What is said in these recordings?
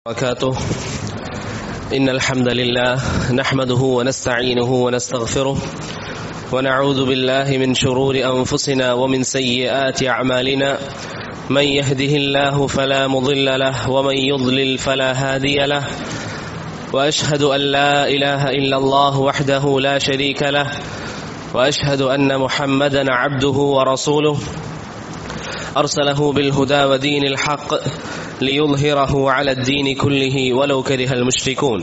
وبركاته إن الحمد لله نحمده ونستعينه ونستغفره ونعوذ بالله من شرور أنفسنا ومن سيئات أعمالنا من يهده الله فلا مضل له ومن يضلل فلا هادي له وأشهد أن لا إله إلا الله وحده لا شريك له وأشهد أن محمدا عبده ورسوله أرسله بالهدى ودين الحق ليظهره على الدين كله ولو كره المشركون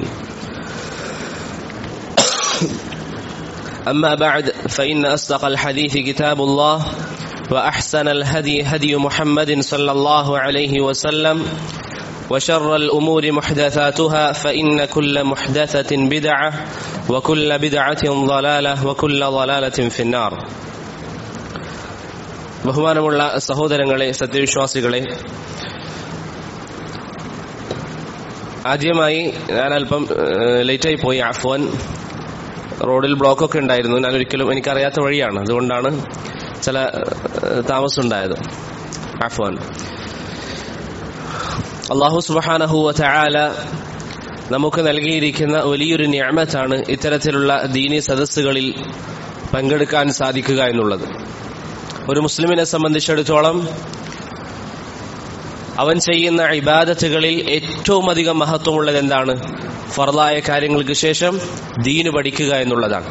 أما بعد فإن أصدق الحديث كتاب الله وأحسن الهدي هدي محمد صلى الله عليه وسلم وشر الأمور محدثاتها فإن كل محدثة بدعة وكل بدعة ضلالة وكل ضلالة في النار ബഹുമാനമുള്ള സഹോദരങ്ങളെ സത്യവിശ്വാസികളെ ആദ്യമായി ഞാൻ അല്പം ലേറ്റായി പോയി അഫ്വാൻ റോഡിൽ ബ്ലോക്കൊക്കെ ഉണ്ടായിരുന്നു ഞാൻ ഒരിക്കലും എനിക്കറിയാത്ത വഴിയാണ് അതുകൊണ്ടാണ് ചില താമസം ഉണ്ടായത് അഫ്വാൻ അള്ളാഹു സുബാനഹുവ ചായാല നമുക്ക് നൽകിയിരിക്കുന്ന വലിയൊരു ഞാമത്താണ് ഇത്തരത്തിലുള്ള ദീനി സദസ്സുകളിൽ പങ്കെടുക്കാൻ സാധിക്കുക എന്നുള്ളത് ഒരു മുസ്ലിമിനെ സംബന്ധിച്ചിടത്തോളം അവൻ ചെയ്യുന്ന ഇബാദത്തുകളിൽ ഏറ്റവും അധികം മഹത്വമുള്ളത് എന്താണ് ഫർലായ കാര്യങ്ങൾക്ക് ശേഷം ദീന് പഠിക്കുക എന്നുള്ളതാണ്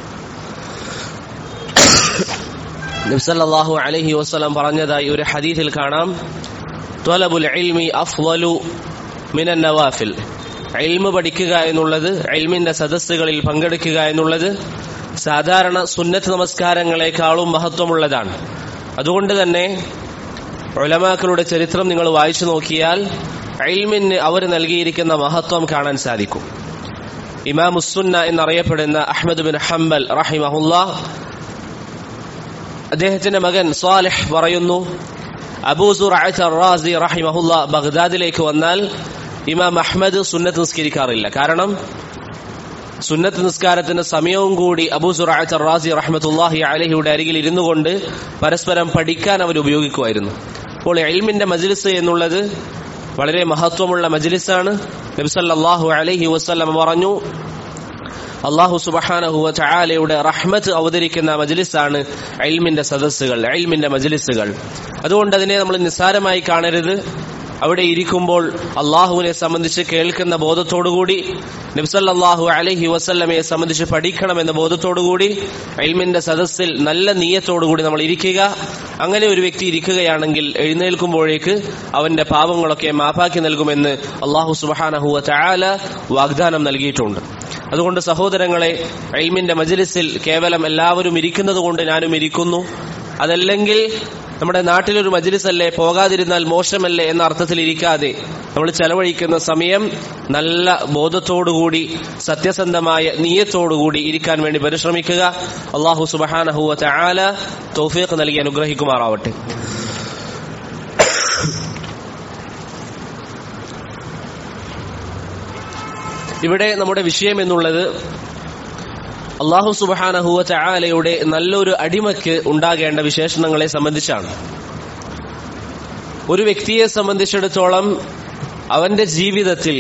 നബ്സല്ലാഹു അലഹി വസ്ലം പറഞ്ഞതായി ഒരു ഹദീസിൽ കാണാം ത്വലബുൽ ഇൽമി അഫ്വലു മിനൻ നവാഫിൽ ഇൽമ പഠിക്കുക എന്നുള്ളത് ഇൽമിന്റെ സദസ്സുകളിൽ പങ്കെടുക്കുക എന്നുള്ളത് സാധാരണ സുന്നത്ത് നമസ്കാരങ്ങളെക്കാളും മഹത്വമുള്ളതാണ് അതുകൊണ്ട് തന്നെ ഒലമാക്കളുടെ ചരിത്രം നിങ്ങൾ വായിച്ചു നോക്കിയാൽ അയിൽമിന് അവർ നൽകിയിരിക്കുന്ന മഹത്വം കാണാൻ സാധിക്കും ഇമാം ഉസുന്ന എന്നറിയപ്പെടുന്ന അഹമ്മദ് ബിൻ ഹംബൽ റഹിമഹുല്ല അദ്ദേഹത്തിന്റെ മകൻ സാലിഹ് പറയുന്നു അബൂസുർ റാസി റഹിമഹുല്ല ബഗ്ദാദിലേക്ക് വന്നാൽ ഇമാം അഹമ്മദ് സുന്നത്ത് നിസ്കരിക്കാറില്ല കാരണം സുന്നത്ത് നിസ്കാരത്തിന്റെ സമയവും കൂടി അബൂ സുറാത്ത് റാസി റഹ്മത്തുല്ലാഹി അലഹിയുടെ അരികിൽ ഇരുന്നു കൊണ്ട് പരസ്പരം പഠിക്കാൻ അവർ ഉപയോഗിക്കുമായിരുന്നു അപ്പോൾ എൽമിന്റെ മജ്ലിസ് എന്നുള്ളത് വളരെ മഹത്വമുള്ള മജ്ലിസാണ് നബിസല്ലാഹു അലഹി വസ്ലം പറഞ്ഞു അള്ളാഹു സുബഹാനഹുവ ചായാലയുടെ റഹ്മത്ത് അവതരിക്കുന്ന മജ്ലിസാണ് എൽമിന്റെ സദസ്സുകൾ എൽമിന്റെ മജ്ലിസുകൾ അതുകൊണ്ട് അതിനെ നമ്മൾ നിസ്സാരമായി കാണരുത് അവിടെ ഇരിക്കുമ്പോൾ അള്ളാഹുവിനെ സംബന്ധിച്ച് കേൾക്കുന്ന ബോധത്തോടുകൂടി നബ്സല്ലാഹു അലഹി വസല്ലമയെ സംബന്ധിച്ച് പഠിക്കണമെന്ന ബോധത്തോടുകൂടി എൽമിന്റെ സദസ്സിൽ നല്ല നീയത്തോടുകൂടി നമ്മൾ ഇരിക്കുക അങ്ങനെ ഒരു വ്യക്തി ഇരിക്കുകയാണെങ്കിൽ എഴുന്നേൽക്കുമ്പോഴേക്ക് അവന്റെ പാപങ്ങളൊക്കെ മാപ്പാക്കി നൽകുമെന്ന് അള്ളാഹു സുബാനഹുവ ചായാല വാഗ്ദാനം നൽകിയിട്ടുണ്ട് അതുകൊണ്ട് സഹോദരങ്ങളെ എൽമിന്റെ മജ്ലിസിൽ കേവലം എല്ലാവരും ഇരിക്കുന്നത് കൊണ്ട് ഞാനും ഇരിക്കുന്നു അതല്ലെങ്കിൽ നമ്മുടെ നാട്ടിലൊരു മജ്ലിസല്ലേ പോകാതിരുന്നാൽ മോശമല്ലേ എന്ന അർത്ഥത്തിൽ ഇരിക്കാതെ നമ്മൾ ചെലവഴിക്കുന്ന സമയം നല്ല ബോധത്തോടുകൂടി സത്യസന്ധമായ നീയത്തോടുകൂടി ഇരിക്കാൻ വേണ്ടി പരിശ്രമിക്കുക അള്ളാഹു സുബഹാനഹുവ ചാല തൗഫീഖ് നൽകി അനുഗ്രഹിക്കുമാറാവട്ടെ ഇവിടെ നമ്മുടെ വിഷയം എന്നുള്ളത് അള്ളാഹു സുബാനഹുവ ചായാലയുടെ നല്ലൊരു അടിമയ്ക്ക് ഉണ്ടാകേണ്ട വിശേഷണങ്ങളെ സംബന്ധിച്ചാണ് ഒരു വ്യക്തിയെ സംബന്ധിച്ചിടത്തോളം അവന്റെ ജീവിതത്തിൽ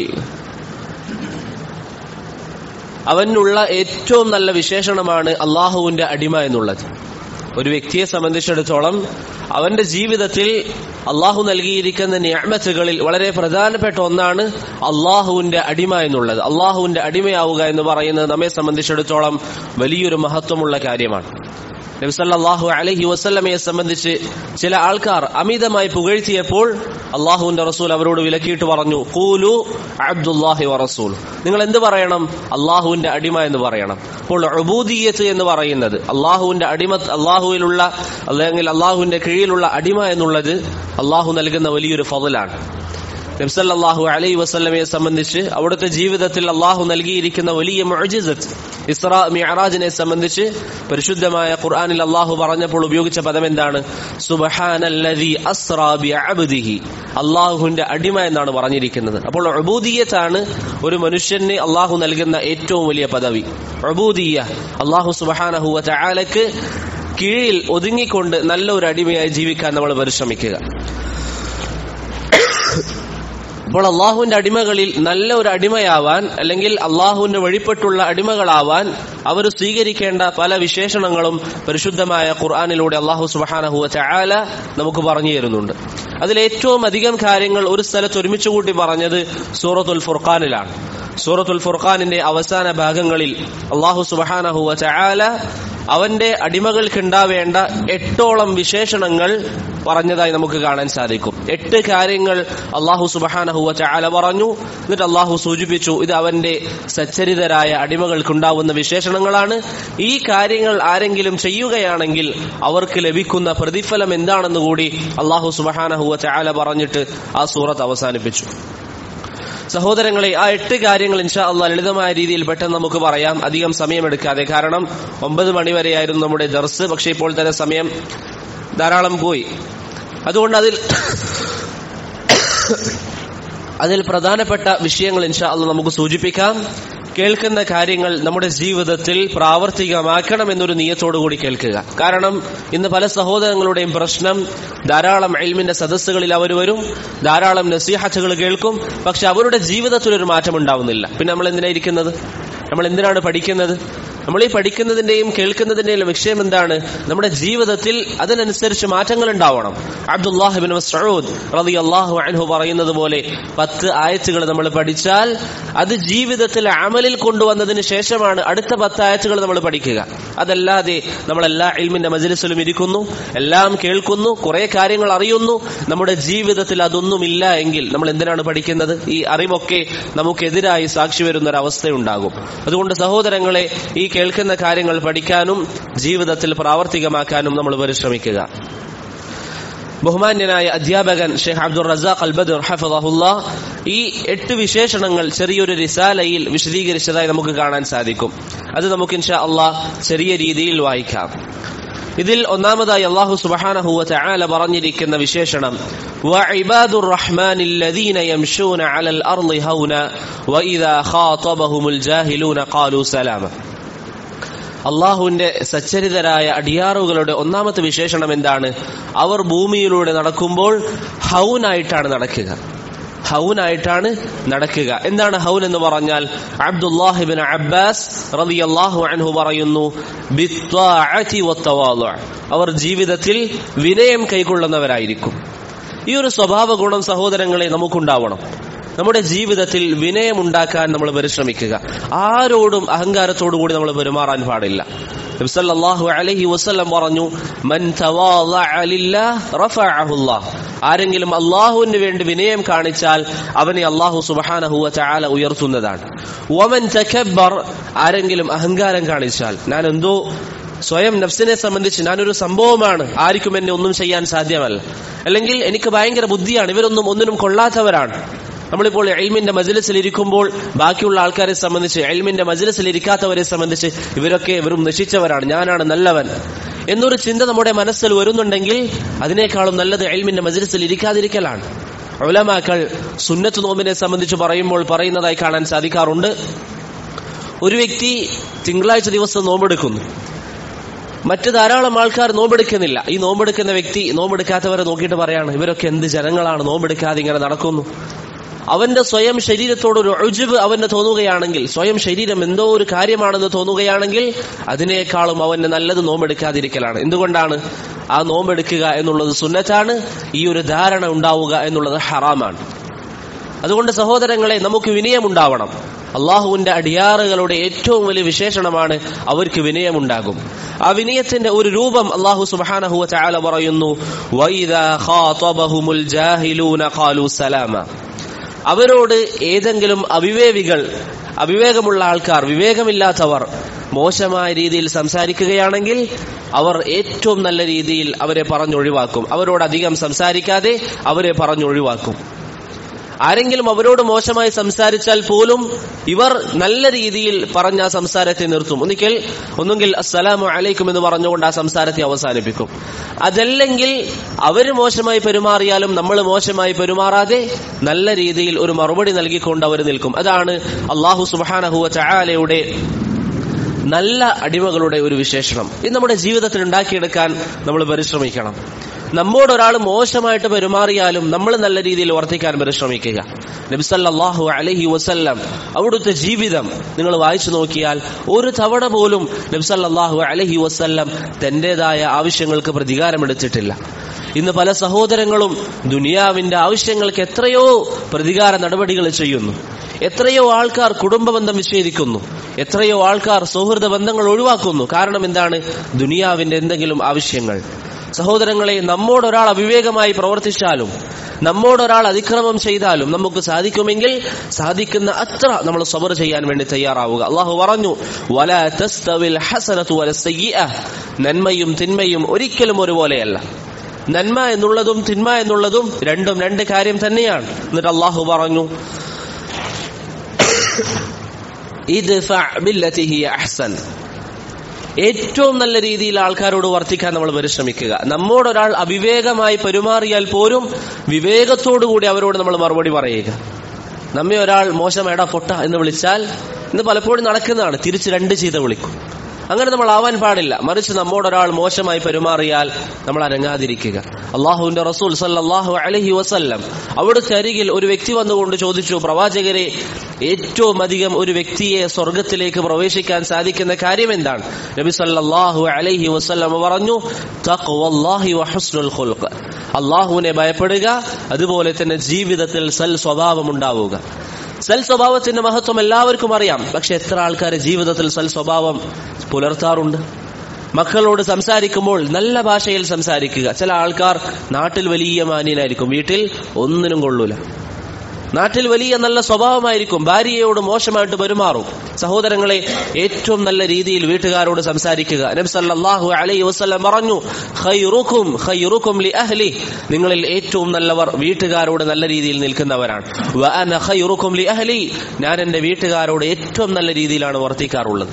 അവനുള്ള ഏറ്റവും നല്ല വിശേഷണമാണ് അള്ളാഹുവിന്റെ അടിമ എന്നുള്ളത് ഒരു വ്യക്തിയെ സംബന്ധിച്ചിടത്തോളം അവന്റെ ജീവിതത്തിൽ അള്ളാഹു നൽകിയിരിക്കുന്ന ഞാമത്തുകളിൽ വളരെ പ്രധാനപ്പെട്ട ഒന്നാണ് അള്ളാഹുവിന്റെ അടിമ എന്നുള്ളത് അള്ളാഹുവിന്റെ അടിമയാവുക എന്ന് പറയുന്നത് നമ്മെ സംബന്ധിച്ചിടത്തോളം വലിയൊരു മഹത്വമുള്ള കാര്യമാണ് നബിസല്ലാഹു അലഹി വസ്ല്ലമയെ സംബന്ധിച്ച് ചില ആൾക്കാർ അമിതമായി പുകഴ്ത്തിയപ്പോൾ അള്ളാഹുവിന്റെ റസൂൽ അവരോട് വിലക്കിയിട്ട് പറഞ്ഞു കൂലു അബ്ദുല്ലാഹി റസൂൽ നിങ്ങൾ എന്ത് പറയണം അള്ളാഹുവിന്റെ അടിമ എന്ന് പറയണം അപ്പോൾ അബൂദിയത്ത് എന്ന് പറയുന്നത് അള്ളാഹുവിന്റെ അടിമ അള്ളാഹുവിലുള്ള അല്ലെങ്കിൽ അള്ളാഹുവിന്റെ കീഴിലുള്ള അടിമ എന്നുള്ളത് അള്ളാഹു നൽകുന്ന വലിയൊരു ഫضലാണ് നബ്സല്ലാഹു അലൈ വസ്ലമയെ സംബന്ധിച്ച് അവിടുത്തെ ജീവിതത്തിൽ അള്ളാഹു നൽകിയിരിക്കുന്ന വലിയ മുഅജിസത്ത് ഇസ്രാ മിഅറാജിനെ സംബന്ധിച്ച് പരിശുദ്ധമായ ഖുർആനിൽ അള്ളാഹു പറഞ്ഞപ്പോൾ ഉപയോഗിച്ച പദം എന്താണ് സുബ്ഹാനല്ലദീ അസ്റാ ബിഅബ്ദിഹി അള്ളാഹുവിന്റെ അടിമ എന്നാണ് പറഞ്ഞിരിക്കുന്നത് അപ്പോൾ അബൂദിയത്താണ് ഒരു മനുഷ്യന് അള്ളാഹു നൽകുന്ന ഏറ്റവും വലിയ പദവി അബൂദിയ അള്ളാഹു സുബ്ഹാനഹു വതആലക്ക് കീഴിൽ ഒതുങ്ങിക്കൊണ്ട് നല്ല ഒരു അടിമയായി ജീവിക്കാൻ നമ്മൾ പരിശ്രമിക്കുക അപ്പോൾ അള്ളാഹുവിന്റെ അടിമകളിൽ നല്ല ഒരു അടിമയാവാൻ അല്ലെങ്കിൽ അള്ളാഹുവിന്റെ വഴിപ്പെട്ടുള്ള അടിമകളാവാൻ അവർ സ്വീകരിക്കേണ്ട പല വിശേഷണങ്ങളും പരിശുദ്ധമായ ഖുർആാനിലൂടെ അള്ളാഹു സുബാനഹുവ ചായാല നമുക്ക് പറഞ്ഞു തരുന്നുണ്ട് അതിൽ ഏറ്റവും അധികം കാര്യങ്ങൾ ഒരു സ്ഥലത്ത് ഒരുമിച്ച് കൂട്ടി പറഞ്ഞത് സൂറത്തുൽ ഫുർഖാനിലാണ് സൂറത്തുൽ ഫുർഖാനിന്റെ അവസാന ഭാഗങ്ങളിൽ അള്ളാഹു സുബാനഹുവ ചായാല അവന്റെ അടിമകൾക്കുണ്ടാവേണ്ട എട്ടോളം വിശേഷണങ്ങൾ പറഞ്ഞതായി നമുക്ക് കാണാൻ സാധിക്കും എട്ട് കാര്യങ്ങൾ അള്ളാഹു സുബഹാനഹുവ ചാല പറഞ്ഞു എന്നിട്ട് അള്ളാഹു സൂചിപ്പിച്ചു ഇത് അവന്റെ സച്ചരിതരായ അടിമകൾക്കുണ്ടാവുന്ന വിശേഷണങ്ങളാണ് ഈ കാര്യങ്ങൾ ആരെങ്കിലും ചെയ്യുകയാണെങ്കിൽ അവർക്ക് ലഭിക്കുന്ന പ്രതിഫലം എന്താണെന്ന് കൂടി അള്ളാഹു സുബഹാനഹുവ ചാല പറഞ്ഞിട്ട് ആ സൂറത്ത് അവസാനിപ്പിച്ചു സഹോദരങ്ങളെ ആ എട്ട് കാര്യങ്ങൾ ഇൻഷാ അള്ളാ ലളിതമായ രീതിയിൽ പെട്ടെന്ന് നമുക്ക് പറയാം അധികം സമയമെടുക്കാതെ കാരണം ഒമ്പത് മണിവരെയായിരുന്നു നമ്മുടെ ദർസ് പക്ഷേ ഇപ്പോൾ തന്നെ സമയം ധാരാളം പോയി അതുകൊണ്ട് അതിൽ അതിൽ പ്രധാനപ്പെട്ട വിഷയങ്ങൾ ഇൻഷാ അള്ളാ നമുക്ക് സൂചിപ്പിക്കാം കേൾക്കുന്ന കാര്യങ്ങൾ നമ്മുടെ ജീവിതത്തിൽ പ്രാവർത്തികമാക്കണം എന്നൊരു നിയത്തോടുകൂടി കേൾക്കുക കാരണം ഇന്ന് പല സഹോദരങ്ങളുടെയും പ്രശ്നം ധാരാളം എൽമിന്റെ സദസ്സുകളിൽ അവർ വരും ധാരാളം നസീഹത്തുകൾ കേൾക്കും പക്ഷെ അവരുടെ ജീവിതത്തിൽ ഒരു മാറ്റം ഉണ്ടാവുന്നില്ല പിന്നെ നമ്മൾ എന്തിനാ ഇരിക്കുന്നത് നമ്മൾ എന്തിനാണ് പഠിക്കുന്നത് നമ്മൾ ഈ പഠിക്കുന്നതിന്റെയും കേൾക്കുന്നതിന്റെയും വിഷയം എന്താണ് നമ്മുടെ ജീവിതത്തിൽ അതിനനുസരിച്ച് മാറ്റങ്ങൾ ഉണ്ടാവണം അബ്ദുല്ലാഹിബിൻ മസ്ഊദ് റളിയല്ലാഹു അൻഹു പറയുന്നത് പോലെ പത്ത് ആയത്തുകൾ നമ്മൾ പഠിച്ചാൽ അത് ജീവിതത്തിൽ അമലിൽ കൊണ്ടുവന്നതിന് ശേഷമാണ് അടുത്ത പത്ത് ആയത്തുകൾ നമ്മൾ പഠിക്കുക അതല്ലാതെ നമ്മൾ എല്ലാ ഇൽമിന്റെ മജ്ലിസിലും ഇരിക്കുന്നു എല്ലാം കേൾക്കുന്നു കുറെ കാര്യങ്ങൾ അറിയുന്നു നമ്മുടെ ജീവിതത്തിൽ അതൊന്നുമില്ല എങ്കിൽ നമ്മൾ എന്തിനാണ് പഠിക്കുന്നത് ഈ അറിവൊക്കെ നമുക്കെതിരായി സാക്ഷി വരുന്ന ഒരു അവസ്ഥയുണ്ടാകും അതുകൊണ്ട് സഹോദരങ്ങളെ ഈ കേൾക്കുന്ന കാര്യങ്ങൾ പഠിക്കാനും ജീവിതത്തിൽ പ്രാവർത്തികമാക്കാനും നമ്മൾ പരിശ്രമിക്കുക ബഹുമാന്യനായ അധ്യാപകൻ ഷെയ്ഖ് അബ്ദുൾ റസാഖ് അൽബദർ ഹഫദഹുല്ല ഈ എട്ട് വിശേഷണങ്ങൾ ചെറിയൊരു റിസാലയിൽ വിശദീകരിച്ചതായി നമുക്ക് കാണാൻ സാധിക്കും അത് നമുക്ക് ഇൻഷാ അള്ളാഹ് ചെറിയ രീതിയിൽ വായിക്കാം ഇതിൽ ഒന്നാമതായി അള്ളാഹു സുബഹാനഹുവ തആല പറഞ്ഞിരിക്കുന്ന വിശേഷണം وعباد الرحمن الذين يمشون على الأرض هونا وإذا خاطبهم الجاهلون قالوا سلاما അള്ളാഹുവിന്റെ സച്ചരിതരായ അടിയാറുകളുടെ ഒന്നാമത്തെ വിശേഷണം എന്താണ് അവർ ഭൂമിയിലൂടെ നടക്കുമ്പോൾ ഹൗനായിട്ടാണ് നടക്കുക ഹൗനായിട്ടാണ് നടക്കുക എന്താണ് ഹൗൻ എന്ന് പറഞ്ഞാൽ അബ്ദുല്ലാഹിബിൻ അബ്ബാസ് റളിയല്ലാഹു അൻഹു പറയുന്നു ബിത്വാഅതി വത്തവാളു അവർ ജീവിതത്തിൽ വിനയം കൈക്കൊള്ളുന്നവരായിരിക്കും ഈ ഒരു സ്വഭാവ ഗുണം സഹോദരങ്ങളെ നമുക്കുണ്ടാവണം നമ്മുടെ ജീവിതത്തിൽ വിനയമുണ്ടാക്കാൻ നമ്മൾ പരിശ്രമിക്കുക ആരോടും അഹങ്കാരത്തോടു കൂടി നമ്മൾ പെരുമാറാൻ പാടില്ല നബിസല്ലാഹു അലഹി വസ്ലം പറഞ്ഞു മൻ ആരെങ്കിലും അള്ളാഹുവിന് വേണ്ടി വിനയം കാണിച്ചാൽ അവനെ അള്ളാഹു സുബാനഹുവ ചാല ഉയർത്തുന്നതാണ് ഒമൻ തക്കബർ ആരെങ്കിലും അഹങ്കാരം കാണിച്ചാൽ ഞാൻ എന്തോ സ്വയം നഫ്സിനെ സംബന്ധിച്ച് ഞാനൊരു സംഭവമാണ് ആർക്കും എന്നെ ഒന്നും ചെയ്യാൻ സാധ്യമല്ല അല്ലെങ്കിൽ എനിക്ക് ഭയങ്കര ബുദ്ധിയാണ് ഇവരൊന്നും ഒന്നിനും കൊള്ളാത്തവരാണ് നമ്മളിപ്പോൾ എൽമിന്റെ മജിലസിൽ ഇരിക്കുമ്പോൾ ബാക്കിയുള്ള ആൾക്കാരെ സംബന്ധിച്ച് എൽമിന്റെ മജിലസിൽ ഇരിക്കാത്തവരെ സംബന്ധിച്ച് ഇവരൊക്കെ വെറും നശിച്ചവരാണ് ഞാനാണ് നല്ലവൻ എന്നൊരു ചിന്ത നമ്മുടെ മനസ്സിൽ വരുന്നുണ്ടെങ്കിൽ അതിനേക്കാളും നല്ലത് എൽമിന്റെ മജിലസിൽ ഇരിക്കാതിരിക്കലാണ് ഉലമാക്കൾ സുന്നത്ത് നോമ്പിനെ സംബന്ധിച്ച് പറയുമ്പോൾ പറയുന്നതായി കാണാൻ സാധിക്കാറുണ്ട് ഒരു വ്യക്തി തിങ്കളാഴ്ച ദിവസം നോമ്പെടുക്കുന്നു മറ്റു ധാരാളം ആൾക്കാർ നോമ്പെടുക്കുന്നില്ല ഈ നോമ്പെടുക്കുന്ന വ്യക്തി നോമ്പെടുക്കാത്തവരെ നോക്കിയിട്ട് പറയാണ് ഇവരൊക്കെ എന്ത് ജനങ്ങളാണ് നോമ്പെടുക്കാതെ ഇങ്ങനെ നടക്കുന്നു അവന്റെ സ്വയം ശരീരത്തോട് ഒരു ഒഴിവ് അവന് തോന്നുകയാണെങ്കിൽ സ്വയം ശരീരം എന്തോ ഒരു കാര്യമാണെന്ന് തോന്നുകയാണെങ്കിൽ അതിനേക്കാളും അവന് നല്ലത് നോമ്പെടുക്കാതിരിക്കലാണ് എന്തുകൊണ്ടാണ് ആ നോമ്പെടുക്കുക എന്നുള്ളത് സുന്നത്താണ് ഈ ഒരു ധാരണ ഉണ്ടാവുക എന്നുള്ളത് ഹറാമാണ് അതുകൊണ്ട് സഹോദരങ്ങളെ നമുക്ക് വിനയമുണ്ടാവണം അള്ളാഹുവിന്റെ അടിയാറുകളുടെ ഏറ്റവും വലിയ വിശേഷണമാണ് അവർക്ക് വിനയമുണ്ടാകും ആ വിനയത്തിന്റെ ഒരു രൂപം അള്ളാഹു സുബാനഹുവ ചാല പറയുന്നു അവരോട് ഏതെങ്കിലും അവിവേകികൾ അവിവേകമുള്ള ആൾക്കാർ വിവേകമില്ലാത്തവർ മോശമായ രീതിയിൽ സംസാരിക്കുകയാണെങ്കിൽ അവർ ഏറ്റവും നല്ല രീതിയിൽ അവരെ പറഞ്ഞൊഴിവാക്കും അവരോട് അധികം സംസാരിക്കാതെ അവരെ പറഞ്ഞൊഴിവാക്കും ആരെങ്കിലും അവരോട് മോശമായി സംസാരിച്ചാൽ പോലും ഇവർ നല്ല രീതിയിൽ പറഞ്ഞ ആ സംസാരത്തെ നിർത്തും ഒന്നിക്കൽ ഒന്നുകിൽ അസ്സലാമു അലൈക്കും എന്ന് പറഞ്ഞുകൊണ്ട് ആ സംസാരത്തെ അവസാനിപ്പിക്കും അതല്ലെങ്കിൽ അവര് മോശമായി പെരുമാറിയാലും നമ്മൾ മോശമായി പെരുമാറാതെ നല്ല രീതിയിൽ ഒരു മറുപടി നൽകിക്കൊണ്ട് അവർ നിൽക്കും അതാണ് അള്ളാഹു സുബാനഹുവ ചായാലയുടെ നല്ല അടിമകളുടെ ഒരു വിശേഷണം ഇത് നമ്മുടെ ജീവിതത്തിൽ ഉണ്ടാക്കിയെടുക്കാൻ നമ്മൾ പരിശ്രമിക്കണം നമ്മോട് ഒരാൾ മോശമായിട്ട് പെരുമാറിയാലും നമ്മൾ നല്ല രീതിയിൽ വർത്തിക്കാൻ പരിശ്രമിക്കുക നബിസല്ലാഹു അലഹി വസല്ലം അവിടുത്തെ ജീവിതം നിങ്ങൾ വായിച്ചു നോക്കിയാൽ ഒരു തവണ പോലും നബിസല്ലാഹു അലഹി വസല്ലം തന്റേതായ ആവശ്യങ്ങൾക്ക് പ്രതികാരമെടുത്തിട്ടില്ല ഇന്ന് പല സഹോദരങ്ങളും ദുനിയാവിന്റെ ആവശ്യങ്ങൾക്ക് എത്രയോ പ്രതികാര നടപടികൾ ചെയ്യുന്നു എത്രയോ ആൾക്കാർ കുടുംബബന്ധം വിച്ഛേദിക്കുന്നു എത്രയോ ആൾക്കാർ സൗഹൃദ ബന്ധങ്ങൾ ഒഴിവാക്കുന്നു കാരണം എന്താണ് ദുനിയാവിന്റെ എന്തെങ്കിലും ആവശ്യങ്ങൾ സഹോദരങ്ങളെ നമ്മോടൊരാൾ അവിവേകമായി പ്രവർത്തിച്ചാലും നമ്മോടൊരാൾ അതിക്രമം ചെയ്താലും നമുക്ക് സാധിക്കുമെങ്കിൽ സാധിക്കുന്ന അത്ര നമ്മൾ സബർ ചെയ്യാൻ വേണ്ടി തയ്യാറാവുക അള്ളാഹു പറഞ്ഞു വല തസ്തവിൽ ഹസനത്തു വല സയ്യിഅ നന്മയും തിന്മയും ഒരിക്കലും ഒരുപോലെയല്ല നന്മ എന്നുള്ളതും തിന്മ എന്നുള്ളതും രണ്ടും രണ്ട് കാര്യം തന്നെയാണ് എന്നിട്ട് അള്ളാഹു പറഞ്ഞു ഇദ്ഫഅ ബില്ലതി ഹിയ അഹ്സൻ ഏറ്റവും നല്ല രീതിയിൽ ആൾക്കാരോട് വർത്തിക്കാൻ നമ്മൾ പരിശ്രമിക്കുക നമ്മോടൊരാൾ അവിവേകമായി പെരുമാറിയാൽ പോലും വിവേകത്തോടുകൂടി അവരോട് നമ്മൾ മറുപടി പറയുക നമ്മെ ഒരാൾ മോശം എടാ പൊട്ട എന്ന് വിളിച്ചാൽ ഇന്ന് പലപ്പോഴും നടക്കുന്നതാണ് തിരിച്ച് രണ്ട് ചീത്ത വിളിക്കും അങ്ങനെ നമ്മൾ ആവാൻ പാടില്ല മറിച്ച് നമ്മോടൊരാൾ മോശമായി പെരുമാറിയാൽ നമ്മൾ അനങ്ങാതിരിക്കുക അള്ളാഹുവിന്റെ റസൂൽ സല്ലാഹു അലഹി വസല്ലം അവിടുത്തെ അരികിൽ ഒരു വ്യക്തി വന്നുകൊണ്ട് ചോദിച്ചു പ്രവാചകരെ ഏറ്റവും അധികം ഒരു വ്യക്തിയെ സ്വർഗത്തിലേക്ക് പ്രവേശിക്കാൻ സാധിക്കുന്ന കാര്യം എന്താണ് നബി സല്ലാഹു അലഹി വസല്ലം പറഞ്ഞു തഖ്വല്ലാഹി വഹുസ്നുൽ ഖുൽഖ് അള്ളാഹുവിനെ ഭയപ്പെടുക അതുപോലെ തന്നെ ജീവിതത്തിൽ സൽ സ്വഭാവം ഉണ്ടാവുക സൽ സ്വഭാവത്തിന്റെ മഹത്വം എല്ലാവർക്കും അറിയാം പക്ഷെ എത്ര ആൾക്കാർ ജീവിതത്തിൽ സൽ സ്വഭാവം പുലർത്താറുണ്ട് മക്കളോട് സംസാരിക്കുമ്പോൾ നല്ല ഭാഷയിൽ സംസാരിക്കുക ചില ആൾക്കാർ നാട്ടിൽ വലിയ മാന്യനായിരിക്കും വീട്ടിൽ ഒന്നിനും കൊള്ളൂല നാട്ടിൽ വലിയ നല്ല സ്വഭാവമായിരിക്കും ഭാര്യയോട് മോശമായിട്ട് പെരുമാറും സഹോദരങ്ങളെ ഏറ്റവും നല്ല രീതിയിൽ വീട്ടുകാരോട് സംസാരിക്കുക നബി സല്ലല്ലാഹു അലൈഹി വസല്ലം പറഞ്ഞു ഖൈറുക്കും ഖൈറുക്കും ലി അഹ്ലി നിങ്ങളിൽ ഏറ്റവും നല്ലവർ വീട്ടുകാരോട് നല്ല രീതിയിൽ നിൽക്കുന്നവരാണ് വ അന ഖൈറുക്കും ലി അഹ്ലി ഞാൻ എൻ്റെ വീട്ടുകാരോട് ഏറ്റവും നല്ല രീതിയിലാണ് വർത്തിക്കാറുള്ളത്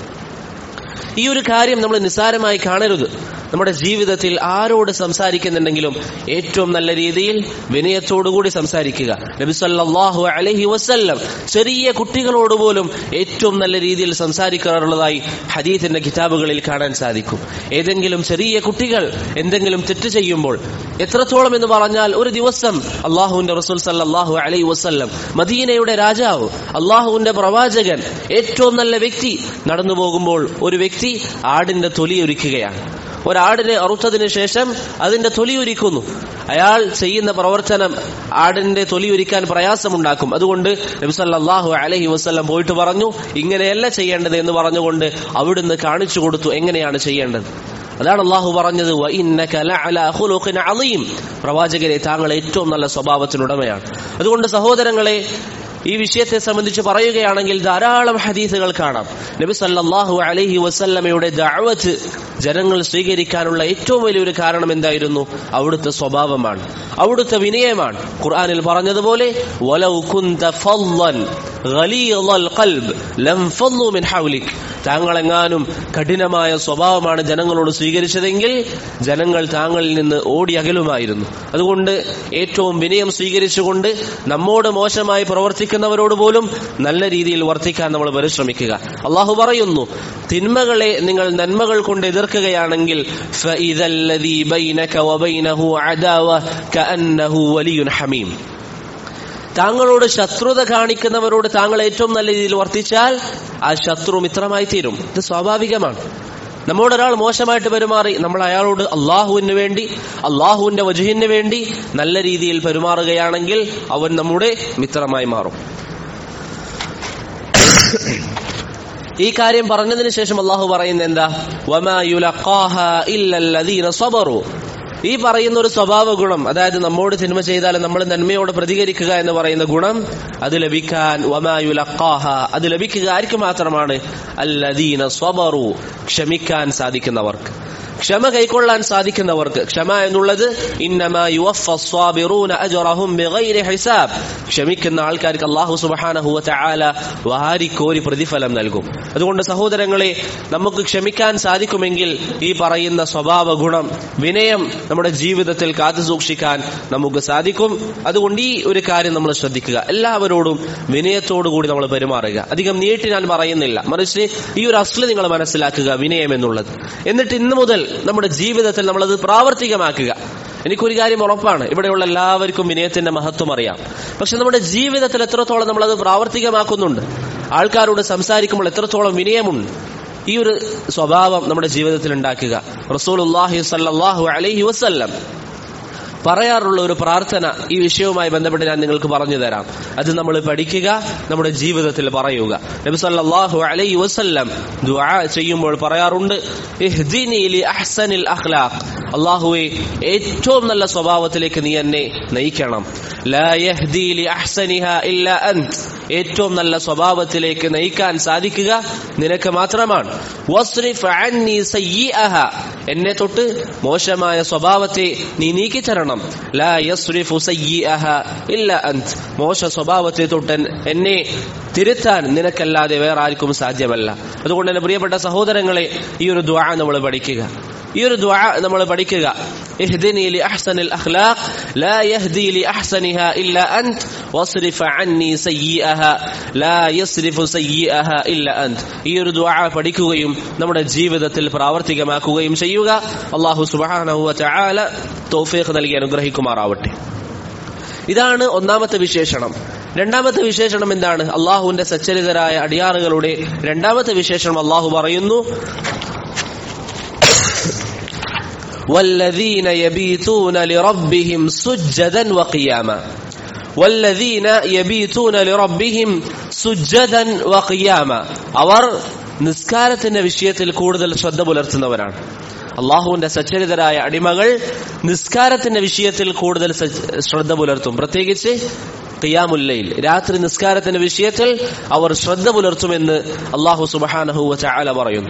ഈ ഒരു കാര്യം നമ്മൾ നിസ്സാരമായി കാണരുത് നമ്മുടെ ജീവിതത്തിൽ ആരോട് സംസാരിക്കുന്നുണ്ടെങ്കിലും ഏറ്റവും നല്ല രീതിയിൽ വിനയത്തോടുകൂടി സംസാരിക്കുക നബിസല്ലാഹു അലഹി വസ്ല്ലം ചെറിയ കുട്ടികളോട് പോലും ഏറ്റവും നല്ല രീതിയിൽ സംസാരിക്കാറുള്ളതായി ഹദീത്തിന്റെ കിതാബുകളിൽ കാണാൻ സാധിക്കും ഏതെങ്കിലും ചെറിയ കുട്ടികൾ എന്തെങ്കിലും തെറ്റ് ചെയ്യുമ്പോൾ എത്രത്തോളം എന്ന് പറഞ്ഞാൽ ഒരു ദിവസം അള്ളാഹുവിന്റെ റസൂൽ സല്ലാഹു അലൈ വസ്ല്ലം മദീനയുടെ രാജാവ് അള്ളാഹുവിന്റെ പ്രവാചകൻ ഏറ്റവും നല്ല വ്യക്തി നടന്നു പോകുമ്പോൾ ഒരു വ്യക്തി ആടിന്റെ തൊലി ഒരുക്കുകയാണ് ഒരാടിനെ അറുത്തതിന് ശേഷം അതിന്റെ തൊലി ഒരുക്കുന്നു അയാൾ ചെയ്യുന്ന പ്രവർത്തനം ആടിന്റെ തൊലി ഒരുക്കാൻ പ്രയാസമുണ്ടാക്കും അതുകൊണ്ട് നബിസല്ലാഹു അലഹി വസ്ല്ലം പോയിട്ട് പറഞ്ഞു ഇങ്ങനെയല്ല ചെയ്യേണ്ടത് എന്ന് പറഞ്ഞുകൊണ്ട് അവിടുന്ന് കാണിച്ചു കൊടുത്തു എങ്ങനെയാണ് ചെയ്യേണ്ടത് അതാണ് അള്ളാഹു പറഞ്ഞത് പ്രവാചകരെ താങ്കൾ ഏറ്റവും നല്ല സ്വഭാവത്തിനുടമയാണ് അതുകൊണ്ട് സഹോദരങ്ങളെ ഈ വിഷയത്തെ സംബന്ധിച്ച് പറയുകയാണെങ്കിൽ ധാരാളം ഹദീസുകൾ കാണാം നബി സല്ലല്ലാഹു അലൈഹി വസല്ലമയുടെ ദഅവത്ത് ജനങ്ങൾ സ്വീകരിക്കാനുള്ള ഏറ്റവും വലിയൊരു കാരണം എന്തായിരുന്നു അവിടുത്തെ സ്വഭാവമാണ് അവിടുത്തെ വിനയമാണ് ഖുർആനിൽ പറഞ്ഞതുപോലെ വലൗ കുന്ത ഫല്ലൻ ഖലീലൽ ഖൽബ് ലം ഫല്ലു മിൻ ഹൗലിക് താങ്കളെങ്ങാനും കഠിനമായ സ്വഭാവമാണ് ജനങ്ങളോട് സ്വീകരിച്ചതെങ്കിൽ ജനങ്ങൾ താങ്കളിൽ നിന്ന് ഓടി അകലുമായിരുന്നു അതുകൊണ്ട് ഏറ്റവും വിനയം സ്വീകരിച്ചുകൊണ്ട് നമ്മോട് മോശമായി പ്രവർത്തിക്കുന്നവരോട് പോലും നല്ല രീതിയിൽ വർത്തിക്കാൻ നമ്മൾ പരിശ്രമിക്കുക അള്ളാഹു പറയുന്നു തിന്മകളെ നിങ്ങൾ നന്മകൾ കൊണ്ട് എതിർക്കുകയാണെങ്കിൽ ഹമീം താങ്കളോട് ശത്രുത കാണിക്കുന്നവരോട് താങ്കൾ ഏറ്റവും നല്ല രീതിയിൽ വർത്തിച്ചാൽ ആ ശത്രു മിത്രമായി തീരും ഇത് സ്വാഭാവികമാണ് നമ്മോടൊരാൾ മോശമായിട്ട് പെരുമാറി നമ്മൾ അയാളോട് അള്ളാഹുവിന് വേണ്ടി അള്ളാഹുവിന്റെ വജുഹിന് വേണ്ടി നല്ല രീതിയിൽ പെരുമാറുകയാണെങ്കിൽ അവൻ നമ്മുടെ മിത്രമായി മാറും ഈ കാര്യം പറഞ്ഞതിന് ശേഷം അള്ളാഹു പറയുന്നത് എന്താ സബറു ഈ പറയുന്ന ഒരു സ്വഭാവ ഗുണം അതായത് നമ്മോട് സിനിമ ചെയ്താലും നമ്മൾ നന്മയോട് പ്രതികരിക്കുക എന്ന് പറയുന്ന ഗുണം അത് ലഭിക്കാൻ വമായുലഖാഹ അത് ലഭിക്കുക ആർക്ക് മാത്രമാണ് അല്ലദീന സ്വബറു ക്ഷമിക്കാൻ സാധിക്കുന്നവർക്ക് ക്ഷമ കൈക്കൊള്ളാൻ സാധിക്കുന്നവർക്ക് ക്ഷമ എന്നുള്ളത് ഹിസാബ് ക്ഷമിക്കുന്ന ആൾക്കാർക്ക് അള്ളാഹു സുബാനഹുവ ചാല വാരിക്കോരി പ്രതിഫലം നൽകും അതുകൊണ്ട് സഹോദരങ്ങളെ നമുക്ക് ക്ഷമിക്കാൻ സാധിക്കുമെങ്കിൽ ഈ പറയുന്ന സ്വഭാവ ഗുണം വിനയം നമ്മുടെ ജീവിതത്തിൽ കാത്തു സൂക്ഷിക്കാൻ നമുക്ക് സാധിക്കും അതുകൊണ്ട് ഈ ഒരു കാര്യം നമ്മൾ ശ്രദ്ധിക്കുക എല്ലാവരോടും വിനയത്തോടു കൂടി നമ്മൾ പെരുമാറുക അധികം നീട്ടി ഞാൻ പറയുന്നില്ല മറിച്ച് ഈ ഒരു അസ്ല് നിങ്ങൾ മനസ്സിലാക്കുക വിനയം എന്നുള്ളത് എന്നിട്ട് ഇന്ന് മുതൽ നമ്മുടെ ജീവിതത്തിൽ നമ്മളത് പ്രാവർത്തികമാക്കുക എനിക്കൊരു കാര്യം ഉറപ്പാണ് ഇവിടെയുള്ള എല്ലാവർക്കും വിനയത്തിന്റെ മഹത്വം അറിയാം പക്ഷെ നമ്മുടെ ജീവിതത്തിൽ എത്രത്തോളം നമ്മളത് പ്രാവർത്തികമാക്കുന്നുണ്ട് ആൾക്കാരോട് സംസാരിക്കുമ്പോൾ എത്രത്തോളം വിനയമുണ്ട് ഈ ഒരു സ്വഭാവം നമ്മുടെ ജീവിതത്തിൽ ഉണ്ടാക്കുക റസൂൽ സല്ലല്ലാഹു അലൈഹി വസല്ലം പറയാറുള്ള ഒരു പ്രാർത്ഥന ഈ വിഷയവുമായി ബന്ധപ്പെട്ട് ഞാൻ നിങ്ങൾക്ക് പറഞ്ഞു തരാം അത് നമ്മൾ പഠിക്കുക നമ്മുടെ ജീവിതത്തിൽ പറയുക നബി സല്ലല്ലാഹു അലൈഹി വസല്ലം ദുആ ചെയ്യുമ്പോൾ പറയാറുണ്ട് ഇഹ്ദിനി ലി അഹ്സനിൽ അഖ്ലാഖ് അല്ലാഹുവേ ഏറ്റവും നല്ല സ്വഭാവത്തിലേക്ക് നീ എന്നെ നയിക്കണം ലാ യഹ്ദി ലി അഹ്സനിഹ ഇല്ല അൻത് ഏറ്റവും നല്ല സ്വഭാവത്തിലേക്ക് നയിക്കാൻ സാധിക്കുക നിനക്ക് മാത്രമാണ് വസ്രിഫ് അന്നി സയ്യിഅഹ എന്നെ തൊട്ട് മോശമായ സ്വഭാവത്തെ നീ നീക്കിത്തരണം ലാ യസ്രിഫു സയ്യിഅഹ ഇല്ല അൻത് മോശ സ്വഭാവത്തെ തൊട്ട് എന്നെ തിരുത്താൻ നിനക്കല്ലാതെ വേറെ ആർക്കും സാധ്യമല്ല അതുകൊണ്ട് തന്നെ പ്രിയപ്പെട്ട സഹോദരങ്ങളെ ഈ ഒരു ദ്വാ നമ്മൾ പഠിക്കുക ഈ ഒരു ദ്വാ നമ്മൾ പഠിക്കുക اهدني لأحسن الأخلاق لا يهدي لأحسنها إلا أنت واصرف عني سيئها لا يصرف سيئها إلا أنت ഈ ഒരു ദുആ പഠിക്കുകയും നമ്മുടെ ജീവിതത്തിൽ പ്രാവർത്തികമാക്കുകയും ചെയ്യുക അള്ളാഹു സുബ്ഹാനഹു വ തആല തൗഫീഖ് നൽകി അനുഗ്രഹിക്കുമാറാവട്ടെ ഇതാണ് ഒന്നാമത്തെ വിശേഷണം രണ്ടാമത്തെ വിശേഷണം എന്താണ് അള്ളാഹുവിന്റെ സച്ചരിതരായ അടിയാറുകളുടെ രണ്ടാമത്തെ വിശേഷണം അള്ളാഹു പറയുന്നു والذين يبيتون لربهم سجدا وقياما والذين يبيتون لربهم سجدا وقياما അവർ നിസ്കാരത്തിന്റെ വിഷയത്തിൽ കൂടുതൽ ശ്രദ്ധ പുലർത്തുന്നവരാണ് അള്ളാഹുവിന്റെ സച്ചരിതരായ അടിമകൾ നിസ്കാരത്തിന്റെ വിഷയത്തിൽ കൂടുതൽ ശ്രദ്ധ പുലർത്തും പ്രത്യേകിച്ച് ഖിയാമുല്ലയിൽ രാത്രി നിസ്കാരത്തിന്റെ വിഷയത്തിൽ അവർ ശ്രദ്ധ പുലർത്തുമെന്ന് അള്ളാഹു സുബാനഹുവ ചാല പറയുന്നു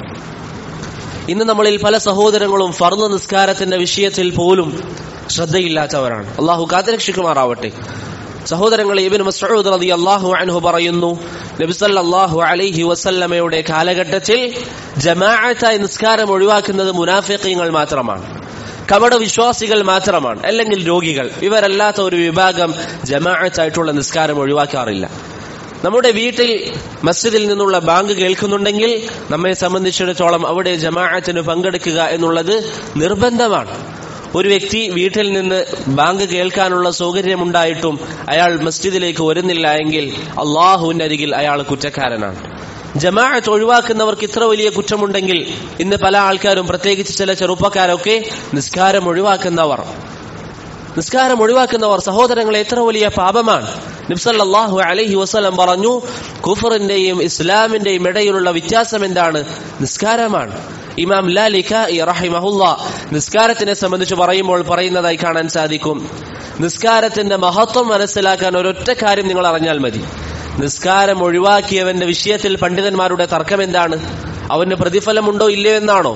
ഇന്ന് നമ്മളിൽ പല സഹോദരങ്ങളും ഫർദ് നിസ്കാരത്തിന്റെ വിഷയത്തിൽ പോലും ശ്രദ്ധയില്ലാത്തവരാണ് അള്ളാഹു കാത്തിരക്ഷിക്കുമാറാവട്ടെ സഹോദരങ്ങളെ ഇബിൻ മസ്ഊദ് റതി അള്ളാഹു അൻഹു പറയുന്നു നബിസല്ലാഹു അലൈഹി വസല്ലമയുടെ കാലഘട്ടത്തിൽ ജമാഅത്തായി നിസ്കാരം ഒഴിവാക്കുന്നത് മുനാഫിഖീങ്ങൾ മാത്രമാണ് കപട വിശ്വാസികൾ മാത്രമാണ് അല്ലെങ്കിൽ രോഗികൾ ഇവരല്ലാത്ത ഒരു വിഭാഗം ജമാഅത്തായിട്ടുള്ള നിസ്കാരം ഒഴിവാക്കാറില്ല നമ്മുടെ വീട്ടിൽ മസ്ജിദിൽ നിന്നുള്ള ബാങ്ക് കേൾക്കുന്നുണ്ടെങ്കിൽ നമ്മെ സംബന്ധിച്ചിടത്തോളം അവിടെ ജമാഅത്തിന് പങ്കെടുക്കുക എന്നുള്ളത് നിർബന്ധമാണ് ഒരു വ്യക്തി വീട്ടിൽ നിന്ന് ബാങ്ക് കേൾക്കാനുള്ള സൗകര്യമുണ്ടായിട്ടും അയാൾ മസ്ജിദിലേക്ക് വരുന്നില്ല എങ്കിൽ അള്ളാഹുവിന്റെ അരികിൽ അയാൾ കുറ്റക്കാരനാണ് ജമാഅത്ത് ഒഴിവാക്കുന്നവർക്ക് ഇത്ര വലിയ കുറ്റമുണ്ടെങ്കിൽ ഇന്ന് പല ആൾക്കാരും പ്രത്യേകിച്ച് ചില ചെറുപ്പക്കാരൊക്കെ നിസ്കാരം ഒഴിവാക്കുന്നവർ നിസ്കാരം ഒഴിവാക്കുന്നവർ സഹോദരങ്ങളെ എത്ര വലിയ പാപമാണ് നിബ്സല്ലാഹു അലഹി വസ്ലം പറഞ്ഞു കുഫറിന്റെയും ഇസ്ലാമിന്റെയും ഇടയിലുള്ള വ്യത്യാസം എന്താണ് നിസ്കാരമാണ് ഇമാം ലാലിഖ റഹിമഹുല്ല നിസ്കാരത്തിനെ സംബന്ധിച്ച് പറയുമ്പോൾ പറയുന്നതായി കാണാൻ സാധിക്കും നിസ്കാരത്തിന്റെ മഹത്വം മനസ്സിലാക്കാൻ ഒരൊറ്റ കാര്യം നിങ്ങൾ അറിഞ്ഞാൽ മതി നിസ്കാരം ഒഴിവാക്കിയവന്റെ വിഷയത്തിൽ പണ്ഡിതന്മാരുടെ തർക്കം എന്താണ് അവന് പ്രതിഫലമുണ്ടോ ഇല്ലയോ എന്നാണോ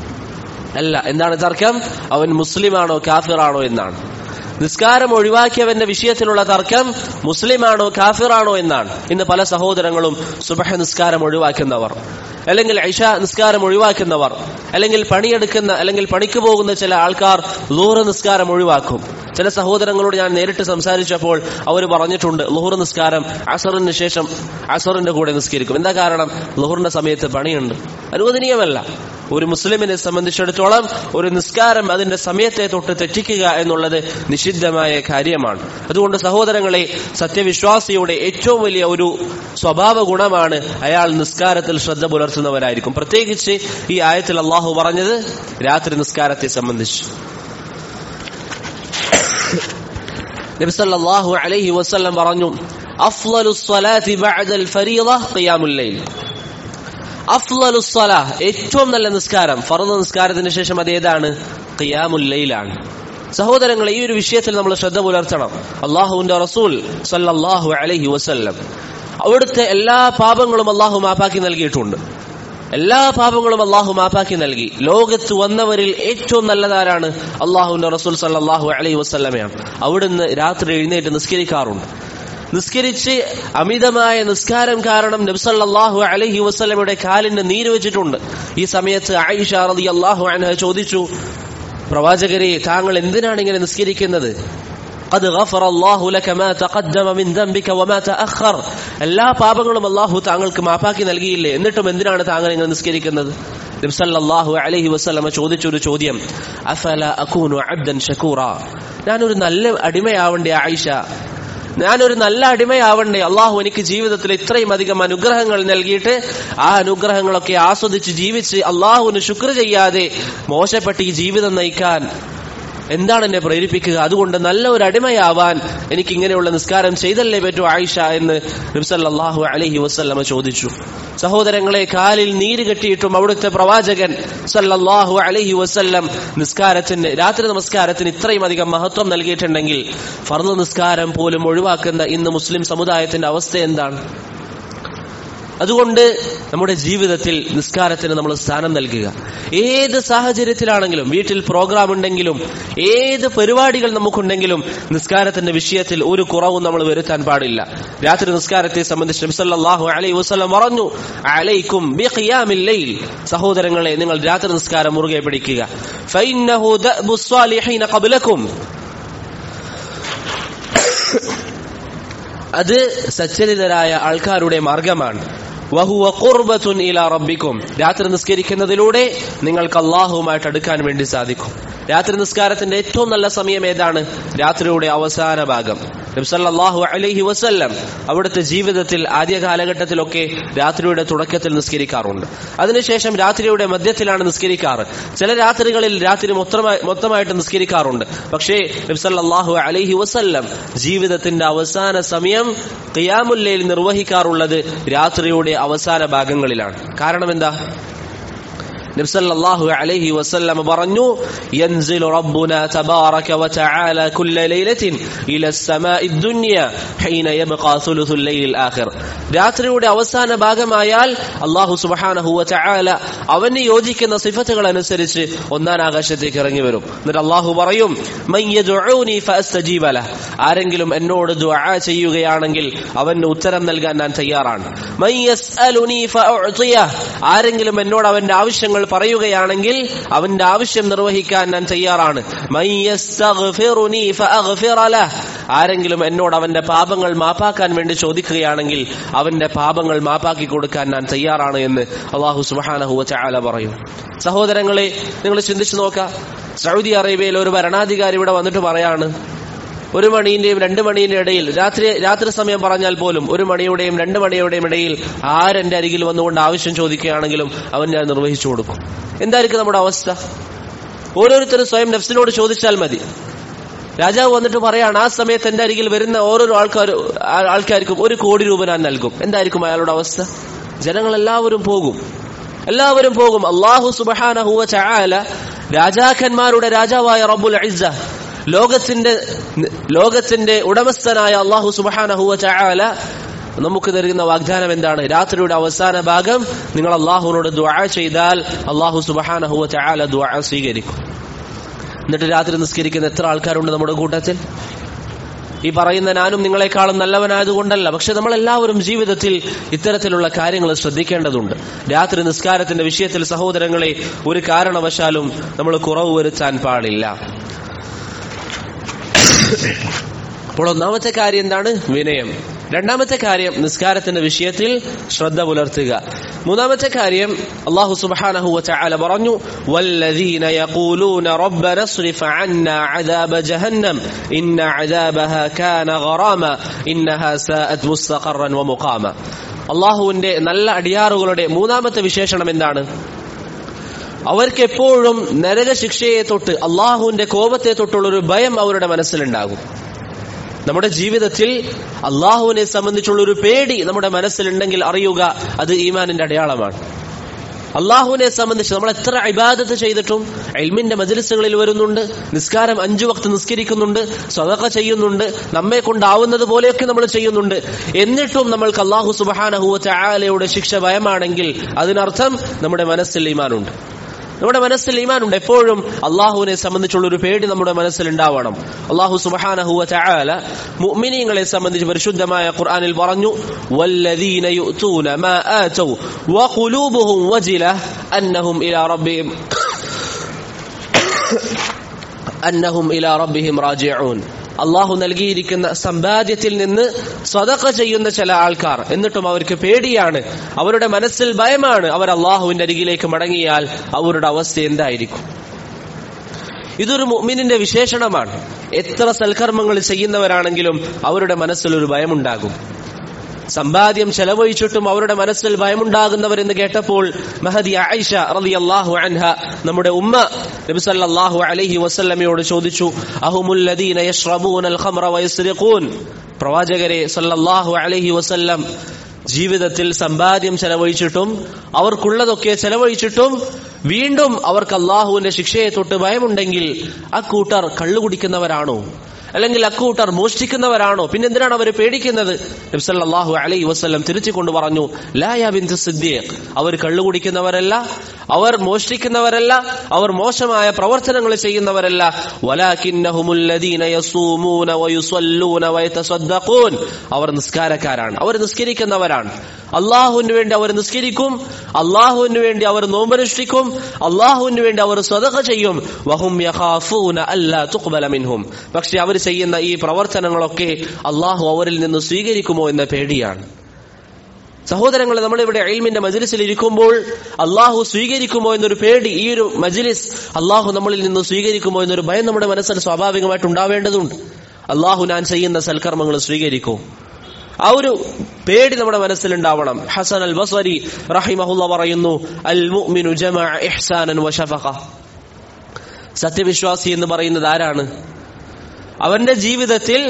അല്ല എന്താണ് തർക്കം അവൻ മുസ്ലിമാണോ കാഫിറാണോ എന്നാണ് നിസ്കാരം ഒഴിവാക്കിയവന്റെ വിഷയത്തിലുള്ള തർക്കം മുസ്ലിമാണോ കാഫിറാണോ എന്നാണ് ഇന്ന് പല സഹോദരങ്ങളും സുബഹ നിസ്കാരം ഒഴിവാക്കുന്നവർ അല്ലെങ്കിൽ ഐഷ നിസ്കാരം ഒഴിവാക്കുന്നവർ അല്ലെങ്കിൽ പണിയെടുക്കുന്ന അല്ലെങ്കിൽ പണിക്ക് പോകുന്ന ചില ആൾക്കാർ ലൂറ് നിസ്കാരം ഒഴിവാക്കും ചില സഹോദരങ്ങളോട് ഞാൻ നേരിട്ട് സംസാരിച്ചപ്പോൾ അവർ പറഞ്ഞിട്ടുണ്ട് ലുഹുർ നിസ്കാരം അസറിന് ശേഷം അസറിന്റെ കൂടെ നിസ്കരിക്കും എന്താ കാരണം ലുഹുറിന്റെ സമയത്ത് പണിയുണ്ട് അനുവദനീയമല്ല ഒരു മുസ്ലിമിനെ സംബന്ധിച്ചിടത്തോളം ഒരു നിസ്കാരം അതിന്റെ സമയത്തെ തൊട്ട് തെറ്റിക്കുക എന്നുള്ളത് നിഷിദ്ധമായ കാര്യമാണ് അതുകൊണ്ട് സഹോദരങ്ങളെ സത്യവിശ്വാസിയുടെ ഏറ്റവും വലിയ ഒരു സ്വഭാവ ഗുണമാണ് അയാൾ നിസ്കാരത്തിൽ ശ്രദ്ധ പുലർത്തുന്നവരായിരിക്കും പ്രത്യേകിച്ച് ഈ ആയത്തിൽ അള്ളാഹു പറഞ്ഞത് രാത്രി നിസ്കാരത്തെ സംബന്ധിച്ച് നബിസല്ലാഹു അലൈഹി വസ്ല്ലം പറഞ്ഞു അഫ്ലലു സ്വലാത്തി ബഅദൽ ഫരീള ഖിയാമുൽ ലൈൽ അഫ്ലലു സ്വലാ ഏറ്റവും നല്ല നിസ്കാരം ഫർദ് നിസ്കാരത്തിന് ശേഷം അത് ഏതാണ് ഖിയാമുൽ ലൈലാണ് സഹോദരങ്ങളെ ഈ ഒരു വിഷയത്തിൽ നമ്മൾ ശ്രദ്ധ പുലർത്തണം അള്ളാഹുവിന്റെ റസൂൽ സല്ലല്ലാഹു അലൈഹി വസല്ലം അവിടുത്തെ എല്ലാ പാപങ്ങളും അള്ളാഹു മാപ്പാക്കി നൽകിയിട്ടുണ്ട് എല്ലാ പാപങ്ങളും അള്ളാഹു മാപ്പാക്കി നൽകി ലോകത്ത് വന്നവരിൽ ഏറ്റവും നല്ലതാരാണ് അള്ളാഹുവിന്റെ റസൂൽ സല്ലാഹു അലൈഹി വസ്ലമയാണ് അവിടുന്ന് രാത്രി എഴുന്നേറ്റ് നിസ്കരിക്കാറുണ്ട് നിസ്കരിച്ച് അമിതമായ നിസ്കാരം കാരണം നബ്സല്ലാഹു അലഹി വസ്ലമയുടെ കാലിന് നീര് വെച്ചിട്ടുണ്ട് ഈ സമയത്ത് ആയിഷ റതി അള്ളാഹു അനഹ ചോദിച്ചു പ്രവാചകരെ താങ്കൾ എന്തിനാണ് ഇങ്ങനെ നിസ്കരിക്കുന്നത് قد غفر الله لك ما تقدم من ذنبك وما تأخر എല്ലാ പാപങ്ങളും അള്ളാഹു താങ്കൾക്ക് മാപ്പാക്കി നൽകിയില്ലേ എന്നിട്ടും എന്തിനാണ് താങ്കൾ ഇങ്ങനെ നിസ്കരിക്കുന്നത് നബ്സല്ലാഹു അലൈഹി വസല്ലമ ചോദിച്ചൊരു ചോദ്യം അഫല അക്കൂനു അബ്ദൻ ഷക്കൂറ ഞാനൊരു നല്ല അടിമയാവണ്ടേ ആയിഷ ഞാനൊരു നല്ല അടിമയാവണ്ടേ അള്ളാഹു എനിക്ക് ജീവിതത്തിൽ ഇത്രയും അധികം അനുഗ്രഹങ്ങൾ നൽകിയിട്ട് ആ അനുഗ്രഹങ്ങളൊക്കെ ആസ്വദിച്ച് ജീവിച്ച് അള്ളാഹുവിന് ശുക്ർ ചെയ്യാതെ മോശപ്പെട്ട് ഈ ജീവിതം നയിക്കാൻ എന്താണ് എന്നെ പ്രേരിപ്പിക്കുക അതുകൊണ്ട് നല്ല ഒരു അടിമയാവാൻ എനിക്ക് ഇങ്ങനെയുള്ള നിസ്കാരം ചെയ്തല്ലേ പറ്റൂ ആയിഷ എന്ന് നബ്സല്ലാഹു അലഹി വസ്ല്ലമ ചോദിച്ചു സഹോദരങ്ങളെ കാലിൽ നീര് കെട്ടിയിട്ടും അവിടുത്തെ പ്രവാചകൻ സല്ലല്ലാഹു അലഹി വസ്ല്ലം നിസ്കാരത്തിന് രാത്രി നമസ്കാരത്തിന് ഇത്രയും അധികം മഹത്വം നൽകിയിട്ടുണ്ടെങ്കിൽ ഫർദ് നിസ്കാരം പോലും ഒഴിവാക്കുന്ന ഇന്ന് മുസ്ലിം സമുദായത്തിന്റെ അവസ്ഥ എന്താണ് അതുകൊണ്ട് നമ്മുടെ ജീവിതത്തിൽ നിസ്കാരത്തിന് നമ്മൾ സ്ഥാനം നൽകുക ഏത് സാഹചര്യത്തിലാണെങ്കിലും വീട്ടിൽ പ്രോഗ്രാം ഉണ്ടെങ്കിലും ഏത് പരിപാടികൾ നമുക്കുണ്ടെങ്കിലും നിസ്കാരത്തിന്റെ വിഷയത്തിൽ ഒരു കുറവും നമ്മൾ വരുത്താൻ പാടില്ല രാത്രി നിസ്കാരത്തെ സംബന്ധിച്ച് നബിസല്ലാഹു അലൈഹി വസ്ലം പറഞ്ഞു അലൈക്കും ബിഖിയാമിൽ ലൈൽ സഹോദരങ്ങളെ നിങ്ങൾ രാത്രി നിസ്കാരം മുറുകെ പിടിക്കുക ഫൈന്നഹു ദഅബു സ്വാലിഹീന ഖബ്ലക്കും അത് സച്ചരിതരായ ആൾക്കാരുടെ മാർഗമാണ് വഹുവ ഖുർബത്തുൻ ഇലാ റബ്ബിക്കും രാത്രി നിസ്കരിക്കുന്നതിലൂടെ നിങ്ങൾക്ക് അള്ളാഹുവുമായിട്ട് അടുക്കാൻ വേണ്ടി സാധിക്കും രാത്രി നിസ്കാരത്തിന്റെ ഏറ്റവും നല്ല സമയം ഏതാണ് രാത്രിയുടെ അവസാന ഭാഗം നബ്സല്ലാഹു അലൈഹി വസല്ലം അവിടുത്തെ ജീവിതത്തിൽ ആദ്യ കാലഘട്ടത്തിലൊക്കെ രാത്രിയുടെ തുടക്കത്തിൽ നിസ്കരിക്കാറുണ്ട് അതിനുശേഷം രാത്രിയുടെ മധ്യത്തിലാണ് നിസ്കരിക്കാറ് ചില രാത്രികളിൽ രാത്രി മൊത്തമായി മൊത്തമായിട്ട് നിസ്കരിക്കാറുണ്ട് പക്ഷേ നബ്സല്ലാഹു അലൈഹി വസല്ലം ജീവിതത്തിന്റെ അവസാന സമയം ഖിയാമുല്ലയിൽ നിർവഹിക്കാറുള്ളത് രാത്രിയുടെ അവസാന ഭാഗങ്ങളിലാണ് കാരണം എന്താ നബ്സല്ലാഹു അലൈഹി വസല്ലം പറഞ്ഞു യൻസിലു റബ്ബുന തബാറക വതആല കുല്ല ലൈലത്തിൻ ഇല السماء الدنيا حين يبقى ثلث الليل الآخر രാത്രിയുടെ അവസാന ഭാഗമായാൽ അല്ലാഹു സുബ്ഹാനഹു വതആല അവന് യോജിക്കുന്ന സിഫത്തുകൾ അനുസരിച്ച് ഒന്നാം ആകാശത്തേക്ക് ഇറങ്ങി വരും എന്നിട്ട് അല്ലാഹു പറയും മൻ യദ്ഉനി ഫഅസ്തജീബ ലഹ് ആരെങ്കിലും എന്നോട് ദുആ ചെയ്യുകയാണെങ്കിൽ അവന് ഉത്തരം നൽകാൻ ഞാൻ തയ്യാറാണ് മൻ യസ്അലുനി ഫഅഉതിയഹ് ആരെങ്കിലും എന്നോട് അവന്റെ ആവശ്യങ്ങൾ പറയുകയാണെങ്കിൽ അവന്റെ ആവശ്യം നിർവഹിക്കാൻ ഞാൻ തയ്യാറാണ് മൻ യസ്തഗ്ഫിറുനി ഫഅഗ്ഫിറ ലഹ് ആരെങ്കിലും എന്നോട് അവന്റെ പാപങ്ങൾ മാപ്പാക്കാൻ വേണ്ടി ചോദിക്കുകയാണെങ്കിൽ അവന്റെ പാപങ്ങൾ മാപ്പാക്കി കൊടുക്കാൻ ഞാൻ തയ്യാറാണ് എന്ന് അള്ളാഹു സുബാനഹു ചാല പറയും സഹോദരങ്ങളെ നിങ്ങൾ ചിന്തിച്ചു നോക്കാം സൗദി അറേബ്യയിൽ ഒരു ഭരണാധികാരി ഇവിടെ വന്നിട്ട് പറയാണ് ഒരു മണിന്റെയും രണ്ട് മണിയുടെ ഇടയിൽ രാത്രി രാത്രി സമയം പറഞ്ഞാൽ പോലും ഒരു മണിയുടെയും രണ്ട് മണിയുടെയും ഇടയിൽ ആരെന്റെ അരികിൽ വന്നുകൊണ്ട് ആവശ്യം ചോദിക്കുകയാണെങ്കിലും അവൻ ഞാൻ നിർവഹിച്ചു കൊടുക്കും എന്തായിരിക്കും നമ്മുടെ അവസ്ഥ ഓരോരുത്തരും സ്വയം നഫ്സിനോട് ചോദിച്ചാൽ മതി രാജാവ് വന്നിട്ട് പറയാണ് ആ സമയത്ത് എന്റെ അരികിൽ വരുന്ന ഓരോരോ ആൾക്കാർ ആൾക്കാർക്കും ഒരു കോടി രൂപ ഞാൻ നൽകും എന്തായിരിക്കും അയാളുടെ അവസ്ഥ ജനങ്ങൾ എല്ലാവരും പോകും എല്ലാവരും പോകും അള്ളാഹു സുബാനഹുവ ചായാല രാജാക്കന്മാരുടെ രാജാവായ റബ്ബുൽ ഇസ്സ ലോകത്തിന്റെ ലോകത്തിന്റെ ഉടമസ്ഥനായ അള്ളാഹു സുബാനഹുവ ചായാല നമുക്ക് നൽകുന്ന വാഗ്ദാനം എന്താണ് രാത്രിയുടെ അവസാന ഭാഗം നിങ്ങൾ അള്ളാഹുവിനോട് ദ്വാ ചെയ്താൽ അള്ളാഹു സുബാനഹുവ ചായാല ദ്വാ സ്വീകരിക്കും എന്നിട്ട് രാത്രി നിസ്കരിക്കുന്ന എത്ര ആൾക്കാരുണ്ട് നമ്മുടെ കൂട്ടത്തിൽ ഈ പറയുന്ന ഞാനും നിങ്ങളെക്കാളും നല്ലവനായതുകൊണ്ടല്ല പക്ഷെ നമ്മളെല്ലാവരും ജീവിതത്തിൽ ഇത്തരത്തിലുള്ള കാര്യങ്ങൾ ശ്രദ്ധിക്കേണ്ടതുണ്ട് രാത്രി നിസ്കാരത്തിന്റെ വിഷയത്തിൽ സഹോദരങ്ങളെ ഒരു കാരണവശാലും നമ്മൾ കുറവ് വരുത്താൻ പാടില്ല അപ്പോൾ ഒന്നാമത്തെ കാര്യം എന്താണ് വിനയം രണ്ടാമത്തെ കാര്യം നിസ്കാരത്തിന്റെ വിഷയത്തിൽ ശ്രദ്ധ പുലർത്തുക മൂന്നാമത്തെ കാര്യം അള്ളാഹു സുബ്ഹാനഹു വതആല പറഞ്ഞു വല്ലദീന യഖൂലൂന റബ്ബന اصرف عنا عذاب جهنم إن عذابها كان غراما إنها ساءت مستقرا ومقاما അള്ളാഹുവിന്റെ നല്ല അടിയാറുകളുടെ മൂന്നാമത്തെ വിശേഷണം എന്താണ് അവർക്ക് എപ്പോഴും നരകശിക്ഷയെ തൊട്ട് അള്ളാഹുവിന്റെ കോപത്തെ തൊട്ടുള്ള ഒരു ഭയം അവരുടെ മനസ്സിലുണ്ടാകും നമ്മുടെ ജീവിതത്തിൽ അള്ളാഹുവിനെ സംബന്ധിച്ചുള്ള ഒരു പേടി നമ്മുടെ മനസ്സിലുണ്ടെങ്കിൽ അറിയുക അത് ഈമാനിന്റെ അടയാളമാണ് അള്ളാഹുവിനെ സംബന്ധിച്ച് നമ്മൾ എത്ര ഇബാദത്ത് ചെയ്തിട്ടും എൽമിന്റെ മജലിസുകളിൽ വരുന്നുണ്ട് നിസ്കാരം അഞ്ചു വക്ത് നിസ്കരിക്കുന്നുണ്ട് സ്വതക്ക ചെയ്യുന്നുണ്ട് നമ്മെ കൊണ്ടാവുന്നത് പോലെയൊക്കെ നമ്മൾ ചെയ്യുന്നുണ്ട് എന്നിട്ടും നമ്മൾക്ക് അള്ളാഹു സുബാനഹുവ ചായാലയുടെ ശിക്ഷ ഭയമാണെങ്കിൽ അതിനർത്ഥം നമ്മുടെ മനസ്സിൽ ഈമാനുണ്ട് നമ്മുടെ മനസ്സിൽ ഈമാനുണ്ട് എപ്പോഴും അള്ളാഹുവിനെ സംബന്ധിച്ചുള്ള ഒരു പേടി നമ്മുടെ മനസ്സിൽ ഉണ്ടാവണം അള്ളാഹു സുബഹാനഹുവ ചായാല മുഅ്മിനീങ്ങളെ സംബന്ധിച്ച് പരിശുദ്ധമായ ഖുർആനിൽ പറഞ്ഞു വല്ലദീന യുഅ്തൂന മാ ആതൗ വഖുലൂബുഹും വജില അന്നഹും ഇലാ റബ്ബിഹിം അന്നഹും ഇലാ റബ്ബിഹിം റാജിഊൻ അള്ളാഹു നൽകിയിരിക്കുന്ന സമ്പാദ്യത്തിൽ നിന്ന് സ്വതക്ക ചെയ്യുന്ന ചില ആൾക്കാർ എന്നിട്ടും അവർക്ക് പേടിയാണ് അവരുടെ മനസ്സിൽ ഭയമാണ് അവർ അള്ളാഹുവിന്റെ അരികിലേക്ക് മടങ്ങിയാൽ അവരുടെ അവസ്ഥ എന്തായിരിക്കും ഇതൊരു മുഅ്മിനിന്റെ വിശേഷണമാണ് എത്ര സൽക്കർമ്മങ്ങൾ ചെയ്യുന്നവരാണെങ്കിലും അവരുടെ മനസ്സിൽ ഒരു ഭയമുണ്ടാകും സമ്പാദ്യം ചെലവഴിച്ചിട്ടും അവരുടെ മനസ്സിൽ ഭയമുണ്ടാകുന്നവരെന്ന് കേട്ടപ്പോൾ മഹദി ആയിഷ റളിയല്ലാഹു അൻഹ നമ്മുടെ ഉമ്മ നബി സല്ലല്ലാഹു അലൈഹി വസല്ലമയോട് ചോദിച്ചു അഹുമുല്ലദീന യശ്റബൂനൽ ഖംറ വയസ്രിഖൂൻ പ്രവാചകരെ സല്ലല്ലാഹു അലൈഹി വസല്ലം ജീവിതത്തിൽ സമ്പാദ്യം ചെലവഴിച്ചിട്ടും അവർക്കുള്ളതൊക്കെ ചെലവഴിച്ചിട്ടും വീണ്ടും അവർക്ക് അള്ളാഹുവിന്റെ ശിക്ഷയെ തൊട്ട് ഭയമുണ്ടെങ്കിൽ അക്കൂട്ടർ കള്ളുകുടിക്കുന്നവരാണോ അല്ലെങ്കിൽ അക്കൂട്ടർ മോഷ്ടിക്കുന്നവരാണോ പിന്നെ എന്തിനാണ് അവർ പേടിക്കുന്നത് നബ്സല്ലാഹു അലൈ വസ്ലം തിരിച്ചു കൊണ്ട് പറഞ്ഞു ലായ ബിന്ദു സിദ്ദീഖ് അവർ കള്ളുകുടിക്കുന്നവരല്ല അവർ മോഷ്ടിക്കുന്നവരല്ല അവർ മോശമായ പ്രവർത്തനങ്ങൾ ചെയ്യുന്നവരല്ല വലാകിന്നഹുമുല്ലദീന യസൂമൂന വയുസല്ലൂന വയതസദ്ദഖൂൻ അവർ നിസ്കാരക്കാരാണ് അവർ നിസ്കരിക്കുന്നവരാണ് അള്ളാഹുവിന് വേണ്ടി അവർ നിസ്കരിക്കും അള്ളാഹുവിന് വേണ്ടി അവർ നോമ്പനുഷ്ഠിക്കും അള്ളാഹുവിന് വേണ്ടി അവർ സ്വതക ചെയ്യും വഹും യഖാഫൂന അല്ലാ തുഖ്ബല മിൻഹും പക്ഷെ അവർ ചെയ്യുന്ന ഈ പ്രവർത്തനങ്ങളൊക്കെ അള്ളാഹു അവരിൽ നിന്ന് സ്വീകരിക്കുമോ എന്ന പേടിയാണ് സഹോദരങ്ങൾ നമ്മളിവിടെ എൽമിന്റെ മജ്ലിസിൽ ഇരിക്കുമ്പോൾ അള്ളാഹു സ്വീകരിക്കുമോ എന്നൊരു പേടി ഈ ഒരു മജ്ലിസ് അള്ളാഹു നമ്മളിൽ നിന്ന് സ്വീകരിക്കുമോ എന്നൊരു ഭയം നമ്മുടെ മനസ്സിൽ സ്വാഭാവികമായിട്ട് ഉണ്ടാവേണ്ടതുണ്ട് അള്ളാഹു ഞാൻ ചെയ്യുന്ന സൽക്കർമ്മങ്ങൾ സ്വീകരിക്കും ആ ഒരു പേടി നമ്മുടെ മനസ്സിലുണ്ടാവണം ഹസൻ അൽ ബസ്വരി റഹിമഹുല്ല പറയുന്നു അൽ മുഅ്മിനു ജമഅ ഇഹ്സാനൻ വശഫഖ സത്യവിശ്വാസി എന്ന് പറയുന്നത് ആരാണ് അവന്റെ ജീവിതത്തിൽ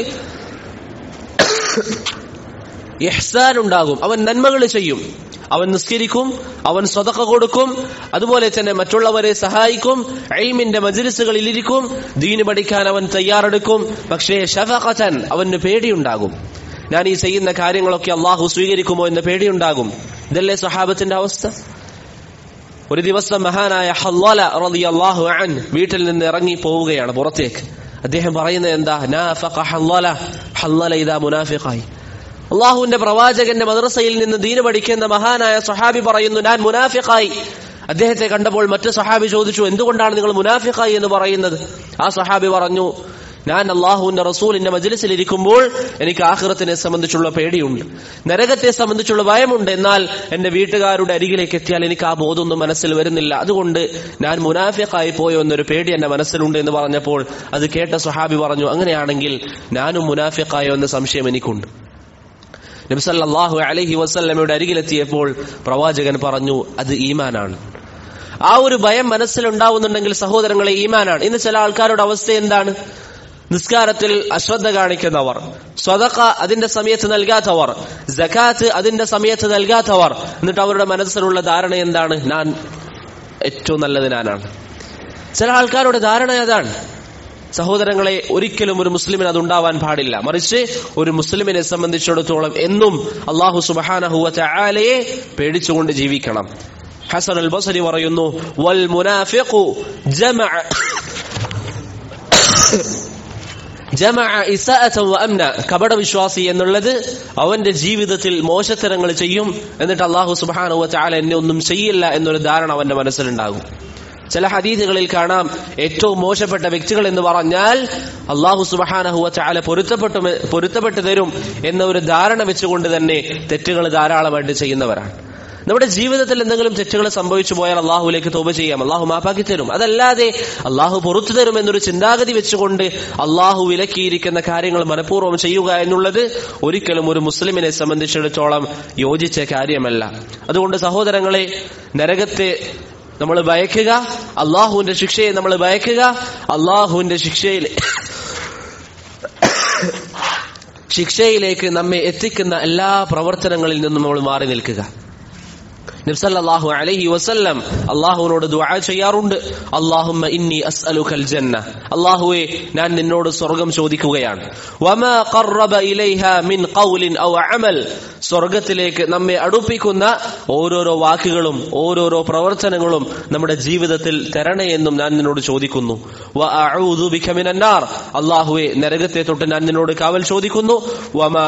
ഇഹ്സാൻ ഉണ്ടാകും അവൻ നന്മകൾ ചെയ്യും അവൻ നിസ്കരിക്കും അവൻ സ്വതക്ക കൊടുക്കും അതുപോലെ തന്നെ മറ്റുള്ളവരെ സഹായിക്കും എൽമിന്റെ മജ്ലിസുകളിൽ ഇരിക്കും ദീന് പഠിക്കാൻ അവൻ തയ്യാറെടുക്കും പക്ഷേ ഷഫഖൻ അവന് പേടിയുണ്ടാകും ഞാൻ ഈ ചെയ്യുന്ന കാര്യങ്ങളൊക്കെ അള്ളാഹു സ്വീകരിക്കുമോ എന്ന പേടിയുണ്ടാകും ഇതല്ലേ സ്വഹാബത്തിന്റെ അവസ്ഥ ഒരു ദിവസം മഹാനായ ഹല്ലാല റളിയല്ലാഹു അൻ വീട്ടിൽ നിന്ന് ഇറങ്ങി പോവുകയാണ് പുറത്തേക്ക് അദ്ദേഹം പറയുന്നത് എന്താ നാഫഖ ഹല്ലാല ഹല്ലാല ഇതാ മുനാഫിഖായി അള്ളാഹുവിന്റെ പ്രവാചകന്റെ മദ്രസയിൽ നിന്ന് ദീന് പഠിക്കുന്ന മഹാനായ സഹാബി പറയുന്നു ഞാൻ മുനാഫിഖായി അദ്ദേഹത്തെ കണ്ടപ്പോൾ മറ്റു സഹാബി ചോദിച്ചു എന്തുകൊണ്ടാണ് നിങ്ങൾ മുനാഫിഖായി എന്ന് പറയുന്നത് ആ സഹാബി പറഞ്ഞു ഞാൻ അള്ളാഹുവിന്റെ റസൂലിന്റെ മജ്ലിസിൽ ഇരിക്കുമ്പോൾ എനിക്ക് ആഹ്റത്തിനെ സംബന്ധിച്ചുള്ള പേടിയുണ്ട് നരകത്തെ സംബന്ധിച്ചുള്ള ഭയമുണ്ട് എന്നാൽ എന്റെ വീട്ടുകാരുടെ അരികിലേക്ക് എത്തിയാൽ എനിക്ക് ആ ബോധമൊന്നും മനസ്സിൽ വരുന്നില്ല അതുകൊണ്ട് ഞാൻ മുനാഫിഖായി പോയോ എന്നൊരു പേടി എന്റെ മനസ്സിലുണ്ട് എന്ന് പറഞ്ഞപ്പോൾ അത് കേട്ട സുഹാബി പറഞ്ഞു അങ്ങനെയാണെങ്കിൽ ഞാനും മുനാഫിഖായോ എന്ന സംശയം എനിക്കുണ്ട് നബ്സല്ലാഹു അലഹി വസ്ല്ലമയുടെ അരികിലെത്തിയപ്പോൾ പ്രവാചകൻ പറഞ്ഞു അത് ഈമാനാണ് ആ ഒരു ഭയം മനസ്സിലുണ്ടാവുന്നുണ്ടെങ്കിൽ സഹോദരങ്ങളെ ഈമാനാണ് ഇന്ന് ചില ആൾക്കാരുടെ അവസ്ഥ എന്താണ് നിസ്കാരത്തിൽ അശ്രദ്ധ കാണിക്കുന്നവർ സ്വതക്ക അതിന്റെ സമയത്ത് നൽകാത്തവർ ജക്കാത്ത് അതിന്റെ സമയത്ത് നൽകാത്തവർ എന്നിട്ട് അവരുടെ മനസ്സിലുള്ള ധാരണ എന്താണ് ഞാൻ ഏറ്റവും നല്ലത് ഞാനാണ് ചില ആൾക്കാരുടെ ധാരണ അതാണ് സഹോദരങ്ങളെ ഒരിക്കലും ഒരു മുസ്ലിമിന് അത് ഉണ്ടാവാൻ പാടില്ല മറിച്ച് ഒരു മുസ്ലിമിനെ സംബന്ധിച്ചിടത്തോളം എന്നും അള്ളാഹു സുബാനഹുവ ആലയെ പേടിച്ചുകൊണ്ട് ജീവിക്കണം ഹസൻ അൽ ബസരി പറയുന്നു വൽ മുനാഫിഖു ജമഅ ജമഅ ഇസാഅതൻ വഅംന കപട വിശ്വാസി എന്നുള്ളത് അവന്റെ ജീവിതത്തിൽ മോശത്തരങ്ങൾ ചെയ്യും എന്നിട്ട് അള്ളാഹു സുബ്ഹാനഹു വതആല എന്നെ ഒന്നും ചെയ്യില്ല എന്നൊരു ധാരണ അവന്റെ മനസ്സിലുണ്ടാകും ചില ഹദീദുകളിൽ കാണാം ഏറ്റവും മോശപ്പെട്ട വ്യക്തികൾ എന്ന് പറഞ്ഞാൽ അള്ളാഹു സുബഹാനഹുവ ചാല പൊരുത്തപ്പെട്ടു പൊരുത്തപ്പെട്ടു തരും എന്ന ഒരു ധാരണ വെച്ചുകൊണ്ട് തന്നെ തെറ്റുകൾ ധാരാളമായിട്ട് ചെയ്യുന്നവരാണ് നമ്മുടെ ജീവിതത്തിൽ എന്തെങ്കിലും തെറ്റുകൾ സംഭവിച്ചു പോയാൽ അള്ളാഹുലേക്ക് തോപ ചെയ്യാം അള്ളാഹു മാപ്പാക്കി തരും അതല്ലാതെ അള്ളാഹു പുറത്തു തരും എന്നൊരു ചിന്താഗതി വെച്ചുകൊണ്ട് അള്ളാഹു വിലക്കിയിരിക്കുന്ന കാര്യങ്ങൾ മനഃപൂർവ്വം ചെയ്യുക എന്നുള്ളത് ഒരിക്കലും ഒരു മുസ്ലിമിനെ സംബന്ധിച്ചിടത്തോളം യോജിച്ച കാര്യമല്ല അതുകൊണ്ട് സഹോദരങ്ങളെ നരകത്തെ നമ്മൾ ഭയക്കുക അള്ളാഹുവിന്റെ ശിക്ഷയെ നമ്മൾ ഭയക്കുക അള്ളാഹുവിന്റെ ശിക്ഷയിൽ ശിക്ഷയിലേക്ക് നമ്മെ എത്തിക്കുന്ന എല്ലാ പ്രവർത്തനങ്ങളിൽ നിന്നും നമ്മൾ മാറി നിൽക്കുക നബ്സല്ലാഹു അലൈഹി വസല്ലം അള്ളാഹുവിനോട് ദുആ ചെയ്യാറുണ്ട് അള്ളാഹുമ്മ ഇന്നി അസ്അലുക്കൽ ജന്ന അള്ളാഹുവെ ഞാൻ നിന്നോട് സ്വർഗം ചോദിക്കുകയാണ് വമാ ഖറബ ഇലൈഹ മിൻ ഖൗലിൻ ഔ അമൽ സ്വർഗത്തിലേക്ക് നമ്മെ അടുപ്പിക്കുന്ന ഓരോരോ വാക്കുകളും ഓരോരോ പ്രവർത്തനങ്ങളും നമ്മുടെ ജീവിതത്തിൽ തരണേ എന്നും ഞാൻ നിന്നോട് ചോദിക്കുന്നു വ അഊദു ബിക മിനന്നാർ അള്ളാഹുവെ നരകത്തെ തൊട്ട് ഞാൻ നിന്നോട് കാവൽ ചോദിക്കുന്നു വമാ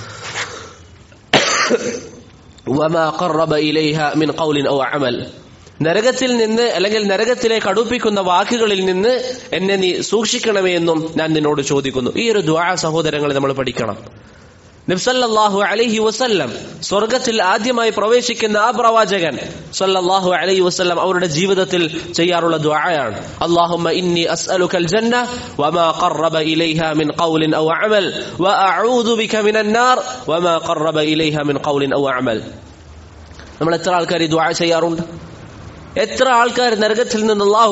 وما قرب إليها من قول أو عمل നരകത്തിൽ നിന്ന് അല്ലെങ്കിൽ നരകത്തിലേക്ക് അടുപ്പിക്കുന്ന വാക്കുകളിൽ നിന്ന് എന്നെ നീ സൂക്ഷിക്കണമേ എന്നും ഞാൻ നിന്നോട് ചോദിക്കുന്നു ഈ ഒരു ദ്വാ സഹോദരങ്ങളെ നമ്മൾ പഠിക്കണം നബ്സല്ലാഹു അലൈഹി വസല്ലം സ്വർഗത്തിൽ ആദ്യമായി പ്രവേശിക്കുന്ന ആ പ്രവാചകൻ സല്ലല്ലാഹു അലൈഹി വസല്ലം അവരുടെ ജീവിതത്തിൽ ചെയ്യാറുള്ള ദുആയാണ് അല്ലാഹുമ്മ ഇന്നി അസ്അലുകൽ ജന്ന വമാ ഖറബ ഇലൈഹ മിൻ ഖൗലിൻ ഔ അമൽ വഅഊദു ബിക മിനൻ നാർ വമാ ഖറബ ഇലൈഹ മിൻ ഖൗലിൻ ഔ അമൽ നമ്മൾ എത്ര ആൾക്കാർ ഈ ദുആ ചെയ്യാറുണ്ട് എത്ര ആൾക്കാർ നരകത്തിൽ നിന്ന് അല്ലാഹു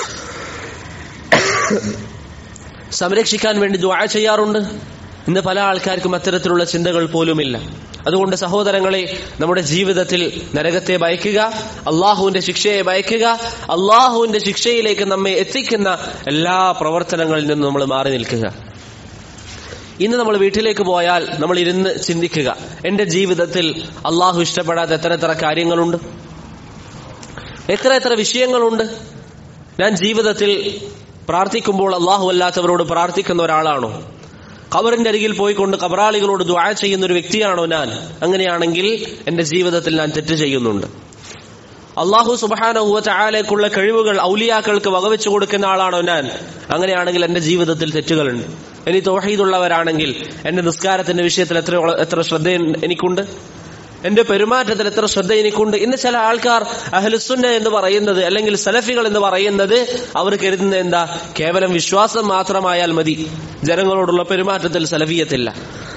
സംരക്ഷിക്കാൻ വേണ്ടി ദുആ ചെയ്യാറുണ്ട് ഇന്ന് പല ആൾക്കാർക്കും അത്തരത്തിലുള്ള ചിന്തകൾ പോലുമില്ല അതുകൊണ്ട് സഹോദരങ്ങളെ നമ്മുടെ ജീവിതത്തിൽ നരകത്തെ ഭയക്കുക അള്ളാഹുവിന്റെ ശിക്ഷയെ ഭയക്കുക അള്ളാഹുവിന്റെ ശിക്ഷയിലേക്ക് നമ്മെ എത്തിക്കുന്ന എല്ലാ പ്രവർത്തനങ്ങളിൽ നിന്നും നമ്മൾ മാറി നിൽക്കുക ഇന്ന് നമ്മൾ വീട്ടിലേക്ക് പോയാൽ നമ്മൾ ഇരുന്ന് ചിന്തിക്കുക എന്റെ ജീവിതത്തിൽ അള്ളാഹു ഇഷ്ടപ്പെടാത്ത എത്ര എത്ര കാര്യങ്ങളുണ്ട് എത്ര എത്ര വിഷയങ്ങളുണ്ട് ഞാൻ ജീവിതത്തിൽ പ്രാർത്ഥിക്കുമ്പോൾ അള്ളാഹു അല്ലാത്തവരോട് പ്രാർത്ഥിക്കുന്ന ഒരാളാണോ ഖബറിന്റെ അരികിൽ പോയിക്കൊണ്ട് കബറാളികളോട് ദ്വാ ചെയ്യുന്ന ഒരു വ്യക്തിയാണോ ഞാൻ അങ്ങനെയാണെങ്കിൽ എന്റെ ജീവിതത്തിൽ ഞാൻ തെറ്റ് ചെയ്യുന്നുണ്ട് അള്ളാഹു സുബാനഹുവ ചായാലേക്കുള്ള കഴിവുകൾ ഔലിയാക്കൾക്ക് വകവെച്ചു കൊടുക്കുന്ന ആളാണോ ഞാൻ അങ്ങനെയാണെങ്കിൽ എന്റെ ജീവിതത്തിൽ തെറ്റുകളുണ്ട് ഇനി തോഹീദുള്ളവരാണെങ്കിൽ എന്റെ നിസ്കാരത്തിന്റെ വിഷയത്തിൽ എത്ര എത്ര ശ്രദ്ധ എനിക്കുണ്ട് എന്റെ പെരുമാറ്റത്തിൽ എത്ര ശ്രദ്ധ എനിക്കുണ്ട് ഇന്ന് ചില ആൾക്കാർ അഹ്ലുസുന്ന എന്ന് പറയുന്നത് അല്ലെങ്കിൽ സലഫികൾ എന്ന് പറയുന്നത് അവർ കരുതുന്നത് എന്താ കേവലം വിശ്വാസം മാത്രമായാൽ മതി ജനങ്ങളോടുള്ള പെരുമാറ്റത്തിൽ സലഫിയത്തില്ല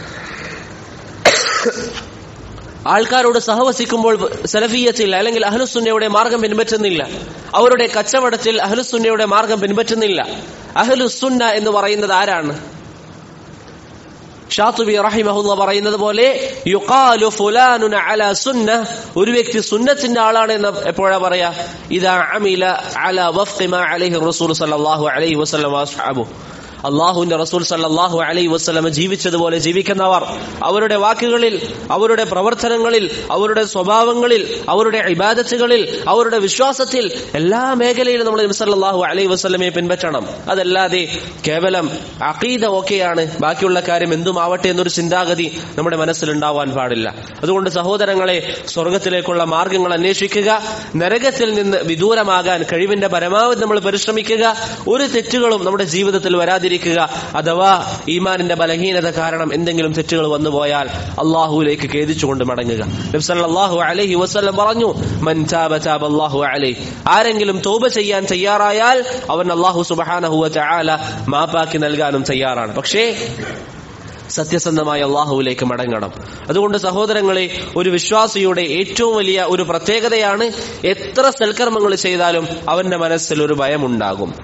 ആൾക്കാരോട് സഹവസിക്കുമ്പോൾ സലഫിയത്തിൽ അല്ലെങ്കിൽ അഹ്ലുസുന്നയുടെ മാർഗം പിൻപറ്റുന്നില്ല അവരുടെ കച്ചവടത്തിൽ അഹ്ലുസുന്നയുടെ മാർഗം പിൻപറ്റുന്നില്ല അഹ്ലുസുന്ന എന്ന് പറയുന്നത് ആരാണ് ഷാത്തുബി റഹിമഹുല്ല പറയുന്നത് പോലെ യുഖാലു ഫുലാനുന അല സുന്ന ഒരു വ്യക്തി സുന്നത്തിന്റെ ആളാണ് എന്ന് എപ്പോഴാ പറയാ ഇതാ അമില അല വഫ്ഖി മാ അലൈഹി റസൂൽ സല്ലല്ലാഹു അലൈഹി വസല്ലം വഅസ്ഹാബു അള്ളാഹുവിന്റെ റസൂൽ സല്ലാഹു അലൈ വസ്ലമ ജീവിച്ചതുപോലെ ജീവിക്കുന്നവർ അവരുടെ വാക്കുകളിൽ അവരുടെ പ്രവർത്തനങ്ങളിൽ അവരുടെ സ്വഭാവങ്ങളിൽ അവരുടെ ഇബാദത്തുകളിൽ അവരുടെ വിശ്വാസത്തിൽ എല്ലാ മേഖലയിലും നമ്മൾ നബിസല്ലാഹു അലൈ വസ്ലമയെ പിൻപറ്റണം അതല്ലാതെ കേവലം അഖീദ ഓക്കെയാണ് ബാക്കിയുള്ള കാര്യം എന്തുമാവട്ടെ എന്നൊരു ചിന്താഗതി നമ്മുടെ മനസ്സിൽ ഉണ്ടാവാൻ പാടില്ല അതുകൊണ്ട് സഹോദരങ്ങളെ സ്വർഗത്തിലേക്കുള്ള മാർഗങ്ങൾ അന്വേഷിക്കുക നരകത്തിൽ നിന്ന് വിദൂരമാകാൻ കഴിവിന്റെ പരമാവധി നമ്മൾ പരിശ്രമിക്കുക ഒരു തെറ്റുകളും നമ്മുടെ ജീവിതത്തിൽ വരാതിരിക്കുക അഥവാ ഈമാനിന്റെ ബലഹീനത കാരണം എന്തെങ്കിലും തെറ്റുകൾ വന്നുപോയാൽ അള്ളാഹുവിലേക്ക് ഖേദിച്ചുകൊണ്ട് മടങ്ങുക നബ്സല്ലാഹു അലൈഹി വസ്ലം പറഞ്ഞു മൻ താബ താബ അല്ലാഹു അലൈഹി ആരെങ്കിലും തോപ ചെയ്യാൻ തയ്യാറായാൽ അവൻ അള്ളാഹു സുബഹാനഹുവ ചാല മാപ്പാക്കി നൽകാനും തയ്യാറാണ് പക്ഷേ സത്യസന്ധമായ അള്ളാഹുവിലേക്ക് മടങ്ങണം അതുകൊണ്ട് സഹോദരങ്ങളെ ഒരു വിശ്വാസിയുടെ ഏറ്റവും വലിയ ഒരു പ്രത്യേകതയാണ് എത്ര സൽക്കർമ്മങ്ങൾ ചെയ്താലും അവന്റെ മനസ്സിൽ ഒരു ഭയമുണ്ടാകും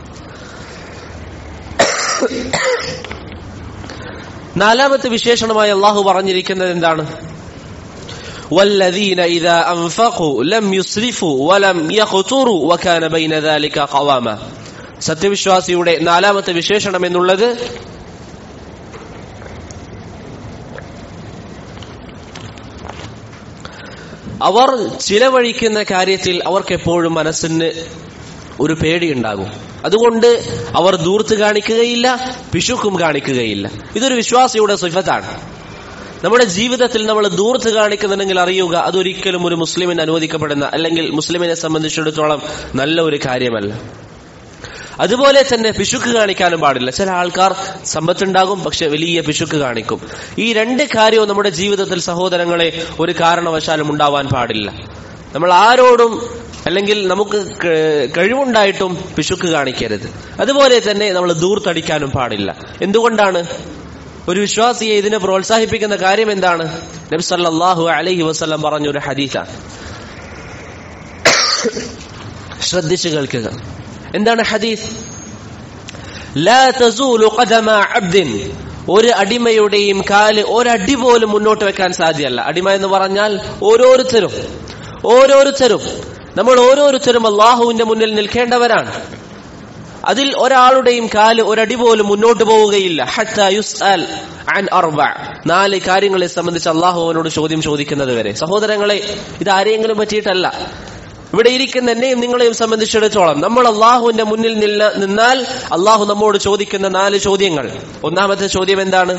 നാലാമത്തെ വിശേഷണമായി അള്ളാഹു പറഞ്ഞിരിക്കുന്നത് എന്താണ് والذين إذا أنفقوا لم يسرفوا ولم يقتروا وكان بين ذلك قواما സത്യവിശ്വാസിയുടെ നാലാമത്തെ വിശേഷണം എന്നുള്ളത് അവർ ചിലവഴിക്കുന്ന കാര്യത്തിൽ അവർക്ക് എപ്പോഴും മനസ്സിന് ഒരു പേടിയുണ്ടാകും അതുകൊണ്ട് അവർ ദൂർത്ത് കാണിക്കുകയില്ല പിശുക്കും കാണിക്കുകയില്ല ഇതൊരു വിശ്വാസിയുടെ സിഫത്താണ് നമ്മുടെ ജീവിതത്തിൽ നമ്മൾ ദൂർത്ത് കാണിക്കുന്നുണ്ടെങ്കിൽ അറിയുക അതൊരിക്കലും ഒരു മുസ്ലിമിന് അനുവദിക്കപ്പെടുന്ന അല്ലെങ്കിൽ മുസ്ലിമിനെ സംബന്ധിച്ചിടത്തോളം നല്ല ഒരു കാര്യമല്ല അതുപോലെ തന്നെ പിശുക്ക് കാണിക്കാനും പാടില്ല ചില ആൾക്കാർ സമ്പത്തുണ്ടാകും പക്ഷെ വലിയ പിശുക്ക് കാണിക്കും ഈ രണ്ട് കാര്യവും നമ്മുടെ ജീവിതത്തിൽ സഹോദരങ്ങളെ ഒരു കാരണവശാലും ഉണ്ടാവാൻ പാടില്ല നമ്മൾ ആരോടും അല്ലെങ്കിൽ നമുക്ക് കഴിവുണ്ടായിട്ടും പിശുക്ക് കാണിക്കരുത് അതുപോലെ തന്നെ നമ്മൾ ദൂർത്തടിക്കാനും പാടില്ല എന്തുകൊണ്ടാണ് ഒരു വിശ്വാസിയെ ഇതിനെ പ്രോത്സാഹിപ്പിക്കുന്ന കാര്യം എന്താണ് നബി സല്ലല്ലാഹു അലൈഹി വസല്ലം പറഞ്ഞ ഒരു ഹദീസാണ് ശ്രദ്ധിച്ചു കേൾക്കുക എന്താണ് ഹദീസ് ലാ തസൂലു ഖദമ അബ്ദിൻ ഒരു അടിമയുടെയും കാല് ഒരടി പോലും മുന്നോട്ട് വെക്കാൻ സാധ്യമല്ല അടിമ എന്ന് പറഞ്ഞാൽ ഓരോരുത്തരും ഓരോരുത്തരും നമ്മൾ ഓരോരുത്തരും അള്ളാഹുവിന്റെ മുന്നിൽ നിൽക്കേണ്ടവരാണ് അതിൽ ഒരാളുടെയും കാല് ഒരടി പോലും മുന്നോട്ട് പോവുകയില്ല നാല് കാര്യങ്ങളെ സംബന്ധിച്ച് അള്ളാഹു അവനോട് ചോദ്യം ചോദിക്കുന്നത് വരെ സഹോദരങ്ങളെ ഇത് ആരെങ്കിലും പറ്റിയിട്ടല്ല ഇവിടെ ഇരിക്കുന്ന എന്നെയും നിങ്ങളെയും സംബന്ധിച്ചിടത്തോളം നമ്മൾ അള്ളാഹുവിന്റെ മുന്നിൽ നിന്നാൽ അള്ളാഹു നമ്മോട് ചോദിക്കുന്ന നാല് ചോദ്യങ്ങൾ ഒന്നാമത്തെ ചോദ്യം എന്താണ്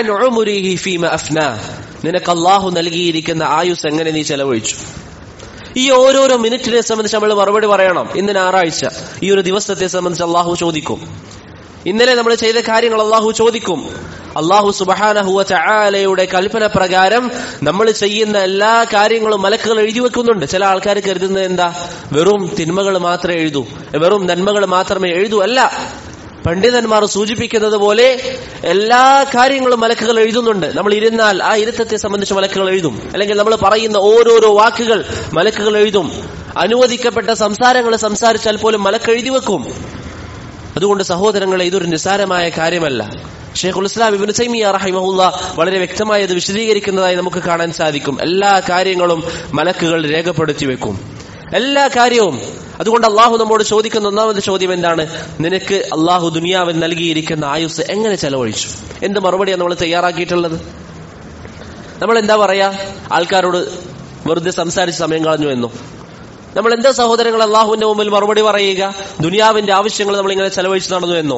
നിനക്ക് അള്ളാഹു നൽകിയിരിക്കുന്ന ആയുസ് എങ്ങനെ നീ ചെലവഴിച്ചു ഈ ഓരോരോ മിനിറ്റിനെ സംബന്ധിച്ച് നമ്മൾ മറുപടി പറയണം ഇന്ന് ഞായറാഴ്ച ഈ ഒരു ദിവസത്തെ സംബന്ധിച്ച് അള്ളാഹു ചോദിക്കും ഇന്നലെ നമ്മൾ ചെയ്ത കാര്യങ്ങൾ അള്ളാഹു ചോദിക്കും അള്ളാഹു സുബഹാനഹുവ ചായാലയുടെ കൽപ്പന പ്രകാരം നമ്മൾ ചെയ്യുന്ന എല്ലാ കാര്യങ്ങളും മലക്കുകൾ എഴുതി വെക്കുന്നുണ്ട് ചില ആൾക്കാർ കരുതുന്നത് എന്താ വെറും തിന്മകൾ മാത്രമേ എഴുതൂ വെറും നന്മകൾ മാത്രമേ എഴുതൂ അല്ല പണ്ഡിതന്മാർ സൂചിപ്പിക്കുന്നത് പോലെ എല്ലാ കാര്യങ്ങളും മലക്കുകൾ എഴുതുന്നുണ്ട് നമ്മൾ ഇരുന്നാൽ ആ ഇരുത്തത്തെ സംബന്ധിച്ച് മലക്കുകൾ എഴുതും അല്ലെങ്കിൽ നമ്മൾ പറയുന്ന ഓരോരോ വാക്കുകൾ മലക്കുകൾ എഴുതും അനുവദിക്കപ്പെട്ട സംസാരങ്ങൾ സംസാരിച്ചാൽ പോലും മലക്ക് എഴുതി വെക്കും അതുകൊണ്ട് സഹോദരങ്ങളെ ഇതൊരു നിസാരമായ കാര്യമല്ല ഷെയ്ഖുൽ ഇസ്ലാം ഇബിൻ സൈമിയ റഹിമഹുല്ല വളരെ വ്യക്തമായി അത് വിശദീകരിക്കുന്നതായി നമുക്ക് കാണാൻ സാധിക്കും എല്ലാ കാര്യങ്ങളും മലക്കുകൾ രേഖപ്പെടുത്തി വെക്കും എല്ലാ കാര്യവും അതുകൊണ്ട് അള്ളാഹു നമ്മോട് ചോദിക്കുന്ന ഒന്നാമത്തെ ചോദ്യം എന്താണ് നിനക്ക് അള്ളാഹു ദുനിയാവിൽ നൽകിയിരിക്കുന്ന ആയുസ് എങ്ങനെ ചെലവഴിച്ചു എന്ത് മറുപടിയാണ് നമ്മൾ തയ്യാറാക്കിയിട്ടുള്ളത് നമ്മൾ എന്താ പറയാ ആൾക്കാരോട് വെറുതെ സംസാരിച്ച് സമയം കളഞ്ഞു എന്നോ നമ്മൾ എന്താ സഹോദരങ്ങൾ അള്ളാഹുവിന്റെ മുമ്പിൽ മറുപടി പറയുക ദുനിയാവിന്റെ ആവശ്യങ്ങൾ നമ്മൾ ഇങ്ങനെ ചെലവഴിച്ച് നടന്നു എന്നോ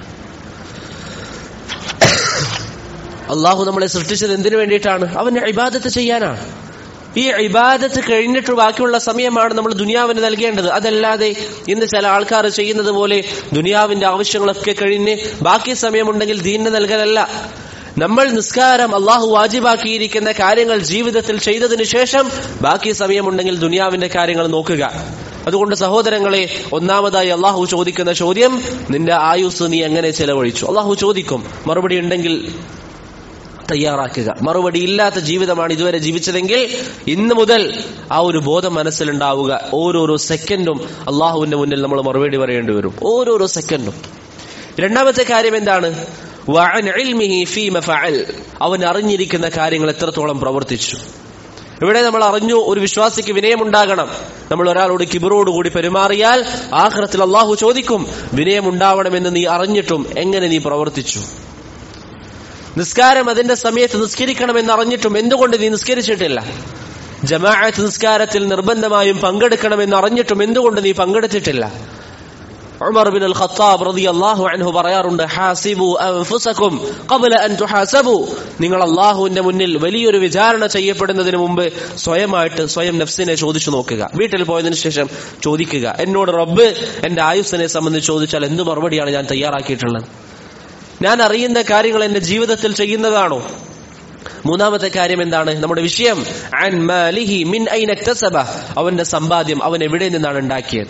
അള്ളാഹു നമ്മളെ സൃഷ്ടിച്ചത് എന്തിനു വേണ്ടിയിട്ടാണ് അവന്റെ ഇബാദത്ത് ചെയ്യാനാണ് ഈ ഇബാദത്ത് കഴിഞ്ഞിട്ട് ബാക്കിയുള്ള സമയമാണ് നമ്മൾ ദുനിയാവിന് നൽകേണ്ടത് അതല്ലാതെ ഇന്ന് ചില ആൾക്കാർ ചെയ്യുന്നത് പോലെ ദുനിയാവിന്റെ ആവശ്യങ്ങളൊക്കെ കഴിഞ്ഞ് ബാക്കി സമയമുണ്ടെങ്കിൽ ദീനിന് നൽകലല്ല നമ്മൾ നിസ്കാരം അള്ളാഹു വാജിബാക്കിയിരിക്കുന്ന കാര്യങ്ങൾ ജീവിതത്തിൽ ചെയ്തതിനു ശേഷം ബാക്കി സമയമുണ്ടെങ്കിൽ ദുനിയാവിന്റെ കാര്യങ്ങൾ നോക്കുക അതുകൊണ്ട് സഹോദരങ്ങളെ ഒന്നാമതായി അള്ളാഹു ചോദിക്കുന്ന ചോദ്യം നിന്റെ ആയുസ് നീ എങ്ങനെ ചെലവഴിച്ചു അള്ളാഹു ചോദിക്കും മറുപടി ഉണ്ടെങ്കിൽ തയ്യാറാക്കുക മറുപടി ഇല്ലാത്ത ജീവിതമാണ് ഇതുവരെ ജീവിച്ചതെങ്കിൽ ഇന്ന് മുതൽ ആ ഒരു ബോധം മനസ്സിലുണ്ടാവുക ഓരോരോ സെക്കൻഡും അള്ളാഹുവിന്റെ മുന്നിൽ നമ്മൾ മറുപടി പറയേണ്ടി വരും ഓരോരോ സെക്കൻഡും രണ്ടാമത്തെ കാര്യം എന്താണ് വഅൻ ഇൽമിഹി ഫീമ ഫഅൽ അവൻ അറിഞ്ഞിരിക്കുന്ന കാര്യങ്ങൾ എത്രത്തോളം പ്രവർത്തിച്ചു ഇവിടെ നമ്മൾ അറിഞ്ഞു ഒരു വിശ്വാസിക്ക് വിനയമുണ്ടാകണം നമ്മൾ ഒരാളോട് കിബിറോട് കൂടി പെരുമാറിയാൽ ആഖിറത്തിൽ അള്ളാഹു ചോദിക്കും വിനയമുണ്ടാവണമെന്ന് നീ അറിഞ്ഞിട്ടും എങ്ങനെ നീ പ്രവർത്തിച്ചു നിസ്കാരം അതിന്റെ സമയത്ത് നിസ്കരിക്കണമെന്ന് അറിഞ്ഞിട്ടും എന്തുകൊണ്ട് നീ നിസ്കരിച്ചിട്ടില്ല ജമാഅത്ത് നിസ്കാരത്തിൽ നിർബന്ധമായും പങ്കെടുക്കണമെന്ന് അറിഞ്ഞിട്ടും എന്തുകൊണ്ട് നീ പങ്കെടുത്തിട്ടില്ല ഉമർ ബിൻ അൽ ഖത്താബ് റളിയല്ലാഹു അൻഹു പറയാറുണ്ട് ഹാസിബു അൻഫുസകും ഖബ്ല അൻ തുഹാസബു നിങ്ങൾ അള്ളാഹുവിന്റെ മുന്നിൽ വലിയൊരു വിചാരണ ചെയ്യപ്പെടുന്നതിന് മുമ്പ് സ്വയമായിട്ട് സ്വയം നഫ്സിനെ ചോദിച്ചു നോക്കുക വീട്ടിൽ പോയതിനു ശേഷം ചോദിക്കുക എന്നോട് റബ്ബ് എന്റെ ആയുസ്സിനെ സംബന്ധിച്ച് ചോദിച്ചാൽ എന്ത് മറുപടിയാണ് ഞാൻ തയ്യാറാക്കിയിട്ടുള്ളത് ഞാൻ അറിയുന്ന കാര്യങ്ങൾ എന്റെ ജീവിതത്തിൽ ചെയ്യുന്നതാണോ മൂന്നാമത്തെ കാര്യം എന്താണ് നമ്മുടെ വിഷയം അൻ മാലിഹി മിൻ ഐന ഇക്തസബ അവന്റെ സമ്പാദ്യം അവൻ എവിടെ നിന്നാണ് ഉണ്ടാക്കിയത്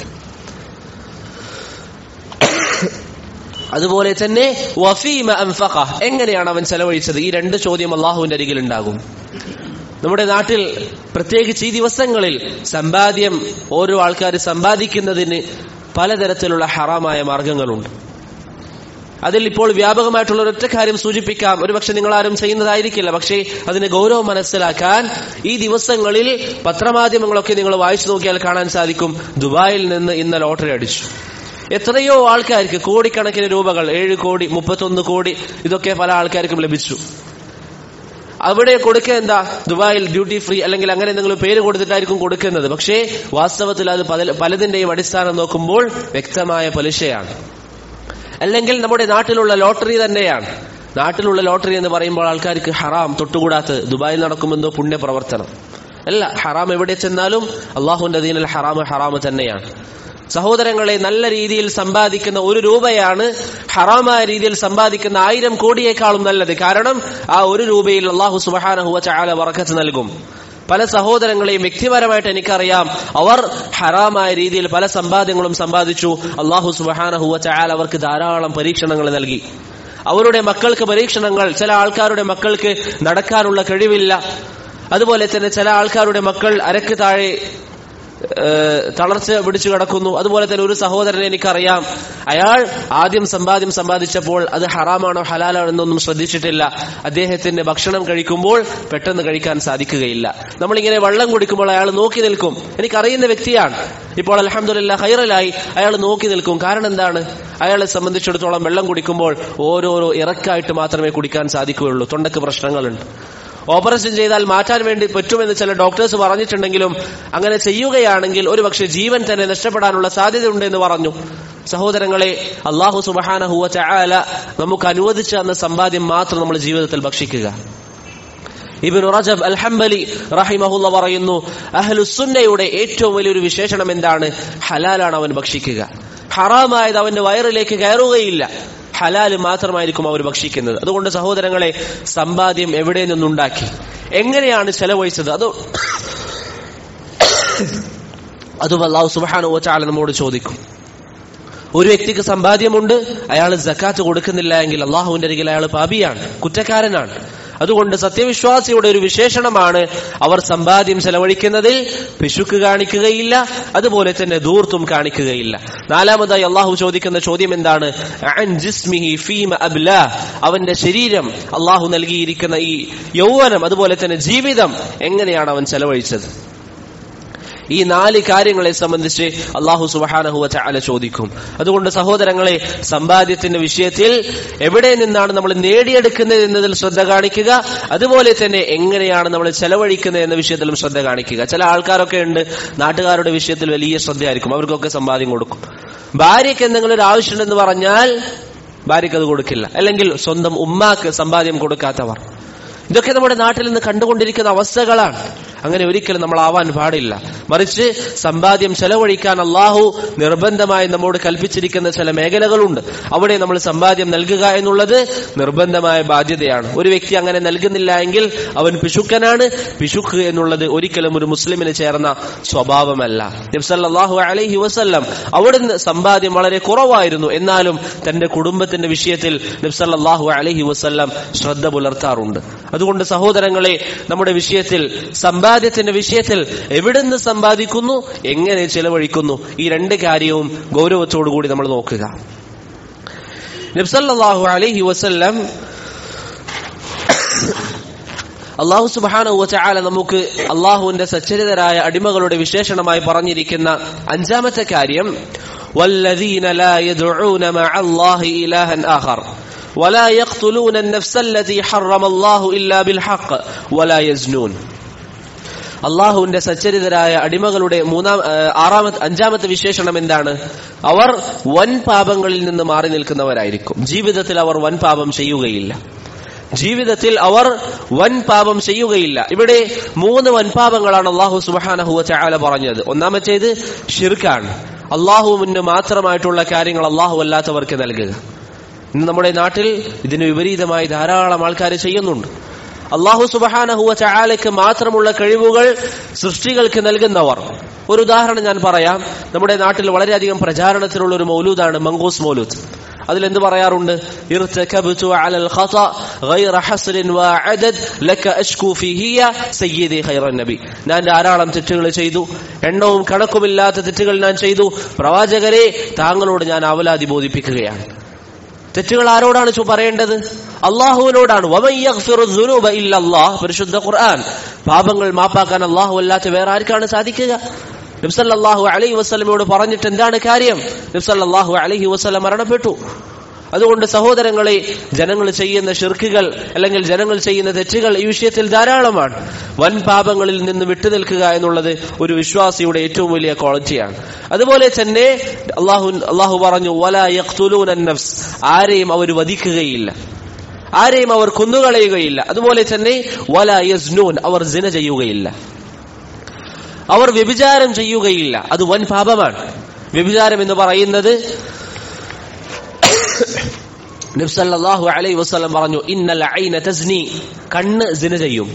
അതുപോലെ തന്നെ വഫീമ അൻഫഖ എങ്ങനെയാണ് അവൻ ചെലവഴിച്ചത് ഈ രണ്ട് ചോദ്യം അള്ളാഹുവിന്റെ അരികിൽ ഉണ്ടാകും നമ്മുടെ നാട്ടിൽ പ്രത്യേകിച്ച് ഈ ദിവസങ്ങളിൽ സമ്പാദ്യം ഓരോ ആൾക്കാർ സമ്പാദിക്കുന്നതിന് പലതരത്തിലുള്ള ഹറാമായ മാർഗങ്ങളുണ്ട് അതിൽ ഇപ്പോൾ വ്യാപകമായിട്ടുള്ള ഒരൊറ്റ കാര്യം സൂചിപ്പിക്കാം ഒരുപക്ഷെ നിങ്ങൾ ആരും ചെയ്യുന്നതായിരിക്കില്ല പക്ഷേ അതിന് ഗൗരവം മനസ്സിലാക്കാൻ ഈ ദിവസങ്ങളിൽ പത്രമാധ്യമങ്ങളൊക്കെ നിങ്ങൾ വായിച്ചു നോക്കിയാൽ കാണാൻ സാധിക്കും ദുബായിൽ നിന്ന് ഇന്ന് ലോട്ടറി അടിച്ചു എത്രയോ ആൾക്കാർക്ക് കോടിക്കണക്കിന് രൂപകൾ ഏഴ് കോടി മുപ്പത്തൊന്ന് കോടി ഇതൊക്കെ പല ആൾക്കാർക്കും ലഭിച്ചു അവിടെ കൊടുക്കുക എന്താ ദുബായിൽ ഡ്യൂട്ടി ഫ്രീ അല്ലെങ്കിൽ അങ്ങനെ എന്തെങ്കിലും പേര് കൊടുത്തിട്ടായിരിക്കും കൊടുക്കുന്നത് പക്ഷേ വാസ്തവത്തിൽ അത് പലതിന്റെയും അടിസ്ഥാനം നോക്കുമ്പോൾ വ്യക്തമായ പലിശയാണ് അല്ലെങ്കിൽ നമ്മുടെ നാട്ടിലുള്ള ലോട്ടറി തന്നെയാണ് നാട്ടിലുള്ള ലോട്ടറി എന്ന് പറയുമ്പോൾ ആൾക്കാർക്ക് ഹറാം തൊട്ടുകൂടാത്ത ദുബായിൽ നടക്കുമെന്തോ പുണ്യപ്രവർത്തനം അല്ല ഹറാം എവിടെ ചെന്നാലും അള്ളാഹുന്റെ ദീനിൽ ഹറാം ഹറാം തന്നെയാണ് സഹോദരങ്ങളെ നല്ല രീതിയിൽ സമ്പാദിക്കുന്ന ഒരു രൂപയാണ് ഹറാമായ രീതിയിൽ സമ്പാദിക്കുന്ന ആയിരം കോടിയേക്കാളും നല്ലത് കാരണം ആ ഒരു രൂപയിൽ അള്ളാഹു സുബഹാനഹുവ ചാല വറക്കത്ത് നൽകും പല സഹോദരങ്ങളെയും വ്യക്തിപരമായിട്ട് എനിക്കറിയാം അവർ ഹറാമായ രീതിയിൽ പല സമ്പാദ്യങ്ങളും സമ്പാദിച്ചു അള്ളാഹു സുബഹാനഹുവ ചായാൽ അവർക്ക് ധാരാളം പരീക്ഷണങ്ങൾ നൽകി അവരുടെ മക്കൾക്ക് പരീക്ഷണങ്ങൾ ചില ആൾക്കാരുടെ മക്കൾക്ക് നടക്കാനുള്ള കഴിവില്ല അതുപോലെ തന്നെ ചില ആൾക്കാരുടെ മക്കൾ അരക്ക് താഴെ തളർച്ച പിടിച്ചു കിടക്കുന്നു അതുപോലെ തന്നെ ഒരു സഹോദരനെ എനിക്കറിയാം അയാൾ ആദ്യം സമ്പാദ്യം സമ്പാദിച്ചപ്പോൾ അത് ഹറാമാണോ ഹലാലാണോ എന്നൊന്നും ശ്രദ്ധിച്ചിട്ടില്ല അദ്ദേഹത്തിന്റെ ഭക്ഷണം കഴിക്കുമ്പോൾ പെട്ടെന്ന് കഴിക്കാൻ സാധിക്കുകയില്ല നമ്മളിങ്ങനെ വെള്ളം കുടിക്കുമ്പോൾ അയാൾ നോക്കി നിൽക്കും എനിക്കറിയുന്ന വ്യക്തിയാണ് ഇപ്പോൾ അലഹമില്ല ഹൈറലായി അയാൾ നോക്കി നിൽക്കും കാരണം എന്താണ് അയാളെ സംബന്ധിച്ചിടത്തോളം വെള്ളം കുടിക്കുമ്പോൾ ഓരോരോ ഇറക്കായിട്ട് മാത്രമേ കുടിക്കാൻ സാധിക്കുകയുള്ളൂ തൊണ്ടക്ക് പ്രശ്നങ്ങളുണ്ട് ഓപ്പറേഷൻ ചെയ്താൽ മാറ്റാൻ വേണ്ടി പറ്റുമെന്ന് ചില ഡോക്ടേഴ്സ് പറഞ്ഞിട്ടുണ്ടെങ്കിലും അങ്ങനെ ചെയ്യുകയാണെങ്കിൽ ഒരു പക്ഷെ ജീവൻ തന്നെ നഷ്ടപ്പെടാനുള്ള സാധ്യതയുണ്ട് എന്ന് പറഞ്ഞു സഹോദരങ്ങളെ അള്ളാഹു സുബഹാനഹുവ ചായാല നമുക്ക് അനുവദിച്ച എന്ന സമ്പാദ്യം മാത്രം നമ്മൾ ജീവിതത്തിൽ ഭക്ഷിക്കുക ഇബിൻ റജബ് അൽ ഹംബലി റഹിമഹുല്ല പറയുന്നു അഹ്ലുസുന്നയുടെ ഏറ്റവും വലിയൊരു വിശേഷണം എന്താണ് ഹലാലാണ് അവൻ ഭക്ഷിക്കുക ഹറാമായത് അവന്റെ വയറിലേക്ക് കയറുകയില്ല ഹലാല് മാത്രമായിരിക്കും അവർ ഭക്ഷിക്കുന്നത് അതുകൊണ്ട് സഹോദരങ്ങളെ സമ്പാദ്യം എവിടെ നിന്നുണ്ടാക്കി എങ്ങനെയാണ് ചെലവഴിച്ചത് അത് അതും അള്ളാഹു സുബാനു വച്ചാൽ നമ്മോട് ചോദിക്കും ഒരു വ്യക്തിക്ക് സമ്പാദ്യമുണ്ട് അയാൾ ജക്കാത്ത് കൊടുക്കുന്നില്ല എങ്കിൽ അള്ളാഹുവിന്റെ അരികിൽ അയാൾ പാപിയാണ് കുറ്റക്കാരനാണ് അതുകൊണ്ട് സത്യവിശ്വാസിയുടെ ഒരു വിശേഷണമാണ് അവർ സമ്പാദ്യം ചെലവഴിക്കുന്നതിൽ പിശുക്ക് കാണിക്കുകയില്ല അതുപോലെ തന്നെ ദൂർത്തും കാണിക്കുകയില്ല നാലാമതായി അള്ളാഹു ചോദിക്കുന്ന ചോദ്യം എന്താണ് അൻ ജിസ്മിഹി ഫീമ അബ്ല അവന്റെ ശരീരം അള്ളാഹു നൽകിയിരിക്കുന്ന ഈ യൗവനം അതുപോലെ തന്നെ ജീവിതം എങ്ങനെയാണ് അവൻ ചെലവഴിച്ചത് ഈ നാല് കാര്യങ്ങളെ സംബന്ധിച്ച് അള്ളാഹു സുബഹാനഹുവ ചാല ചോദിക്കും അതുകൊണ്ട് സഹോദരങ്ങളെ സമ്പാദ്യത്തിന്റെ വിഷയത്തിൽ എവിടെ നിന്നാണ് നമ്മൾ നേടിയെടുക്കുന്നത് എന്നതിൽ ശ്രദ്ധ കാണിക്കുക അതുപോലെ തന്നെ എങ്ങനെയാണ് നമ്മൾ ചെലവഴിക്കുന്നത് എന്ന വിഷയത്തിലും ശ്രദ്ധ കാണിക്കുക ചില ആൾക്കാരൊക്കെ ഉണ്ട് നാട്ടുകാരുടെ വിഷയത്തിൽ വലിയ ശ്രദ്ധയായിരിക്കും അവർക്കൊക്കെ സമ്പാദ്യം കൊടുക്കും ഭാര്യയ്ക്ക് എന്തെങ്കിലും ഒരു ആവശ്യമുണ്ടെന്ന് പറഞ്ഞാൽ ഭാര്യയ്ക്ക് അത് കൊടുക്കില്ല അല്ലെങ്കിൽ സ്വന്തം ഉമ്മാക്ക് സമ്പാദ്യം കൊടുക്കാത്തവർ ഇതൊക്കെ നമ്മുടെ നാട്ടിൽ നിന്ന് കണ്ടുകൊണ്ടിരിക്കുന്ന അവസ്ഥകളാണ് അങ്ങനെ ഒരിക്കലും നമ്മൾ ആവാൻ പാടില്ല മറിച്ച് സമ്പാദ്യം ചെലവഴിക്കാൻ അള്ളാഹു നിർബന്ധമായി നമ്മോട് കൽപ്പിച്ചിരിക്കുന്ന ചില മേഖലകളുണ്ട് അവിടെ നമ്മൾ സമ്പാദ്യം നൽകുക എന്നുള്ളത് നിർബന്ധമായ ബാധ്യതയാണ് ഒരു വ്യക്തി അങ്ങനെ നൽകുന്നില്ല എങ്കിൽ അവൻ പിശുക്കനാണ് പിശുക്ക് എന്നുള്ളത് ഒരിക്കലും ഒരു മുസ്ലിമിന് ചേർന്ന സ്വഭാവമല്ല നബ്സല്ലാഹു അലൈഹി വസല്ലം അവിടുന്ന് സമ്പാദ്യം വളരെ കുറവായിരുന്നു എന്നാലും തന്റെ കുടുംബത്തിന്റെ വിഷയത്തിൽ നബ്സല്ലാഹു അലൈഹി വസല്ലം ശ്രദ്ധ പുലർത്താറുണ്ട് അതുകൊണ്ട് സഹോദരങ്ങളെ നമ്മുടെ വിഷയത്തിൽ സമ്പാദ്യത്തിന്റെ വിഷയത്തിൽ എവിടുന്ന് സമ്പാദിക്കുന്നു എങ്ങനെ ചെലവഴിക്കുന്നു ഈ രണ്ട് കാര്യവും ഗൗരവത്തോടു കൂടി നമ്മൾ നോക്കുക നബ്സല്ലാഹു അലൈഹി വസല്ലം അള്ളാഹു സുബാന ചാല നമുക്ക് അള്ളാഹുവിന്റെ സച്ചരിതരായ അടിമകളുടെ വിശേഷണമായി പറഞ്ഞിരിക്കുന്ന അഞ്ചാമത്തെ കാര്യം والذين لا يدعون مع الله إلها آخر ولا يقتلون النفس التي حرم الله إلا بالحق ولا يزنون അള്ളാഹുവിന്റെ സച്ചരിതരായ അടിമകളുടെ മൂന്നാം ആറാമത്തെ അഞ്ചാമത്തെ വിശേഷണം എന്താണ് അവർ വൻ പാപങ്ങളിൽ നിന്ന് മാറി നിൽക്കുന്നവരായിരിക്കും ജീവിതത്തിൽ അവർ വൻ പാപം ചെയ്യുകയില്ല ജീവിതത്തിൽ അവർ വൻ പാപം ചെയ്യുകയില്ല ഇവിടെ മൂന്ന് വൻപാപങ്ങളാണ് അള്ളാഹു സുബാനഹുവ ചാല പറഞ്ഞത് ഒന്നാമത്തേത് ഷിർക്കാണ് അള്ളാഹുവിന് മാത്രമായിട്ടുള്ള കാര്യങ്ങൾ അള്ളാഹു അല്ലാത്തവർക്ക് നൽകുക ഇന്ന് നമ്മുടെ നാട്ടിൽ ഇതിന് വിപരീതമായി ധാരാളം ആൾക്കാർ ചെയ്യുന്നുണ്ട് അള്ളാഹു സുബഹാനഹുവ ചായാലയ്ക്ക് മാത്രമുള്ള കഴിവുകൾ സൃഷ്ടികൾക്ക് നൽകുന്നവർ ഒരു ഉദാഹരണം ഞാൻ പറയാം നമ്മുടെ നാട്ടിൽ വളരെയധികം പ്രചാരണത്തിലുള്ള ഒരു മൗലൂദാണ് മംഗൂസ് മൗലൂദ് അതിലെന്ത് പറയാറുണ്ട് ഇർതകബ്തു അലൽ ഖത ഗൈറ ഹസ്രിൻ വഅദദ് ലക അഷ്കു ഫീഹിയ സയ്യിദി ഖൈറൻ നബി ഞാൻ ധാരാളം തെറ്റുകൾ ചെയ്തു എണ്ണവും കണക്കുമില്ലാത്ത തെറ്റുകൾ ഞാൻ ചെയ്തു പ്രവാചകരെ താങ്കളോട് ഞാൻ അവലാതി ബോധിപ്പിക്കുകയാണ് തെറ്റുകൾ ആരോടാണ് ചു പറയേണ്ടത് അള്ളാഹുവിനോടാണ് പരിശുദ്ധ ഖുർആൻ പാപങ്ങൾ മാപ്പാക്കാൻ അള്ളാഹു അല്ലാത്ത വേറെ ആർക്കാണ് സാധിക്കുക നബ്സല്ലാഹു അലൈഹി വസ്ലമയോട് പറഞ്ഞിട്ട് എന്താണ് കാര്യം നബ്സല്ലാഹു അലൈഹി വസ്ലം മരണപ്പെട്ടു അതുകൊണ്ട് സഹോദരങ്ങളെ ജനങ്ങൾ ചെയ്യുന്ന ഷിർക്കുകൾ അല്ലെങ്കിൽ ജനങ്ങൾ ചെയ്യുന്ന തെറ്റുകൾ ഈ വിഷയത്തിൽ ധാരാളമാണ് വൻ പാപങ്ങളിൽ നിന്ന് വിട്ടുനിൽക്കുക എന്നുള്ളത് ഒരു വിശ്വാസിയുടെ ഏറ്റവും വലിയ ക്വാളിറ്റിയാണ് അതുപോലെ തന്നെ അള്ളാഹു അള്ളാഹു പറഞ്ഞു വല യഖ്തുലൂന നഫ്സ് ആരെയും അവർ വധിക്കുകയില്ല ആരെയും അവർ കൊന്നുകളയുകയില്ല അതുപോലെ തന്നെ വല യസ്നൂൻ അവർ സിന ചെയ്യുകയില്ല അവർ വ്യഭിചാരം ചെയ്യുകയില്ല അത് വൻ പാപമാണ് വ്യഭിചാരം എന്ന് പറയുന്നത് നബ്സല്ലാഹു അലൈ വസ്ലം പറഞ്ഞു ഇന്നൽ ഐന തസ്നി കണ്ണ് സിന ചെയ്യും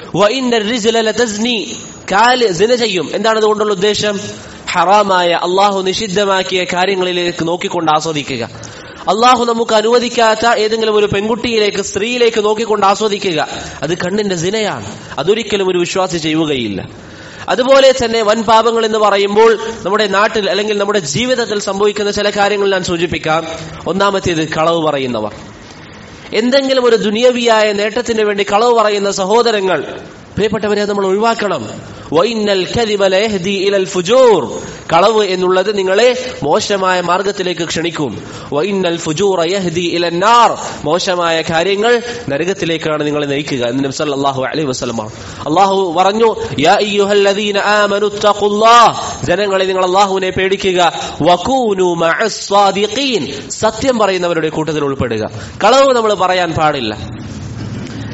കാല് സിന ചെയ്യും എന്താണ് അതുകൊണ്ടുള്ള ഉദ്ദേശം ഹറാമായ അള്ളാഹു നിഷിദ്ധമാക്കിയ കാര്യങ്ങളിലേക്ക് നോക്കിക്കൊണ്ട് ആസ്വദിക്കുക അള്ളാഹു നമുക്ക് അനുവദിക്കാത്ത ഏതെങ്കിലും ഒരു പെൺകുട്ടിയിലേക്ക് സ്ത്രീയിലേക്ക് നോക്കിക്കൊണ്ട് ആസ്വദിക്കുക അത് കണ്ണിന്റെ സിനയാണ് അതൊരിക്കലും ഒരു വിശ്വാസി ചെയ്യുകയില്ല അതുപോലെ തന്നെ വൻ പാപങ്ങൾ എന്ന് പറയുമ്പോൾ നമ്മുടെ നാട്ടിൽ അല്ലെങ്കിൽ നമ്മുടെ ജീവിതത്തിൽ സംഭവിക്കുന്ന ചില കാര്യങ്ങൾ ഞാൻ സൂചിപ്പിക്കാം ഒന്നാമത്തേത് കളവ് പറയുന്നവർ എന്തെങ്കിലും ഒരു ദുനിയവിയായ നേട്ടത്തിന് വേണ്ടി കളവ് പറയുന്ന സഹോദരങ്ങൾ പ്രിയപ്പെട്ടവരെ നമ്മൾ ഒഴിവാക്കണം വൈനൽ ഇലൽ ഫുജൂർ കളവ് എന്നുള്ളത് നിങ്ങളെ മോശമായ മാർഗത്തിലേക്ക് ക്ഷണിക്കും വൈനൽ ഫുജൂർ ഇലന്നാർ മോശമായ കാര്യങ്ങൾ നരകത്തിലേക്കാണ് നിങ്ങളെ നയിക്കുക എന്ന് നബി സല്ലല്ലാഹു അലൈഹി വസല്ലം അള്ളാഹു പറഞ്ഞു യാ അയ്യുഹല്ലദീന ആമനു തഖുല്ലാഹ് ജനങ്ങളെ നിങ്ങൾ അള്ളാഹുവിനെ പേടിക്കുക വകൂനു മഅസ് സാദിഖീൻ സത്യം പറയുന്നവരുടെ കൂട്ടത്തിൽ ഉൾപ്പെടുക കളവ് നമ്മൾ പറയാൻ പാടില്ല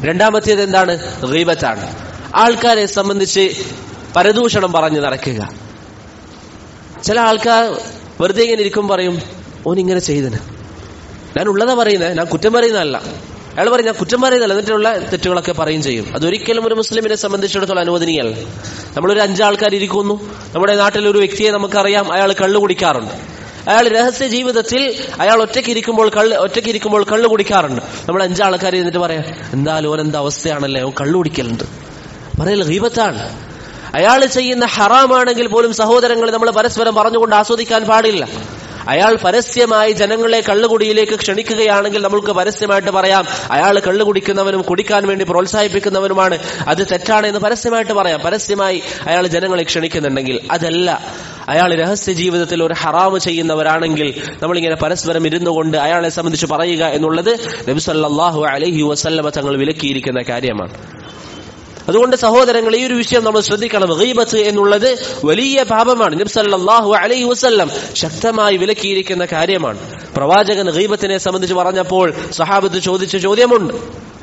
രണ്ടാമത്തേത് എന്താണ് ഗീബത്താണ് ആൾക്കാരെ സംബന്ധിച്ച് പരദൂഷണം പറഞ്ഞു നടക്കുക ചില ആൾക്കാർ വെറുതെ ഇങ്ങനെ ഇരിക്കും പറയും ഓൻ ഇങ്ങനെ ചെയ്തന് ഞാൻ ഉള്ളതാ പറയുന്നത് ഞാൻ കുറ്റം പറയുന്നതല്ല അയാൾ പറയും ഞാൻ കുറ്റം പറയുന്നതല്ല എന്നിട്ടുള്ള തെറ്റുകളൊക്കെ പറയും ചെയ്യും അതൊരിക്കലും ഒരു മുസ്ലിമിനെ സംബന്ധിച്ചിടത്തോളം അനുവദനീയല്ല നമ്മളൊരു അഞ്ചാൾക്കാർ ഇരിക്കുന്നു നമ്മുടെ നാട്ടിൽ ഒരു വ്യക്തിയെ നമുക്കറിയാം അയാൾ കള്ളു കുടിക്കാറുണ്ട് അയാൾ രഹസ്യ ജീവിതത്തിൽ അയാൾ ഒറ്റയ്ക്ക് ഇരിക്കുമ്പോൾ കള്ള് ഒറ്റയ്ക്ക് ഇരിക്കുമ്പോൾ കള്ളു കുടിക്കാറുണ്ട് നമ്മൾ അഞ്ചാൾക്കാർ ഇരുന്നിട്ട് പറയാം എന്തായാലും ഓൻ എന്താ അവസ്ഥയാണല്ലേ ഓൻ കള്ളു കുടിക്കലുണ്ട് പറയൽ ഗീബത്താണ് അയാൾ ചെയ്യുന്ന ഹറാമാണെങ്കിൽ പോലും സഹോദരങ്ങൾ നമ്മൾ പരസ്പരം പറഞ്ഞുകൊണ്ട് ആസ്വദിക്കാൻ പാടില്ല അയാൾ പരസ്യമായി ജനങ്ങളെ കള്ളുകുടിയിലേക്ക് ക്ഷണിക്കുകയാണെങ്കിൽ നമുക്ക് പരസ്യമായിട്ട് പറയാം അയാൾ കള്ളു കുടിക്കുന്നവനും കുടിക്കാൻ വേണ്ടി പ്രോത്സാഹിപ്പിക്കുന്നവനുമാണ് അത് തെറ്റാണ് എന്ന് പരസ്യമായിട്ട് പറയാം പരസ്യമായി അയാൾ ജനങ്ങളെ ക്ഷണിക്കുന്നുണ്ടെങ്കിൽ അതല്ല അയാൾ രഹസ്യ ജീവിതത്തിൽ ഒരു ഹറാമ് ചെയ്യുന്നവരാണെങ്കിൽ നമ്മളിങ്ങനെ പരസ്പരം ഇരുന്നു കൊണ്ട് അയാളെ സംബന്ധിച്ച് പറയുക എന്നുള്ളത് നബിസല്ലാഹു അലഹി വസല്ലമ തങ്ങൾ വിലക്കിയിരിക്കുന്ന കാര്യമാണ് അതുകൊണ്ട് സഹോദരങ്ങൾ ഈ ഒരു വിഷയം നമ്മൾ ശ്രദ്ധിക്കണം ഗീബത്ത് എന്നുള്ളത് വലിയ പാപമാണ് നബ്സല്ലാഹു അലൈഹി വസല്ലം ശക്തമായി വിലക്കിയിരിക്കുന്ന കാര്യമാണ് പ്രവാചകൻ ഗീബത്തിനെ സംബന്ധിച്ച് പറഞ്ഞപ്പോൾ സഹാബത്ത് ചോദിച്ച ചോദ്യമുണ്ട്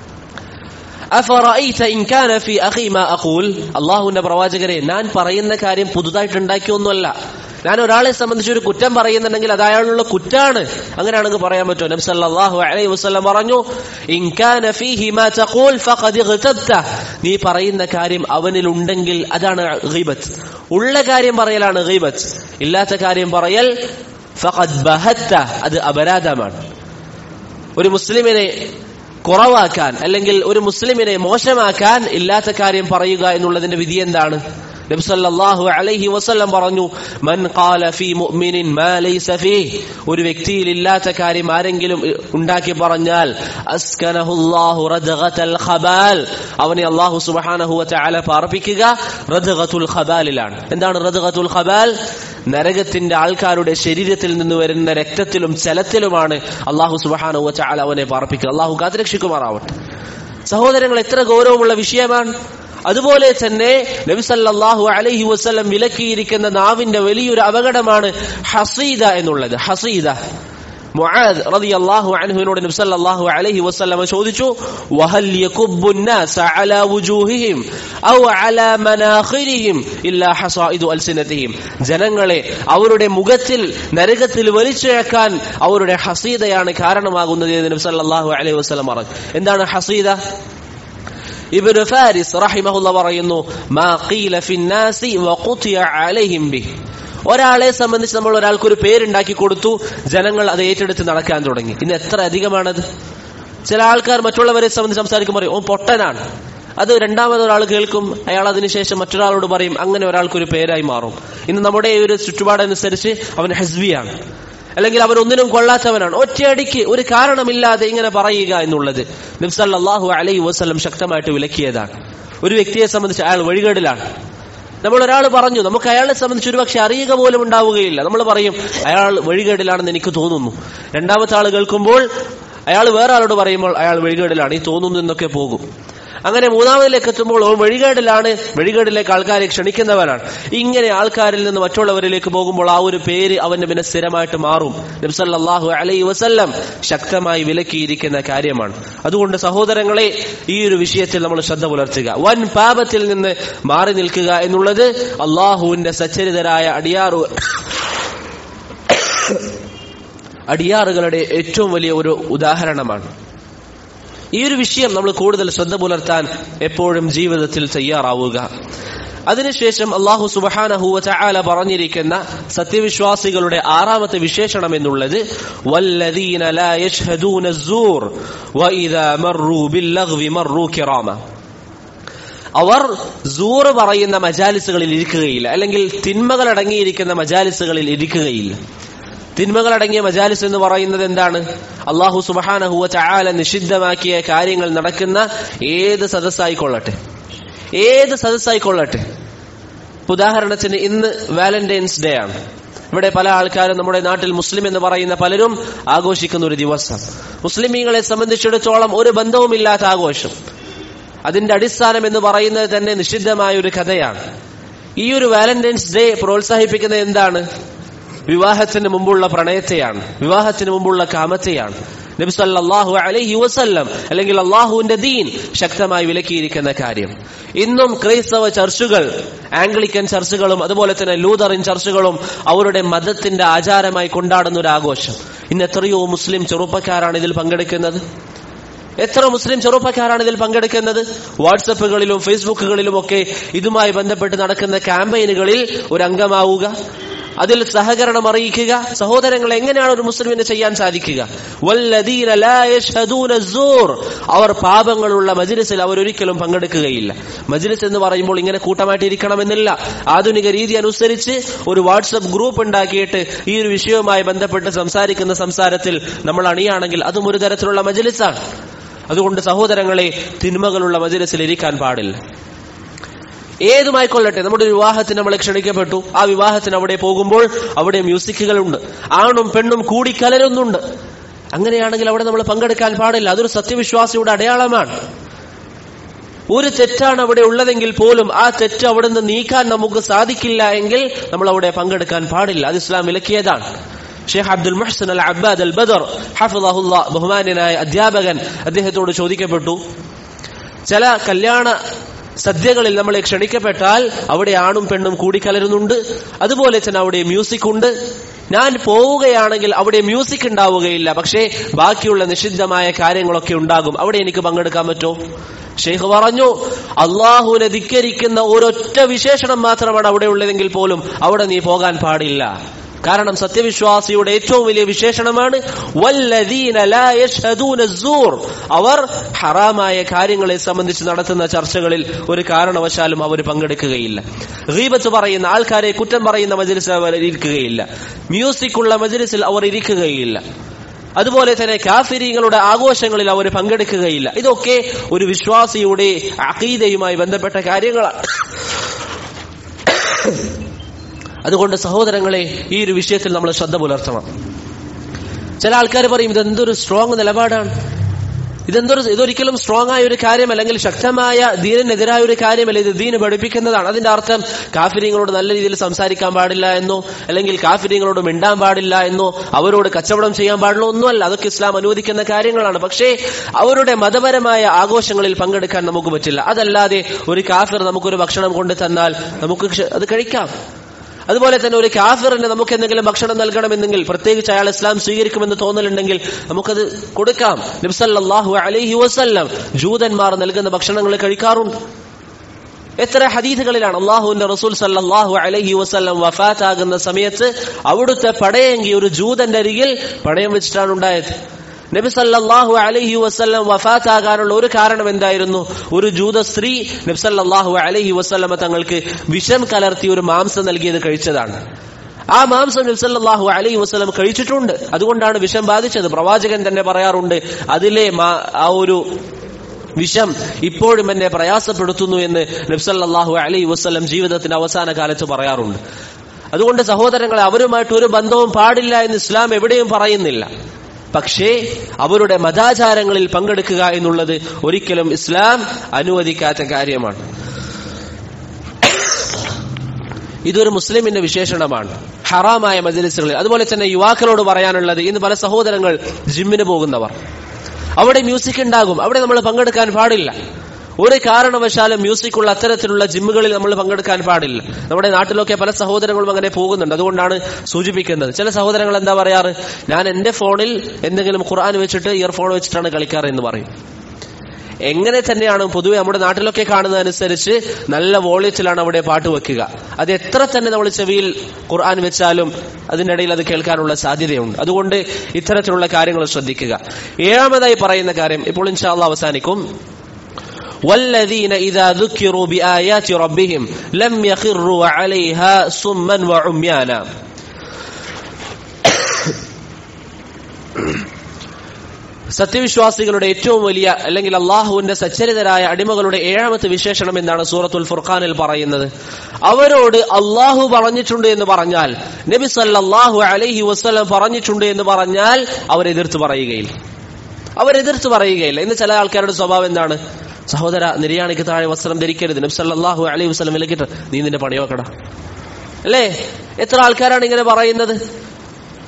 അള്ളാഹുവിന്റെ പ്രവാചകരെ ഞാൻ പറയുന്ന കാര്യം പുതുതായിട്ട് ഉണ്ടാക്കിയൊന്നുമല്ല ഞാൻ ഒരാളെ സംബന്ധിച്ച് ഒരു കുറ്റം പറയുന്നുണ്ടെങ്കിൽ അത് അയാളുള്ള കുറ്റാണ് അങ്ങനെയാണെങ്കിൽ പറയാൻ പറ്റുമോ നബി സല്ലല്ലാഹു അലൈഹി വസല്ലം പറഞ്ഞു ഇൻ കാന ഫീഹി മാ തഖൂൽ ഫഖദ് ഇഗ്തബ്ത നീ പറയുന്ന കാര്യം അവനിൽ ഉണ്ടെങ്കിൽ അതാണ് ഗീബത്ത് ഉള്ള കാര്യം പറയലാണ് ഗീബത്ത് ഇല്ലാത്ത കാര്യം പറയൽ ഫഖദ് ബഹത്ത അത് അപരാധമാണ് ഒരു മുസ്ലിമിനെ കുറവാക്കാൻ അല്ലെങ്കിൽ ഒരു മുസ്ലിമിനെ മോശമാക്കാൻ ഇല്ലാത്ത കാര്യം പറയുക എന്നുള്ളതിന്റെ വിധി എന്താണ് നബി സല്ലല്ലാഹു അലൈഹി വസല്ലം പറഞ്ഞു മൻ ഖാല ഫീ മുഅ്മിനിൻ മാ ലൈസ ഫീഹ് ഒരു വ്യക്തിയിൽ ഇല്ലാത്ത കാര്യം ആരെങ്കിലും ഉണ്ടാക്കി പറഞ്ഞാൽ അസ്കനഹുല്ലാഹു റദ്ഗതൽ ഖബാൽ അവനെ അല്ലാഹു സുബ്ഹാനഹു വ തആല പാർപ്പിക്കുക റദ്ഗതുൽ ഖബാലിലാണ് എന്താണ് റദ്ഗതുൽ ഖബാൽ നരകത്തിന്റെ ആൾക്കാരുടെ ശരീരത്തിൽ നിന്ന് വരുന്ന രക്തത്തിലും ചലത്തിലുമാണ് അള്ളാഹു സുബ്ഹാനഹു വ തആല അവനെ പാർപ്പിക്കുക അള്ളാഹു കാത്തുരക്ഷിക്കുമാറാവട്ടെ സഹോദരങ്ങൾ എത്ര ഗൗരവമുള്ള വിഷയമാണ് അതുപോലെ തന്നെ നബിസല്ലാഹു അലൈഹി വസ്ലം വിലക്കിയിരിക്കുന്ന നാവിന്റെ വലിയൊരു അപകടമാണ് ഹസീദ എന്നുള്ളത് ഹസീദ മുആദ് റളിയല്ലാഹു അൻഹുവിനോട് നബി സല്ലല്ലാഹു അലൈഹി വസല്ലം ചോദിച്ചു വഹൽ യകുബ്ബു الناس على وجوههم ഔ على مناخرهم ഇല്ലാ ഹസായിദു അൽസിനതിഹിം ജനങ്ങളെ അവരുടെ മുഖത്തിൽ നരകത്തിൽ വലിച്ചിഴക്കാൻ അവരുടെ ഹസീദയാണ് കാരണമാകുന്നത് എന്ന് നബി സല്ലല്ലാഹു അലൈഹി വസല്ലം പറഞ്ഞു എന്താണ് ഹസീദ ഇബ്നു ഫാരിസ് റഹിമഹുല്ല പറയുന്നു മാ ഖീല ഫിന്നാസി വഖുതിയ അലൈഹിം ബിഹി ഒരാളെ സംബന്ധിച്ച് നമ്മൾ ഒരാൾക്ക് ഒരു പേരുണ്ടാക്കി കൊടുത്തു ജനങ്ങൾ അത് ഏറ്റെടുത്ത് നടക്കാൻ തുടങ്ങി ഇന്ന് എത്ര അധികമാണത് ചില ആൾക്കാർ മറ്റുള്ളവരെ സംബന്ധിച്ച് സംസാരിക്കുമ്പോൾ പറയും ഓ പൊട്ടനാണ് അത് രണ്ടാമത് ഒരാൾ കേൾക്കും അയാൾ അതിനുശേഷം മറ്റൊരാളോട് പറയും അങ്ങനെ ഒരാൾക്കൊരു പേരായി മാറും ഇന്ന് നമ്മുടെ ഈ ഒരു ചുറ്റുപാടനുസരിച്ച് അവൻ ഹസ്ബിയാണ് അല്ലെങ്കിൽ അവൻ ഒന്നിനും കൊള്ളാത്തവനാണ് ഒറ്റയടിക്ക് ഒരു കാരണമില്ലാതെ ഇങ്ങനെ പറയുക എന്നുള്ളത് നബ്സല്ലാഹു അലൈ വസ്ലം ശക്തമായിട്ട് വിലക്കിയതാണ് ഒരു വ്യക്തിയെ സംബന്ധിച്ച് അയാൾ വഴികേടിലാണ് നമ്മൾ ഒരാൾ പറഞ്ഞു നമുക്ക് അയാളെ സംബന്ധിച്ച് ഒരുപക്ഷെ അറിയുക പോലും ഉണ്ടാവുകയില്ല നമ്മൾ പറയും അയാൾ വഴികേടിലാണെന്ന് എനിക്ക് തോന്നുന്നു രണ്ടാമത്തെ ആൾ കേൾക്കുമ്പോൾ അയാൾ വേറെ ആളോട് പറയുമ്പോൾ അയാൾ വഴികേടിലാണ് ഈ തോന്നുന്നു എന്നൊക്കെ പോകും അങ്ങനെ മൂന്നാമതിലേക്ക് എത്തുമ്പോൾ ഓൻ വഴികേടിലാണ് വഴികേടിലേക്ക് ആൾക്കാരെ ക്ഷണിക്കുന്നവരാണ് ഇങ്ങനെ ആൾക്കാരിൽ നിന്ന് മറ്റുള്ളവരിലേക്ക് പോകുമ്പോൾ ആ ഒരു പേര് അവന്റെ പിന്നെ സ്ഥിരമായിട്ട് മാറും നബ്സല്ലാഹു അലൈ വസല്ലം ശക്തമായി വിലക്കിയിരിക്കുന്ന കാര്യമാണ് അതുകൊണ്ട് സഹോദരങ്ങളെ ഈ ഒരു വിഷയത്തിൽ നമ്മൾ ശ്രദ്ധ പുലർത്തുക വൻ പാപത്തിൽ നിന്ന് മാറി നിൽക്കുക എന്നുള്ളത് അള്ളാഹുവിന്റെ സച്ചരിതരായ അടിയാറു അടിയാറുകളുടെ ഏറ്റവും വലിയ ഒരു ഉദാഹരണമാണ് ഈ ഒരു വിഷയം നമ്മൾ കൂടുതൽ ശ്രദ്ധ പുലർത്താൻ എപ്പോഴും ജീവിതത്തിൽ തയ്യാറാവുക അതിനുശേഷം അള്ളാഹു സുബഹാനഹുവ ചാല പറഞ്ഞിരിക്കുന്ന സത്യവിശ്വാസികളുടെ ആറാമത്തെ വിശേഷണം എന്നുള്ളത് വല്ലദീന ലാ യശ്ഹദൂന الزൂർ വഇദാ മർറൂ ബില്ലഗ്വി മർറൂ കിറാമ അവർ സൂറ് പറയുന്ന മജാലിസുകളിൽ ഇരിക്കുകയില്ല അല്ലെങ്കിൽ തിന്മകൾ അടങ്ങിയിരിക്കുന്ന മജാലിസുകളിൽ ഇരിക്കുകയില്ല തിന്മകൾ അടങ്ങിയ മജാലിസ് എന്ന് പറയുന്നത് എന്താണ് അള്ളാഹു സുബഹാനഹുവ ചായാല നിഷിദ്ധമാക്കിയ കാര്യങ്ങൾ നടക്കുന്ന ഏത് സദസ്സായിക്കൊള്ളട്ടെ ഏത് സദസ്സായിക്കൊള്ളട്ടെ ഉദാഹരണത്തിന് ഇന്ന് വാലന്റൈൻസ് ഡേ ആണ് ഇവിടെ പല ആൾക്കാരും നമ്മുടെ നാട്ടിൽ മുസ്ലിം എന്ന് പറയുന്ന പലരും ആഘോഷിക്കുന്ന ഒരു ദിവസം മുസ്ലിമീങ്ങളെ സംബന്ധിച്ചിടത്തോളം ഒരു ബന്ധവുമില്ലാത്ത ആഘോഷം അതിന്റെ അടിസ്ഥാനം എന്ന് പറയുന്നത് തന്നെ നിഷിദ്ധമായ ഒരു കഥയാണ് ഈ ഒരു വാലന്റൈൻസ് ഡേ പ്രോത്സാഹിപ്പിക്കുന്നത് എന്താണ് വിവാഹത്തിന് മുമ്പുള്ള പ്രണയത്തെയാണ് വിവാഹത്തിന് മുമ്പുള്ള കാമത്തെയാണ് നബി സല്ലല്ലാഹു അലൈഹി വസല്ലം അല്ലെങ്കിൽ അള്ളാഹുവിന്റെ ദീൻ ശക്തമായി വിലക്കിയിരിക്കുന്ന കാര്യം ഇന്നും ക്രൈസ്തവ ചർച്ചുകൾ ആംഗ്ലിക്കൻ ചർച്ചുകളും അതുപോലെ തന്നെ ലൂതറിൻ ചർച്ചുകളും അവരുടെ മതത്തിന്റെ ആചാരമായി കൊണ്ടാടുന്ന ഒരു ആഘോഷം ഇന്ന് എത്രയോ മുസ്ലിം ചെറുപ്പക്കാരാണ് ഇതിൽ പങ്കെടുക്കുന്നത് എത്ര മുസ്ലിം ചെറുപ്പക്കാരാണ് ഇതിൽ പങ്കെടുക്കുന്നത് വാട്സപ്പുകളിലും ഫേസ്ബുക്കുകളിലും ഒക്കെ ഇതുമായി ബന്ധപ്പെട്ട് നടക്കുന്ന ക്യാമ്പയിനുകളിൽ ഒരു അംഗമാവുക അതിൽ സഹകരണം അറിയിക്കുക സഹോദരങ്ങൾ എങ്ങനെയാണ് ഒരു മുസ്ലിമിന് ചെയ്യാൻ സാധിക്കുക വല്ലദീന ലാ യശ്ഹദൂന സൂർ അവർ പാപങ്ങളുള്ള മജ്ലിസിൽ അവർ ഒരിക്കലും പങ്കെടുക്കുകയില്ല മജ്ലിസ് എന്ന് പറയുമ്പോൾ ഇങ്ങനെ കൂട്ടമായിട്ട് ഇരിക്കണമെന്നില്ല ആധുനിക രീതി അനുസരിച്ച് ഒരു വാട്സപ്പ് ഗ്രൂപ്പ് ഉണ്ടാക്കിയിട്ട് ഈ ഒരു വിഷയവുമായി ബന്ധപ്പെട്ട് സംസാരിക്കുന്ന സംസാരത്തിൽ നമ്മൾ അണിയാണെങ്കിൽ അതും ഒരു തരത്തിലുള്ള മജ്ലിസാണ് അതുകൊണ്ട് സഹോദരങ്ങളെ തിന്മകളുള്ള മജ്ലിസിൽ ഇരിക്കാൻ പാടില്ല ഏതുമായിക്കൊള്ളട്ടെ നമ്മുടെ ഒരു വിവാഹത്തിന് നമ്മളെ ക്ഷണിക്കപ്പെട്ടു ആ വിവാഹത്തിന് അവിടെ പോകുമ്പോൾ അവിടെ മ്യൂസിക്കുകളുണ്ട് ആണും പെണ്ണും കൂടി കലരുന്നുണ്ട് അങ്ങനെയാണെങ്കിൽ അവിടെ നമ്മൾ പങ്കെടുക്കാൻ പാടില്ല അതൊരു സത്യവിശ്വാസിയുടെ അടയാളമാണ് ഒരു തെറ്റാണ് അവിടെ ഉള്ളതെങ്കിൽ പോലും ആ തെറ്റ് അവിടെ നിന്ന് നീക്കാൻ നമുക്ക് സാധിക്കില്ല എങ്കിൽ നമ്മൾ അവിടെ പങ്കെടുക്കാൻ പാടില്ല അത് ഇസ്ലാം വിലക്കിയതാണ് ഷെയ്ഖ് അബ്ദുൽ മുഹ്സൻ അൽ അബ്ബാദ് അൽ ബദർ ഹഫിദാഹുല്ല ബഹുമാന്യനായ അധ്യാപകൻ അദ്ദേഹത്തോട് ചോദിക്കപ്പെട്ടു ചില കല്യാണ സദ്യകളിൽ നമ്മളെ ക്ഷണിക്കപ്പെട്ടാൽ അവിടെ ആണും പെണ്ണും കൂടിക്കലരുന്നുണ്ട് അതുപോലെ തന്നെ അവിടെ മ്യൂസിക് ഉണ്ട് ഞാൻ പോവുകയാണെങ്കിൽ അവിടെ മ്യൂസിക് ഉണ്ടാവുകയില്ല പക്ഷേ ബാക്കിയുള്ള നിഷിദ്ധമായ കാര്യങ്ങളൊക്കെ ഉണ്ടാകും അവിടെ എനിക്ക് പങ്കെടുക്കാൻ പറ്റുമോ ഷെയ്ഖ് പറഞ്ഞു അള്ളാഹുവിനെ ധിക്കരിക്കുന്ന ഒരൊറ്റ വിശേഷണം മാത്രമാണ് അവിടെ ഉള്ളതെങ്കിൽ പോലും അവിടെ നീ പോകാൻ പാടില്ല കാരണം സത്യവിശ്വാസിയുടെ ഏറ്റവും വലിയ വിശേഷണമാണ് വല്ലദീന ലാ യശ്ഹദൂന സൂർ അവർ ഹറാമായ കാര്യങ്ങളെ സംബന്ധിച്ച് നടത്തുന്ന ചർച്ചകളിൽ ഒരു കാരണവശാലും അവർ പങ്കെടുക്കുകയില്ല ഗീബത്ത് പറയുന്ന ആൾക്കാരെ കുറ്റം പറയുന്ന മജ്ലിസിൽ അവർ ഇരിക്കുകയില്ല മ്യൂസിക് ഉള്ള മജ്ലിസിൽ അവർ ഇരിക്കുകയില്ല അതുപോലെ തന്നെ കാഫിരിങ്ങളുടെ ആഘോഷങ്ങളിൽ അവർ പങ്കെടുക്കുകയില്ല ഇതൊക്കെ ഒരു വിശ്വാസിയുടെ അഖീദയുമായി ബന്ധപ്പെട്ട കാര്യങ്ങളാണ് അതുകൊണ്ട് സഹോദരങ്ങളെ ഈ ഒരു വിഷയത്തിൽ നമ്മൾ ശ്രദ്ധ പുലർത്തണം ചില ആൾക്കാർ പറയും ഇതെന്തൊരു സ്ട്രോങ് നിലപാടാണ് ഇതെന്തൊരു ഇതൊരിക്കലും സ്ട്രോങ് ആയ ഒരു കാര്യമല്ല അല്ലെങ്കിൽ ശക്തമായ ദീനിനെതിരായ ഒരു കാര്യമല്ല ഇത് ദീന് പഠിപ്പിക്കുന്നതാണ് അതിന്റെ അർത്ഥം കാഫിര്യങ്ങളോട് നല്ല രീതിയിൽ സംസാരിക്കാൻ പാടില്ല എന്നോ അല്ലെങ്കിൽ കാഫിര്യങ്ങളോട് മിണ്ടാൻ പാടില്ല എന്നോ അവരോട് കച്ചവടം ചെയ്യാൻ പാടില്ല ഒന്നുമല്ല അതൊക്കെ ഇസ്ലാം അനുവദിക്കുന്ന കാര്യങ്ങളാണ് പക്ഷേ അവരുടെ മതപരമായ ആഘോഷങ്ങളിൽ പങ്കെടുക്കാൻ നമുക്ക് പറ്റില്ല അതല്ലാതെ ഒരു കാഫിർ നമുക്കൊരു ഭക്ഷണം കൊണ്ട് തന്നാൽ നമുക്ക് അത് കഴിക്കാം അതുപോലെ തന്നെ ഒരു കാഫിറിന് നമുക്ക് എന്തെങ്കിലും ഭക്ഷണം നൽകണമെന്നെങ്കിൽ പ്രത്യേകിച്ച് അയാൾ ഇസ്ലാം സ്വീകരിക്കുമെന്ന് തോന്നലുണ്ടെങ്കിൽ നമുക്കത് കൊടുക്കാം നബ്സല്ലാഹു അലൈഹി വസല്ലം ജൂതന്മാർ നൽകുന്ന ഭക്ഷണങ്ങൾ കഴിക്കാറുണ്ട് എത്ര ഹദീഥുകളിലാണ് അള്ളാഹുവിന്റെ റസൂൽ സല്ലാഹു അലഹി വസ്ല്ലം വഫാത്താകുന്ന സമയത്ത് അവിടുത്തെ പടയെങ്കി ഒരു ജൂതന്റെ അരികിൽ പടയം വെച്ചിട്ടാണ് ഉണ്ടായത് നബി സല്ലാഹു അലഹി വസ്ല്ലം വഫാത്താകാനുള്ള ഒരു കാരണം എന്തായിരുന്നു ഒരു ജൂത സ്ത്രീ നബി സല്ലാഹു അലഹി വസ്ല്ലമ തങ്ങൾക്ക് വിഷം കലർത്തി ഒരു മാംസം നൽകിയത് കഴിച്ചതാണ് ആ മാംസം നബ്സല്ലാഹു അലൈഹി വസ്ലം കഴിച്ചിട്ടുണ്ട് അതുകൊണ്ടാണ് വിഷം ബാധിച്ചത് പ്രവാചകൻ തന്നെ പറയാറുണ്ട് അതിലെ ആ ഒരു വിഷം ഇപ്പോഴും എന്നെ പ്രയാസപ്പെടുത്തുന്നു എന്ന് നബ്സല്ലാഹു അലൈഹി വസ്ലം ജീവിതത്തിന്റെ അവസാന കാലത്ത് പറയാറുണ്ട് അതുകൊണ്ട് സഹോദരങ്ങളെ അവരുമായിട്ട് ഒരു ബന്ധവും പാടില്ല എന്ന് ഇസ്ലാം എവിടെയും പറയുന്നില്ല പക്ഷേ അവരുടെ മതാചാരങ്ങളിൽ പങ്കെടുക്കുക എന്നുള്ളത് ഒരിക്കലും ഇസ്ലാം അനുവദിക്കാത്ത കാര്യമാണ് ഇതൊരു മുസ്ലിമിന്റെ വിശേഷണമാണ് ഹറാമായ മജലിസുകളിൽ അതുപോലെ തന്നെ യുവാക്കളോട് പറയാനുള്ളത് ഇന്ന് പല സഹോദരങ്ങൾ ജിമ്മിന് പോകുന്നവർ അവിടെ മ്യൂസിക് ഉണ്ടാകും അവിടെ നമ്മൾ പങ്കെടുക്കാൻ പാടില്ല ഒരു കാരണവശാലും മ്യൂസിക് ഉള്ള അത്തരത്തിലുള്ള ജിമ്മുകളിൽ നമ്മൾ പങ്കെടുക്കാൻ പാടില്ല നമ്മുടെ നാട്ടിലൊക്കെ പല സഹോദരങ്ങളും അങ്ങനെ പോകുന്നുണ്ട് അതുകൊണ്ടാണ് സൂചിപ്പിക്കുന്നത് ചില സഹോദരങ്ങൾ എന്താ പറയാറ് ഞാൻ എന്റെ ഫോണിൽ എന്തെങ്കിലും ഖുർആൻ വെച്ചിട്ട് ഇയർഫോൺ വെച്ചിട്ടാണ് കളിക്കാറ് എന്ന് പറയും എങ്ങനെ തന്നെയാണ് പൊതുവെ നമ്മുടെ നാട്ടിലൊക്കെ കാണുന്നതനുസരിച്ച് നല്ല വോളിയത്തിലാണ് അവിടെ പാട്ട് വെക്കുക അത് എത്ര തന്നെ നമ്മൾ ചെവിയിൽ ഖുർആൻ വെച്ചാലും അതിനിടയിൽ അത് കേൾക്കാനുള്ള സാധ്യതയുണ്ട് അതുകൊണ്ട് ഇത്തരത്തിലുള്ള കാര്യങ്ങൾ ശ്രദ്ധിക്കുക ഏഴാമതായി പറയുന്ന കാര്യം ഇപ്പോൾ ഇൻഷാല്ല അവസാനിക്കും والذين إذا ذكروا بآيات ربهم لم يخروا عليها صما وعميانا സത്യവിശ്വാസികളുടെ ഏറ്റവും വലിയ അല്ലെങ്കിൽ അള്ളാഹുവിന്റെ സച്ചരിതരായ അടിമകളുടെ ഏഴാമത്തെ വിശേഷണം എന്താണ് സൂറത്തുൽ ഫുർഖാനിൽ പറയുന്നത് അവരോട് അള്ളാഹു പറഞ്ഞിട്ടുണ്ട് എന്ന് പറഞ്ഞാൽ നബി സല്ലാഹു അലൈഹി വസ്ലം പറഞ്ഞിട്ടുണ്ട് എന്ന് പറഞ്ഞാൽ അവരെതിർത്ത് പറയുകയില്ല അവരെതിർത്ത് പറയുകയില്ല ഇന്ന് ചില ആൾക്കാരുടെ സ്വഭാവം എന്താണ് സഹോദര നിര്യാണിക്ക് താഴെ വസ്ത്രം ധരിക്കരുത് നബി സല്ലാഹു അലൈഹി വസ്ലം വിലക്കിട്ട് നീ നിന്റെ പണി വെക്കട അല്ലേ എത്ര ആൾക്കാരാണ് ഇങ്ങനെ പറയുന്നത്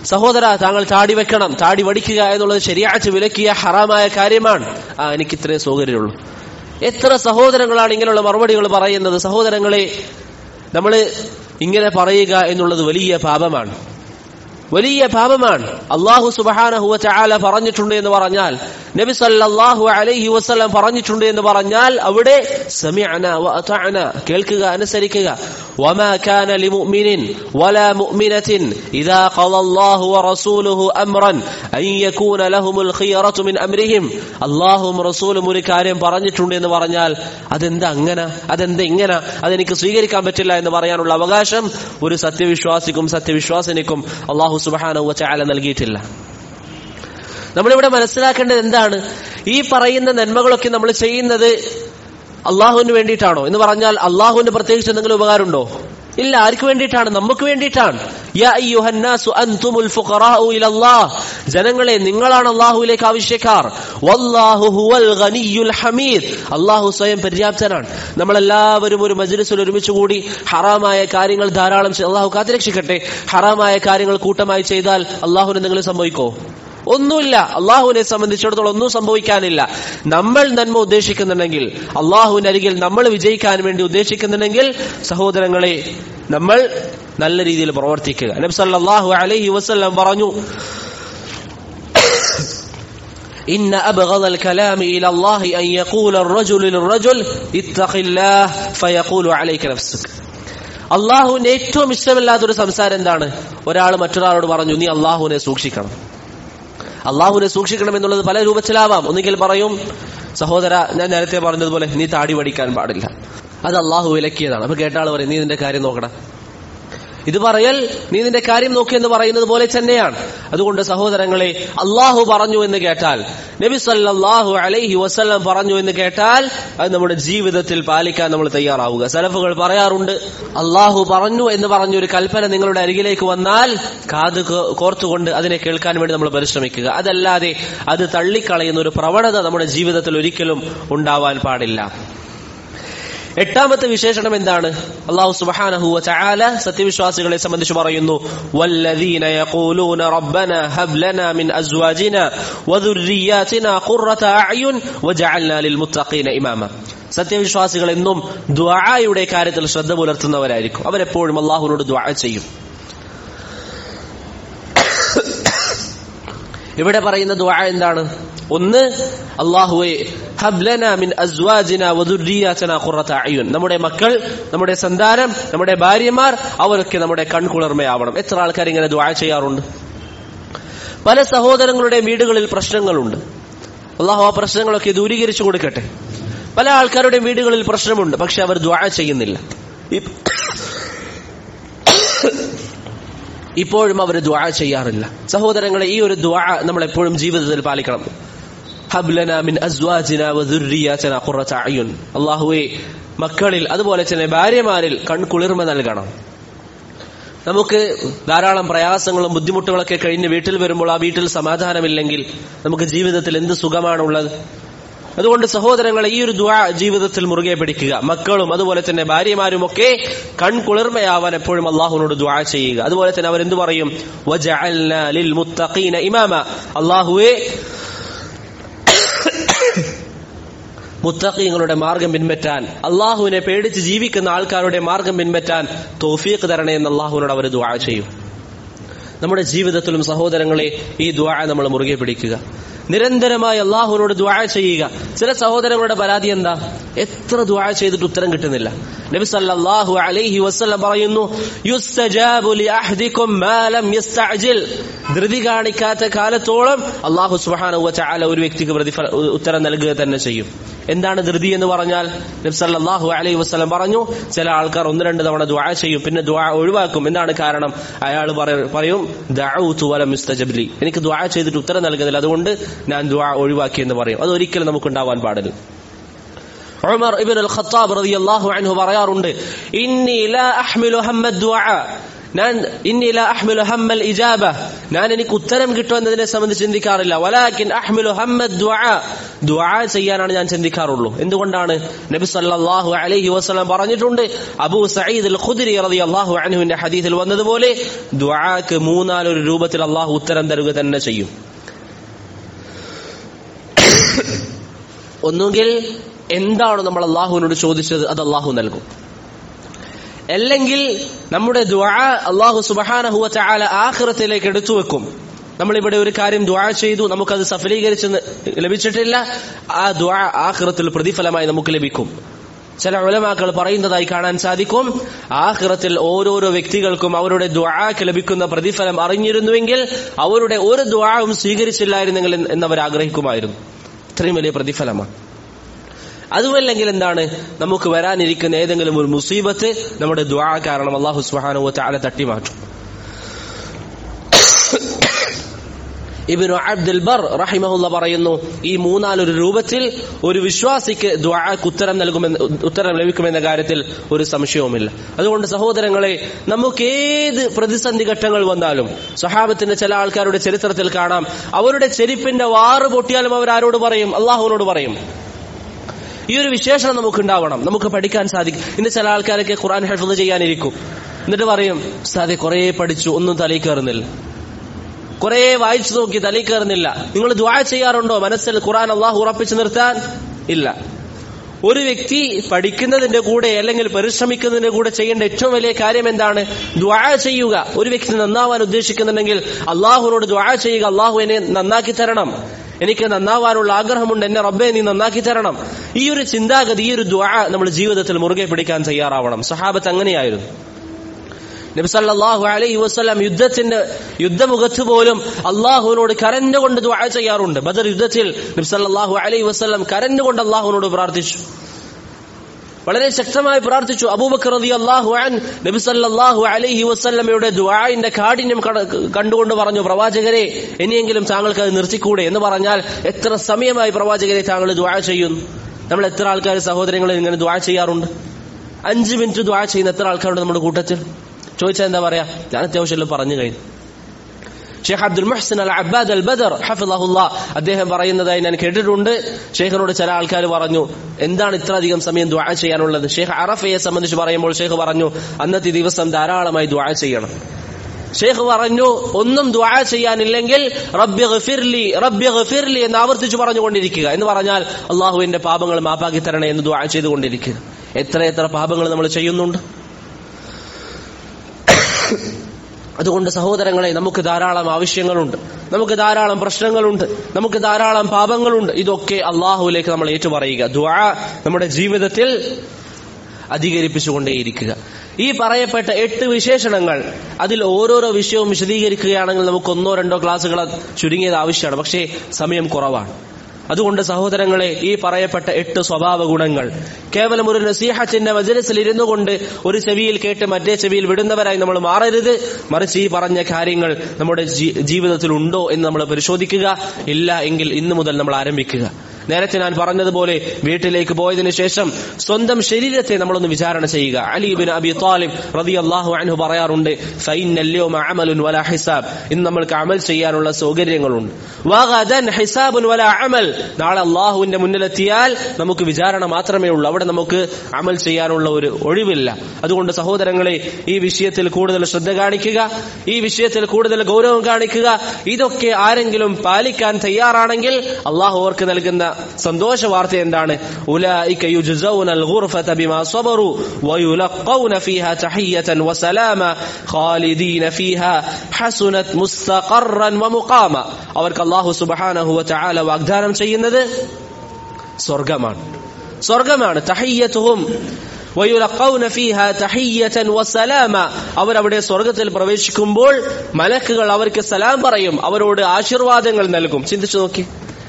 സഹോദര താങ്കൾ താടി വെക്കണം താടി വടിക്കുക എന്നുള്ളത് ശരിയാച്ച് വിലക്കിയ ഹറാമായ കാര്യമാണ് ആ എനിക്ക് ഇത്രേ സൗകര്യമുള്ളൂ എത്ര സഹോദരങ്ങളാണ് ഇങ്ങനെയുള്ള മറുപടികൾ പറയുന്നത് സഹോദരങ്ങളെ നമ്മൾ ഇങ്ങനെ പറയുക എന്നുള്ളത് വലിയ പാപമാണ് വലിയ പാപമാണ് അള്ളാഹു സുബഹാനഹുവ ചാല പറഞ്ഞിട്ടുണ്ട് എന്ന് പറഞ്ഞാൽ നബി സല്ലല്ലാഹു അലൈഹി വസല്ലം പറഞ്ഞിട്ടുണ്ട് എന്ന് പറഞ്ഞാൽ അവിടെ സമിഅന വഅതഅന കേൾക്കുക അനുസരിക്കുക വമാ കാന ലിമുഅ്മിനിൻ വലാ മുഅ്മിനത്തിൻ ഇദാ ഖള അല്ലാഹു വറസൂലുഹു അംറൻ അൻ യകൂന ലഹുമുൽ ഖിയറതു മിൻ അംരിഹിം അല്ലാഹുവും റസൂലും ഒരു കാര്യം പറഞ്ഞിട്ടുണ്ട് എന്ന് പറഞ്ഞാൽ അതെന്താ അങ്ങനെ അതെന്താ ഇങ്ങനെ അതെനിക്ക് സ്വീകരിക്കാൻ പറ്റില്ല എന്ന് പറയാനുള്ള അവകാശം ഒരു സത്യവിശ്വാസിക്കും സത്യവിശ്വാസിനിക്കും അള്ളാഹു സുബഹാനഹു വചാല നൽകിയിട്ടില്ല നമ്മളിവിടെ മനസ്സിലാക്കേണ്ടത് എന്താണ് ഈ പറയുന്ന നന്മകളൊക്കെ നമ്മൾ ചെയ്യുന്നത് അള്ളാഹുവിന് വേണ്ടിയിട്ടാണോ എന്ന് പറഞ്ഞാൽ അള്ളാഹുവിന് പ്രത്യേകിച്ച് എന്തെങ്കിലും ഉപകാരമുണ്ടോ ഇല്ല ആർക്ക് വേണ്ടിയിട്ടാണ് നമുക്ക് വേണ്ടിയിട്ടാണ് യാ അയ്യുഹന്നാസു അൻതുമുൽ ഫുഖറാഉ ഇലല്ലാഹ് ജനങ്ങളെ നിങ്ങളാണ് അള്ളാഹുവിലേക്ക് ആവശ്യക്കാർ വല്ലാഹു ഹുവൽ ഗനിയുൽ ഹമീദ് അള്ളാഹു സ്വയം പര്യാപ്തനാണ് നമ്മളെല്ലാവരും ഒരു മജ്ലിസിൽ ഒരുമിച്ച് കൂടി ഹറാമായ കാര്യങ്ങൾ ധാരാളം ചെയ്ത് അള്ളാഹു കാത്തിരക്ഷിക്കട്ടെ ഹറാമായ കാര്യങ്ങൾ കൂട്ടമായി ചെയ്താൽ അള്ളാഹുവിന് എന്തെങ്കിലും സംഭവിക്കോ ഒന്നുമില്ല അള്ളാഹുവിനെ സംബന്ധിച്ചിടത്തോളം ഒന്നും സംഭവിക്കാനില്ല നമ്മൾ നന്മ ഉദ്ദേശിക്കുന്നുണ്ടെങ്കിൽ അള്ളാഹുവിന്റെ അരികിൽ നമ്മൾ വിജയിക്കാൻ വേണ്ടി ഉദ്ദേശിക്കുന്നുണ്ടെങ്കിൽ സഹോദരങ്ങളെ നമ്മൾ നല്ല രീതിയിൽ പ്രവർത്തിക്കുക നബി സല്ലല്ലാഹു അലൈഹി വസല്ലം പറഞ്ഞു إن أبغض الكلام إلى الله أن يقول الرجل للرجل اتق الله فيقول عليك نفسك അള്ളാഹുവിന് ഏറ്റവും ഇഷ്ടമില്ലാത്തൊരു സംസാരം എന്താണ് ഒരാൾ മറ്റൊരാളോട് പറഞ്ഞു നീ അള്ളാഹുവിനെ സൂക്ഷിക്കണം അള്ളാഹുവിനെ സൂക്ഷിക്കണം എന്നുള്ളത് പല രൂപത്തിലാവാം ഒന്നുകിൽ പറയും സഹോദര ഞാൻ നേരത്തെ പറഞ്ഞതുപോലെ നീ താടി വടിക്കാൻ പാടില്ല അത് അള്ളാഹു വിലക്കിയതാണ് അപ്പൊ കേട്ടാൾ പറയും നീ നിന്റെ കാര്യം നോക്കണം ഇത് പറയൽ നീ നിന്റെ കാര്യം നോക്കി എന്ന് പറയുന്നത് പോലെ തന്നെയാണ് അതുകൊണ്ട് സഹോദരങ്ങളെ അള്ളാഹു പറഞ്ഞു എന്ന് കേട്ടാൽ നബി സല്ലല്ലാഹു അലൈഹി വസല്ലം പറഞ്ഞു എന്ന് കേട്ടാൽ അത് നമ്മുടെ ജീവിതത്തിൽ പാലിക്കാൻ നമ്മൾ തയ്യാറാവുക സലഫുകൾ പറയാറുണ്ട് അള്ളാഹു പറഞ്ഞു എന്ന് പറഞ്ഞൊരു കൽപ്പന നിങ്ങളുടെ അരികിലേക്ക് വന്നാൽ കാത് കോ- കോർത്തുകൊണ്ട് അതിനെ കേൾക്കാൻ വേണ്ടി നമ്മൾ പരിശ്രമിക്കുക അതല്ലാതെ അത് തള്ളിക്കളയുന്ന ഒരു പ്രവണത നമ്മുടെ ജീവിതത്തിൽ ഒരിക്കലും ഉണ്ടാവാൻ പാടില്ല എട്ടാമത്തെ വിശേഷണം എന്താണ് അള്ളാഹു സുബ്ഹാനഹു വതആല സത്യവിശ്വാസികളെ സംബന്ധിച്ച് പറയുന്നു വല്ലദീന യഖൂലൂന റബ്ബന ഹബ് ലനാ മിൻ അസ്വാജിന വദുർരിയാതിന ഖുർറത അഅ്യുൻ വജഅൽനാ ലിൽമുത്തഖീന ഇമാമ സത്യവിശ്വാസികൾ എന്നും ദുആയുടെ കാര്യത്തിൽ ശ്രദ്ധ പുലർത്തുന്നവരായിരിക്കും അവരെപ്പോഴും അള്ളാഹുവിനോട് ദുആ ചെയ്യും ഇവിടെ പറയുന്ന ദുആ എന്താണ് ഒന്ന് അള്ളാഹുവെ ഹബ്ലന മിൻ അസ്വാജിന വദുർരിയാതന ഖുറത അയ്യുൻ നമ്മുടെ മക്കൾ നമ്മുടെ സന്താനം നമ്മുടെ ഭാര്യമാർ അവരൊക്കെ നമ്മുടെ കൺകുളിർമയാവണം എത്ര ആൾക്കാർ ഇങ്ങനെ ദുആ ചെയ്യാറുണ്ട് പല സഹോദരങ്ങളുടെ വീടുകളിൽ പ്രശ്നങ്ങളുണ്ട് അള്ളാഹു ആ പ്രശ്നങ്ങളൊക്കെ ദൂരീകരിച്ചു കൊടുക്കട്ടെ പല ആൾക്കാരുടെ വീടുകളിൽ പ്രശ്നമുണ്ട് പക്ഷെ അവർ ദുആ ചെയ്യുന്നില്ല ഇപ്- ഇപ്പോഴും അവർ ദ്വാ ചെയ്യാറില്ല സഹോദരങ്ങളെ ഈ ഒരു ദ്വാ നമ്മൾ എപ്പോഴും ജീവിതത്തിൽ പാലിക്കണം ഹബ്ലന മിൻ അസ്വാജിന വദുർരിയാതന ഖുറത അയ്യുൻ അല്ലാഹുവേ മക്കളിൽ അതുപോലെ തന്നെ ഭാര്യമാരിൽ കൺകുളിർമ നൽകണം നമുക്ക് ധാരാളം പ്രയാസങ്ങളും ബുദ്ധിമുട്ടുകളൊക്കെ കഴിഞ്ഞ് വീട്ടിൽ വരുമ്പോൾ ആ വീട്ടിൽ സമാധാനമില്ലെങ്കിൽ നമുക്ക് ജീവിതത്തിൽ എന്ത് സുഖമാണുള്ളത് അതുകൊണ്ട് സഹോദരങ്ങളെ ഈ ഒരു ദ്വാ ജീവിതത്തിൽ മുറുകെ പിടിക്കുക മക്കളും അതുപോലെ തന്നെ ഭാര്യമാരും ഒക്കെ കൺകുളിർമയാവാൻ എപ്പോഴും അള്ളാഹുവിനോട് ദ്വാ ചെയ്യുക അതുപോലെ തന്നെ അവരെന്ത് പറയും വജഅൽനാ ലിൽമുത്തഖീന ഇമാമ അള്ളാഹുവേ മുത്തഖീങ്ങളുടെ മാർഗം പിൻപറ്റാൻ അള്ളാഹുവിനെ പേടിച്ച് ജീവിക്കുന്ന ആൾക്കാരുടെ മാർഗം പിൻപറ്റാൻ തോഫീക്ക് തരണേ എന്ന് അള്ളാഹുവിനോട് അവർ ദ്വാ ചെയ്യും നമ്മുടെ ജീവിതത്തിലും സഹോദരങ്ങളെ ഈ ദ്വാ നമ്മൾ മുറുകെ പിടിക്കുക നിരന്തരമായി അള്ളാഹുവിനോട് ദ്വാ ചെയ്യുക ചില സഹോദരങ്ങളുടെ പരാതി എന്താ എത്ര ദ്വാ ചെയ്തിട്ട് ഉത്തരം കിട്ടുന്നില്ല നബി സല്ലല്ലാഹു അലൈഹി വസല്ലം പറയുന്നു യുസ്തജാബു ലി അഹ്ദികും മാ ലം യസ്തഅജിൽ ധൃതി കാണിക്കാത്ത കാലത്തോളം അള്ളാഹു സുബ്ഹാനഹു വതആല ഒരു വ്യക്തിക്ക് പ്രതിഫല ഉത്തരം നൽകുക തന്നെ ചെയ്യും എന്താണ് ധൃതി എന്ന് പറഞ്ഞാൽ നബി സല്ലല്ലാഹു അലൈഹി വസല്ലം പറഞ്ഞു ചില ആൾക്കാർ ഒന്ന് രണ്ട് തവണ ദുആ ചെയ്യും പിന്നെ ദുആ ഒഴിവാക്കും എന്താണ് കാരണം അയാൾ പറയും ദഅഉതു വലം യുസ്തജബ് ലി എനിക്ക് ദുആ ചെയ്തിട്ട് ഉത്തരം നൽകുന്നില്ല അതുകൊണ്ട് ഞാൻ ദുആ ഒഴിവാക്കി എന്ന് പറയും അത് ഒരിക്കലും നമുക്ക് ഉണ്ടാവാൻ പാടില്ല ഉമർ ഇബ്നു അൽ ഖത്താബ് റളിയല്ലാഹു അൻഹു പറയാറുണ്ട് ഇന്നി ലാ അഹ്മിലു ഹമ്മ ദുആ ഞാൻ ഇന്നി ലാ അഹ്മിലു ഹമ്മൽ ഇജാബ ഞാൻ എനിക്ക് ഉത്തരം കിട്ടും എന്നതിനെ സംബന്ധിച്ച് ചിന്തിക്കാറില്ല വലാക്കിൻ അഹ്മിലു ഹമ്മദ് ദുആ ദുആ ചെയ്യാനാണ് ഞാൻ ചിന്തിക്കാറുള്ളൂ എന്തുകൊണ്ടാണ് നബി സല്ലല്ലാഹു അലൈഹി വസല്ലം പറഞ്ഞിട്ടുണ്ട് അബൂ സഈദ് അൽ ഖുദ്രി റളിയല്ലാഹു അൻഹുവിന്റെ ഹദീസിൽ വന്നതുപോലെ ദുആക്ക് മൂന്നാലൊരു രൂപത്തിൽ അള്ളാഹു ഉത്തരം തരുക തന്നെ ചെയ്യും ഒന്നുകിൽ എന്താണ് നമ്മൾ അള്ളാഹുവിനോട് ചോദിച്ചത് അത് അള്ളാഹു നൽകും അല്ലെങ്കിൽ നമ്മുടെ ദ്വാ അള്ളാഹു സുബഹാനഹുവ ചാല ആഖിറത്തിലേക്ക് എടുത്തു വെക്കും നമ്മളിവിടെ ഒരു കാര്യം ദ്വാ ചെയ്തു നമുക്കത് സഫലീകരിച്ച് ലഭിച്ചിട്ടില്ല ആ ദ്വാ ആഖിറത്തിൽ പ്രതിഫലമായി നമുക്ക് ലഭിക്കും ചില ഉലമാക്കൾ പറയുന്നതായി കാണാൻ സാധിക്കും ആഖിറത്തിൽ ഓരോരോ വ്യക്തികൾക്കും അവരുടെ ദ്വാക്ക് ലഭിക്കുന്ന പ്രതിഫലം അറിഞ്ഞിരുന്നുവെങ്കിൽ അവരുടെ ഒരു ദ്വാവും സ്വീകരിച്ചില്ലായിരുന്നെങ്കിൽ എന്നവർ ആഗ്രഹിക്കുമായിരുന്നു ഇത്രയും വലിയ പ്രതിഫലമാണ് അതുമല്ലെങ്കിൽ എന്താണ് നമുക്ക് വരാനിരിക്കുന്ന ഏതെങ്കിലും ഒരു മുസീബത്ത് നമ്മുടെ ദ്വാ കാരണം അള്ളാഹു സുഹാനുവ ചാല തട്ടിമാറ്റും ഇബിനു അബ്ദുൽ ബർ റഹിമഹുല്ല പറയുന്നു ഈ മൂന്നാലൊരു രൂപത്തിൽ ഒരു വിശ്വാസിക്ക് ദ്വാക്ക് ഉത്തരം നൽകുമെന്ന് ഉത്തരം ലഭിക്കുമെന്ന കാര്യത്തിൽ ഒരു സംശയവുമില്ല അതുകൊണ്ട് സഹോദരങ്ങളെ നമുക്ക് ഏത് പ്രതിസന്ധി ഘട്ടങ്ങൾ വന്നാലും സ്വഹാബത്തിന്റെ ചില ആൾക്കാരുടെ ചരിത്രത്തിൽ കാണാം അവരുടെ ചെരുപ്പിന്റെ വാറ് പൊട്ടിയാലും അവർ ആരോട് പറയും അള്ളാഹുവിനോട് പറയും ഈ ഒരു വിശേഷണം നമുക്ക് ഉണ്ടാവണം നമുക്ക് പഠിക്കാൻ സാധിക്കും ഇന്ന് ചില ആൾക്കാരൊക്കെ ഖുറാൻ ഹെഫ്ത് ചെയ്യാനിരിക്കും എന്നിട്ട് പറയും സാധെ കുറെ പഠിച്ചു ഒന്നും തലയിൽ കയറുന്നില്ല കുറെ വായിച്ചു നോക്കി തലയിൽ കയറുന്നില്ല നിങ്ങൾ ദ്വാ ചെയ്യാറുണ്ടോ മനസ്സിൽ ഖുറാൻ അള്ളാഹു ഉറപ്പിച്ചു നിർത്താൻ ഇല്ല ഒരു വ്യക്തി പഠിക്കുന്നതിന്റെ കൂടെ അല്ലെങ്കിൽ പരിശ്രമിക്കുന്നതിന്റെ കൂടെ ചെയ്യേണ്ട ഏറ്റവും വലിയ കാര്യം എന്താണ് ദ്വാ ചെയ്യുക ഒരു വ്യക്തി നന്നാവാൻ ഉദ്ദേശിക്കുന്നുണ്ടെങ്കിൽ അള്ളാഹുവിനോട് ദ്വാ ചെയ്യുക അള്ളാഹു എന്നെ നന്നാക്കി തരണം എനിക്ക് നന്നാവാനുള്ള ആഗ്രഹമുണ്ട് എന്നെ റബ്ബെ നീ നന്നാക്കി തരണം ഈ ഒരു ചിന്താഗതി ഈ ഒരു ദ്വാ നമ്മൾ ജീവിതത്തിൽ മുറുകെ പിടിക്കാൻ തയ്യാറാവണം സഹാബത്ത് അങ്ങനെയായിരുന്നു നബിസല്ലാഹു അലൈഹി വസ്ലാം യുദ്ധത്തിന്റെ യുദ്ധമുഖത്ത് പോലും അള്ളാഹുവിനോട് കരഞ്ഞുകൊണ്ട് ദ്വാ ചെയ്യാറുണ്ട് ബദർ യുദ്ധത്തിൽ നബിസല്ലാഹു അലൈഹി വസ്ലാം കരഞ്ഞുകൊണ്ട് അള്ളാഹുവിനോട് പ്രാർത്ഥിച്ചു വളരെ ശക്തമായി പ്രാർത്ഥിച്ചു അബൂബക്കർ റതി അള്ളാഹു അൻ നബി സല്ലല്ലാഹു അലൈഹി വസല്ലമയുടെ ദുആഇന്റെ കാഠിന്യം കണ്ടുകൊണ്ട് പറഞ്ഞു പ്രവാചകരെ ഇനിയെങ്കിലും താങ്കൾക്ക് അത് നിർത്തിക്കൂടെ എന്ന് പറഞ്ഞാൽ എത്ര സമയമായി പ്രവാചകരെ താങ്കൾ ദുആ ചെയ്യുന്നു നമ്മൾ എത്ര ആൾക്കാർ സഹോദരങ്ങളിൽ ഇങ്ങനെ ദുആ ചെയ്യാറുണ്ട് അഞ്ച് മിനിറ്റ് ദുആ ചെയ്യുന്ന എത്ര ആൾക്കാരുണ്ട് നമ്മുടെ കൂട്ടത്തിൽ ചോദിച്ചാൽ എന്താ പറയാ ഞാൻ അത്യാവശ്യം പറഞ്ഞു കഴിഞ്ഞു ഷെയ്ഖ് അബ്ദുൽ മുഹ്സൻ അൽ അബ്ബാദ് അൽ ബദർ ഹഫിദഹുല്ല അദ്ദേഹം പറയുന്നതായി ഞാൻ കേട്ടിട്ടുണ്ട് ഷെയ്ഖിനോട് ചില ആൾക്കാർ പറഞ്ഞു എന്താണ് ഇത്ര അധികം സമയം ദുആ ചെയ്യാനുള്ളത് ഷെയ്ഖ് അറഫയെ സംബന്ധിച്ച് പറയുമ്പോൾ ഷെയ്ഖ് പറഞ്ഞു അന്നത്തെ ദിവസം ധാരാളമായി ദുആ ചെയ്യണം ഷെയ്ഖ് പറഞ്ഞു ഒന്നും ദുആ ചെയ്യാനില്ലെങ്കിൽ റബ്ബി ഗഫിർലി റബ്ബി ഗഫിർലി എന്ന് ആവർത്തിച്ചു പറഞ്ഞുകൊണ്ടിരിക്കുക എന്ന് പറഞ്ഞാൽ അള്ളാഹുവിന്റെ പാപങ്ങൾ മാപ്പാക്കി തരണേ എന്ന് ദുആ ചെയ്തുകൊണ്ടിരിക്കുക എത്ര എത്ര പാപങ്ങൾ നമ്മൾ ചെയ്യുന്നുണ്ട് അതുകൊണ്ട് സഹോദരങ്ങളെ നമുക്ക് ധാരാളം ആവശ്യങ്ങളുണ്ട് നമുക്ക് ധാരാളം പ്രശ്നങ്ങളുണ്ട് നമുക്ക് ധാരാളം പാപങ്ങളുണ്ട് ഇതൊക്കെ അള്ളാഹുവിലേക്ക് നമ്മൾ ഏറ്റുപറയുക ദ്വാ നമ്മുടെ ജീവിതത്തിൽ അധികരിപ്പിച്ചുകൊണ്ടേയിരിക്കുക ഈ പറയപ്പെട്ട എട്ട് വിശേഷണങ്ങൾ അതിൽ ഓരോരോ വിഷയവും വിശദീകരിക്കുകയാണെങ്കിൽ നമുക്ക് ഒന്നോ രണ്ടോ ക്ലാസ്സുകൾ ചുരുങ്ങിയത് ആവശ്യമാണ് പക്ഷേ സമയം കുറവാണ് അതുകൊണ്ട് സഹോദരങ്ങളെ ഈ പറയപ്പെട്ട എട്ട് സ്വഭാവ ഗുണങ്ങൾ കേവലം ഒരു നസീഹത്തിന്റെ മജലിസിൽ ഇരുന്നു കൊണ്ട് ഒരു ചെവിയിൽ കേട്ട് മറ്റേ ചെവിയിൽ വിടുന്നവരായി നമ്മൾ മാറരുത് മറിച്ച് ഈ പറഞ്ഞ കാര്യങ്ങൾ നമ്മുടെ ജീവിതത്തിൽ ഉണ്ടോ എന്ന് നമ്മൾ പരിശോധിക്കുക ഇല്ല എങ്കിൽ ഇന്നു മുതൽ നമ്മൾ ആരംഭിക്കുക നേരത്തെ ഞാൻ പറഞ്ഞതുപോലെ വീട്ടിലേക്ക് പോയതിനു ശേഷം സ്വന്തം ശരീരത്തെ നമ്മളൊന്ന് വിചാരണ ചെയ്യുക അലിബിൻ അബി താലിബ് റതി അള്ളാഹു അൻഹു പറയാറുണ്ട് അമലുൻ വല ഹിസാബ് ഇന്ന് നമ്മൾക്ക് അമൽ ചെയ്യാനുള്ള സൗകര്യങ്ങളുണ്ട് ഹിസാബുൻ വല അമൽ നാളെ അള്ളാഹുവിന്റെ മുന്നിലെത്തിയാൽ നമുക്ക് വിചാരണ മാത്രമേ ഉള്ളൂ അവിടെ നമുക്ക് അമൽ ചെയ്യാനുള്ള ഒരു ഒഴിവില്ല അതുകൊണ്ട് സഹോദരങ്ങളെ ഈ വിഷയത്തിൽ കൂടുതൽ ശ്രദ്ധ കാണിക്കുക ഈ വിഷയത്തിൽ കൂടുതൽ ഗൗരവം കാണിക്കുക ഇതൊക്കെ ആരെങ്കിലും പാലിക്കാൻ തയ്യാറാണെങ്കിൽ അള്ളാഹു അവർക്ക് നൽകുന്ന സന്തോഷ വാർത്ത എന്താണ് ഉലൈക യുജ്സൗന الغرفة بما صبروا ويلقون فيها تحية وسلاما خالدين فيها حسنت مستقرا ومقاما അവർക്ക് അല്ലാഹു സുബ്ഹാനഹു വതആല വാഗ്ദാനം ചെയ്യുന്നത് സ്വർഗമാണ് സ്വർഗമാണ് തഹയ്യത്തുഹും വയുലഖൗന ഫീഹ തഹിയ്യതൻ വസലാമ അവരവിടെ സ്വർഗത്തിൽ പ്രവേശിക്കുമ്പോൾ മലക്കുകൾ അവർക്ക് സലാം പറയും അവരോട് ആശീർവാദങ്ങൾ നൽകും ചിന്തിച്ചു നോക്കി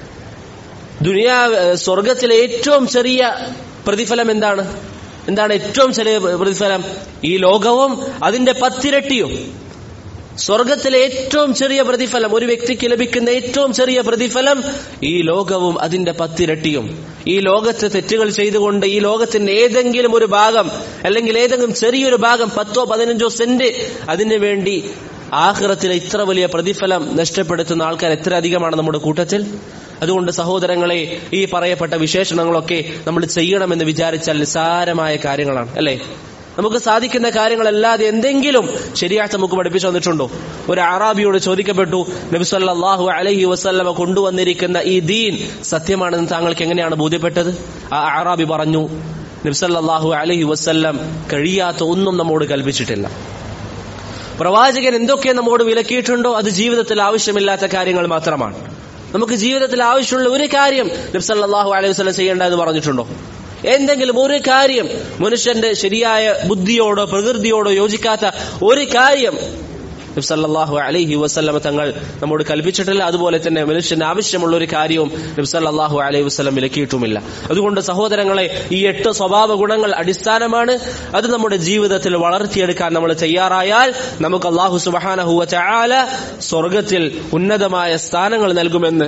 ദുനിയാ സ്വർഗത്തിലെ ഏറ്റവും ചെറിയ പ്രതിഫലം എന്താണ് എന്താണ് ഏറ്റവും ചെറിയ പ്രതിഫലം ഈ ലോകവും അതിന്റെ പത്തിരട്ടിയും സ്വർഗത്തിലെ ഏറ്റവും ചെറിയ പ്രതിഫലം ഒരു വ്യക്തിക്ക് ലഭിക്കുന്ന ഏറ്റവും ചെറിയ പ്രതിഫലം ഈ ലോകവും അതിന്റെ പത്തിരട്ടിയും ഈ ലോകത്ത് തെറ്റുകൾ ചെയ്തുകൊണ്ട് ഈ ലോകത്തിന്റെ ഏതെങ്കിലും ഒരു ഭാഗം അല്ലെങ്കിൽ ഏതെങ്കിലും ചെറിയൊരു ഭാഗം പത്തോ പതിനഞ്ചോ സെന്റ് അതിനു വേണ്ടി ആഹ്റത്തിലെ ഇത്ര വലിയ പ്രതിഫലം നഷ്ടപ്പെടുത്തുന്ന ആൾക്കാർ എത്ര അധികമാണ് നമ്മുടെ കൂട്ടത്തിൽ അതുകൊണ്ട് സഹോദരങ്ങളെ ഈ പറയപ്പെട്ട വിശേഷണങ്ങളൊക്കെ നമ്മൾ ചെയ്യണമെന്ന് വിചാരിച്ചാൽ നിസാരമായ കാര്യങ്ങളാണ് അല്ലേ നമുക്ക് സാധിക്കുന്ന കാര്യങ്ങളല്ലാതെ എന്തെങ്കിലും ശരിയായിട്ട് നമുക്ക് പഠിപ്പിച്ചു തന്നിട്ടുണ്ടോ ഒരു അറാബിയോട് ചോദിക്കപ്പെട്ടു നബിസല്ലാഹു അലഹി വസ്ല്ലമ കൊണ്ടുവന്നിരിക്കുന്ന ഈ ദീൻ സത്യമാണെന്ന് താങ്കൾക്ക് എങ്ങനെയാണ് ബോധ്യപ്പെട്ടത് ആ അറാബി പറഞ്ഞു നബ്സല്ലാഹു അലഹി വസ്ല്ലം കഴിയാത്ത ഒന്നും നമ്മോട് കൽപ്പിച്ചിട്ടില്ല പ്രവാചകൻ എന്തൊക്കെ നമ്മോട് വിലക്കിയിട്ടുണ്ടോ അത് ജീവിതത്തിൽ ആവശ്യമില്ലാത്ത കാര്യങ്ങൾ മാത്രമാണ് നമുക്ക് ജീവിതത്തിൽ ആവശ്യമുള്ള ഒരു കാര്യം നബ്സല്ലാഹു അലൈഹി വസ്ലം ചെയ്യേണ്ടതെന്ന് പറഞ്ഞിട്ടുണ്ടോ എന്തെങ്കിലും ഒരു കാര്യം മനുഷ്യന്റെ ശരിയായ ബുദ്ധിയോടോ പ്രകൃതിയോടോ യോജിക്കാത്ത ഒരു കാര്യം നബ്സല്ലാഹു അലൈഹി വസ്ലമ തങ്ങൾ നമ്മോട് കൽപ്പിച്ചിട്ടില്ല അതുപോലെ തന്നെ മനുഷ്യന് ആവശ്യമുള്ള ഒരു കാര്യവും നബ്സല്ലാഹു അലൈഹി വസ്ലം വിലക്കിയിട്ടുമില്ല അതുകൊണ്ട് സഹോദരങ്ങളെ ഈ എട്ട് സ്വഭാവ ഗുണങ്ങൾ അടിസ്ഥാനമാണ് അത് നമ്മുടെ ജീവിതത്തിൽ വളർത്തിയെടുക്കാൻ നമ്മൾ തയ്യാറായാൽ നമുക്ക് അള്ളാഹു സുബാനഹുവ ചാല സ്വർഗത്തിൽ ഉന്നതമായ സ്ഥാനങ്ങൾ നൽകുമെന്ന്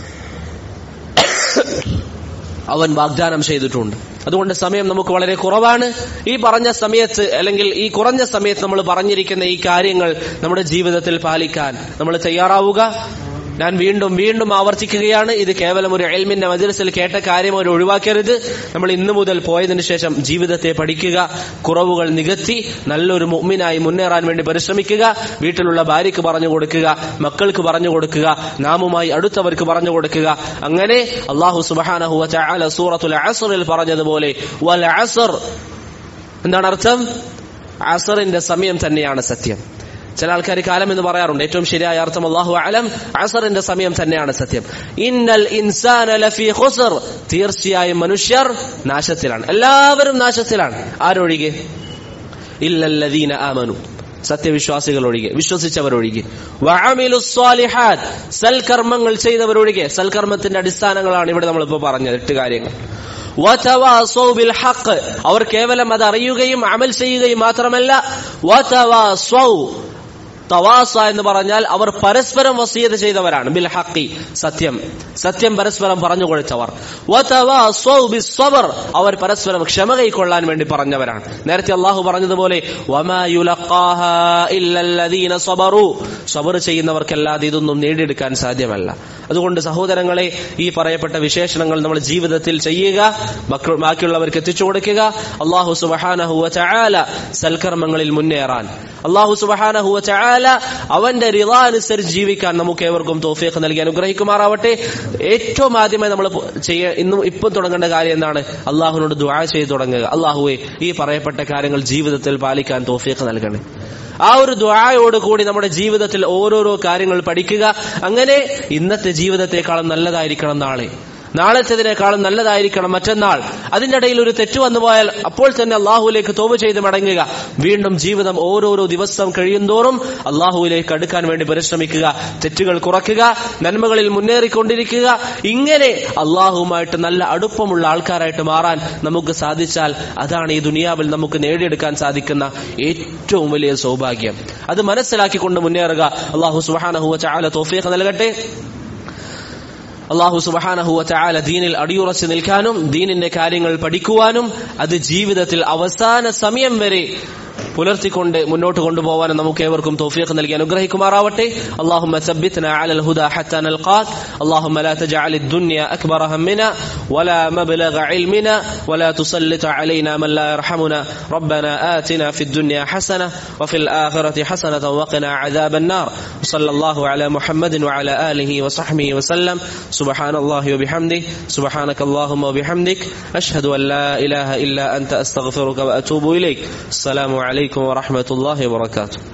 അവൻ വാഗ്ദാനം ചെയ്തിട്ടുണ്ട് അതുകൊണ്ട് സമയം നമുക്ക് വളരെ കുറവാണ് ഈ പറഞ്ഞ സമയത്ത് അല്ലെങ്കിൽ ഈ കുറഞ്ഞ സമയത്ത് നമ്മൾ പറഞ്ഞിരിക്കുന്ന ഈ കാര്യങ്ങൾ നമ്മുടെ ജീവിതത്തിൽ പാലിക്കാൻ നമ്മൾ തയ്യാറാവുക ഞാൻ വീണ്ടും വീണ്ടും ആവർത്തിക്കുകയാണ് ഇത് കേവലം ഒരു എൽമിന്റെ മജിൽസിൽ കേട്ട കാര്യം ഒരു ഒഴിവാക്കരുത് നമ്മൾ ഇന്നു മുതൽ പോയതിനു ശേഷം ജീവിതത്തെ പഠിക്കുക കുറവുകൾ നികത്തി നല്ലൊരു മുമ്മിനായി മുന്നേറാൻ വേണ്ടി പരിശ്രമിക്കുക വീട്ടിലുള്ള ഭാര്യയ്ക്ക് പറഞ്ഞു കൊടുക്കുക മക്കൾക്ക് പറഞ്ഞു കൊടുക്കുക നാമുമായി അടുത്തവർക്ക് പറഞ്ഞു കൊടുക്കുക അങ്ങനെ അള്ളാഹു സുബാനഹുവ ചാല സൂറത്തുൽ അസറിൽ പറഞ്ഞതുപോലെ വൽ അസർ എന്താണ് അർത്ഥം അസറിന്റെ സമയം തന്നെയാണ് സത്യം ചില ആൾക്കാർ കാലം എന്ന് പറയാറുണ്ട് ഏറ്റവും ശരിയായ അർത്ഥം അള്ളാഹു അലം അസറിന്റെ സമയം തന്നെയാണ് സത്യം ഇന്നൽ ഇൻസാന ലഫി ഖുസർ തീർച്ചയായും മനുഷ്യർ നാശത്തിലാണ് എല്ലാവരും നാശത്തിലാണ് ആരൊഴികെ ഇല്ലല്ലദീന ആമനു സത്യവിശ്വാസികൾ ഒഴികെ വിശ്വസിച്ചവരൊഴികെ വഅമിലുസ്സാലിഹാത്ത് സൽക്കർമ്മങ്ങൾ ചെയ്തവരൊഴികെ സൽക്കർമ്മത്തിന്റെ അടിസ്ഥാനങ്ങളാണ് ഇവിടെ നമ്മളിപ്പോ പറഞ്ഞത് എട്ട് കാര്യങ്ങൾ വതവാസൗ ബിൽ ഹഖ് അവർ കേവലം അത് അറിയുകയും അമൽ ചെയ്യുകയും മാത്രമല്ല വതവാസൗ തവാസ എന്ന് പറഞ്ഞാൽ അവർ പരസ്പരം വസീയത ചെയ്തവരാണ് ബിൽ ഹക്കി സത്യം സത്യം പരസ്പരം പറഞ്ഞു കൊടുത്തവർ അവർ പരസ്പരം ക്ഷമ കൈക്കൊള്ളാൻ വേണ്ടി പറഞ്ഞവരാണ് നേരത്തെ അള്ളാഹു പറഞ്ഞതുപോലെ സബർ ചെയ്യുന്നവർക്കല്ലാതെ ഇതൊന്നും നേടിയെടുക്കാൻ സാധ്യമല്ല അതുകൊണ്ട് സഹോദരങ്ങളെ ഈ പറയപ്പെട്ട വിശേഷണങ്ങൾ നമ്മൾ ജീവിതത്തിൽ ചെയ്യുക ബാക്കിയുള്ളവർക്ക് എത്തിച്ചു കൊടുക്കുക അള്ളാഹു സുബഹാനഹുവ ചായാല സൽക്കർമ്മങ്ങളിൽ മുന്നേറാൻ അള്ളാഹു സുബഹാനഹുവ ചായാല അവന്റെ റിള അനുസരിച്ച് ജീവിക്കാൻ നമുക്ക് ഏവർക്കും തോഫീഖ് നൽകി അനുഗ്രഹിക്കുമാറാവട്ടെ ഏറ്റവും ആദ്യമായി നമ്മൾ ചെയ്യ ഇന്നും ഇപ്പം തുടങ്ങേണ്ട കാര്യം എന്താണ് അള്ളാഹുവിനോട് ദുആ ചെയ്ത് തുടങ്ങുക അള്ളാഹുവെ ഈ പറയപ്പെട്ട കാര്യങ്ങൾ ജീവിതത്തിൽ പാലിക്കാൻ തോഫീഖ് നൽകണേ ആ ഒരു ദ്വായോട് കൂടി നമ്മുടെ ജീവിതത്തിൽ ഓരോരോ കാര്യങ്ങൾ പഠിക്കുക അങ്ങനെ ഇന്നത്തെ ജീവിതത്തെക്കാളും നല്ലതായിരിക്കണം നാളെ നാളത്തേതിനേക്കാളും നല്ലതായിരിക്കണം മറ്റന്നാൾ അതിന്റെ ഇടയിൽ ഒരു തെറ്റ് വന്നു പോയാൽ അപ്പോൾ തന്നെ അള്ളാഹുവിലേക്ക് തോവ് ചെയ്ത് മടങ്ങുക വീണ്ടും ജീവിതം ഓരോരോ ദിവസം കഴിയുന്തോറും അള്ളാഹുവിലേക്ക് അടുക്കാൻ വേണ്ടി പരിശ്രമിക്കുക തെറ്റുകൾ കുറയ്ക്കുക നന്മകളിൽ മുന്നേറിക്കൊണ്ടിരിക്കുക ഇങ്ങനെ അള്ളാഹുവുമായിട്ട് നല്ല അടുപ്പമുള്ള ആൾക്കാരായിട്ട് മാറാൻ നമുക്ക് സാധിച്ചാൽ അതാണ് ഈ ദുനിയാവിൽ നമുക്ക് നേടിയെടുക്കാൻ സാധിക്കുന്ന ഏറ്റവും വലിയ സൗഭാഗ്യം അത് മനസ്സിലാക്കിക്കൊണ്ട് മുന്നേറുക അള്ളാഹു സുബാനഹുവ ചാല തോഫീഖ് നൽകട്ടെ അള്ളാഹു സുബഹാനഹുവ ചാല ദീനിൽ അടിയുറച്ചു നിൽക്കാനും ദീനിന്റെ കാര്യങ്ങൾ പഠിക്കുവാനും അത് ജീവിതത്തിൽ അവസാന സമയം വരെ പുലർത്തിക്കൊണ്ട് മുന്നോട്ട് കൊണ്ടുപോകാനും നമുക്ക് ഏവർക്കും തൗഫീഖ് നൽകി അനുഗ്രഹിക്കുമാറാവട്ടെ اللهم ثبتنا على الهدى حتى نلقاك اللهم لا تجعل الدنيا أكبر همنا ولا مبلغ علمنا ولا تسلط علينا من لا يرحمنا ربنا آتنا في الدنيا حسنة وفي الآخرة حسنة وقنا عذاب النار صلى الله على محمد وعلى آله وصحبه وسلم سبحان الله وبحمده سبحانك اللهم وبحمدك أشهد أن لا إله إلا أنت أستغفرك وأتوب إليك السلام عليكم ورحمة الله وبركاته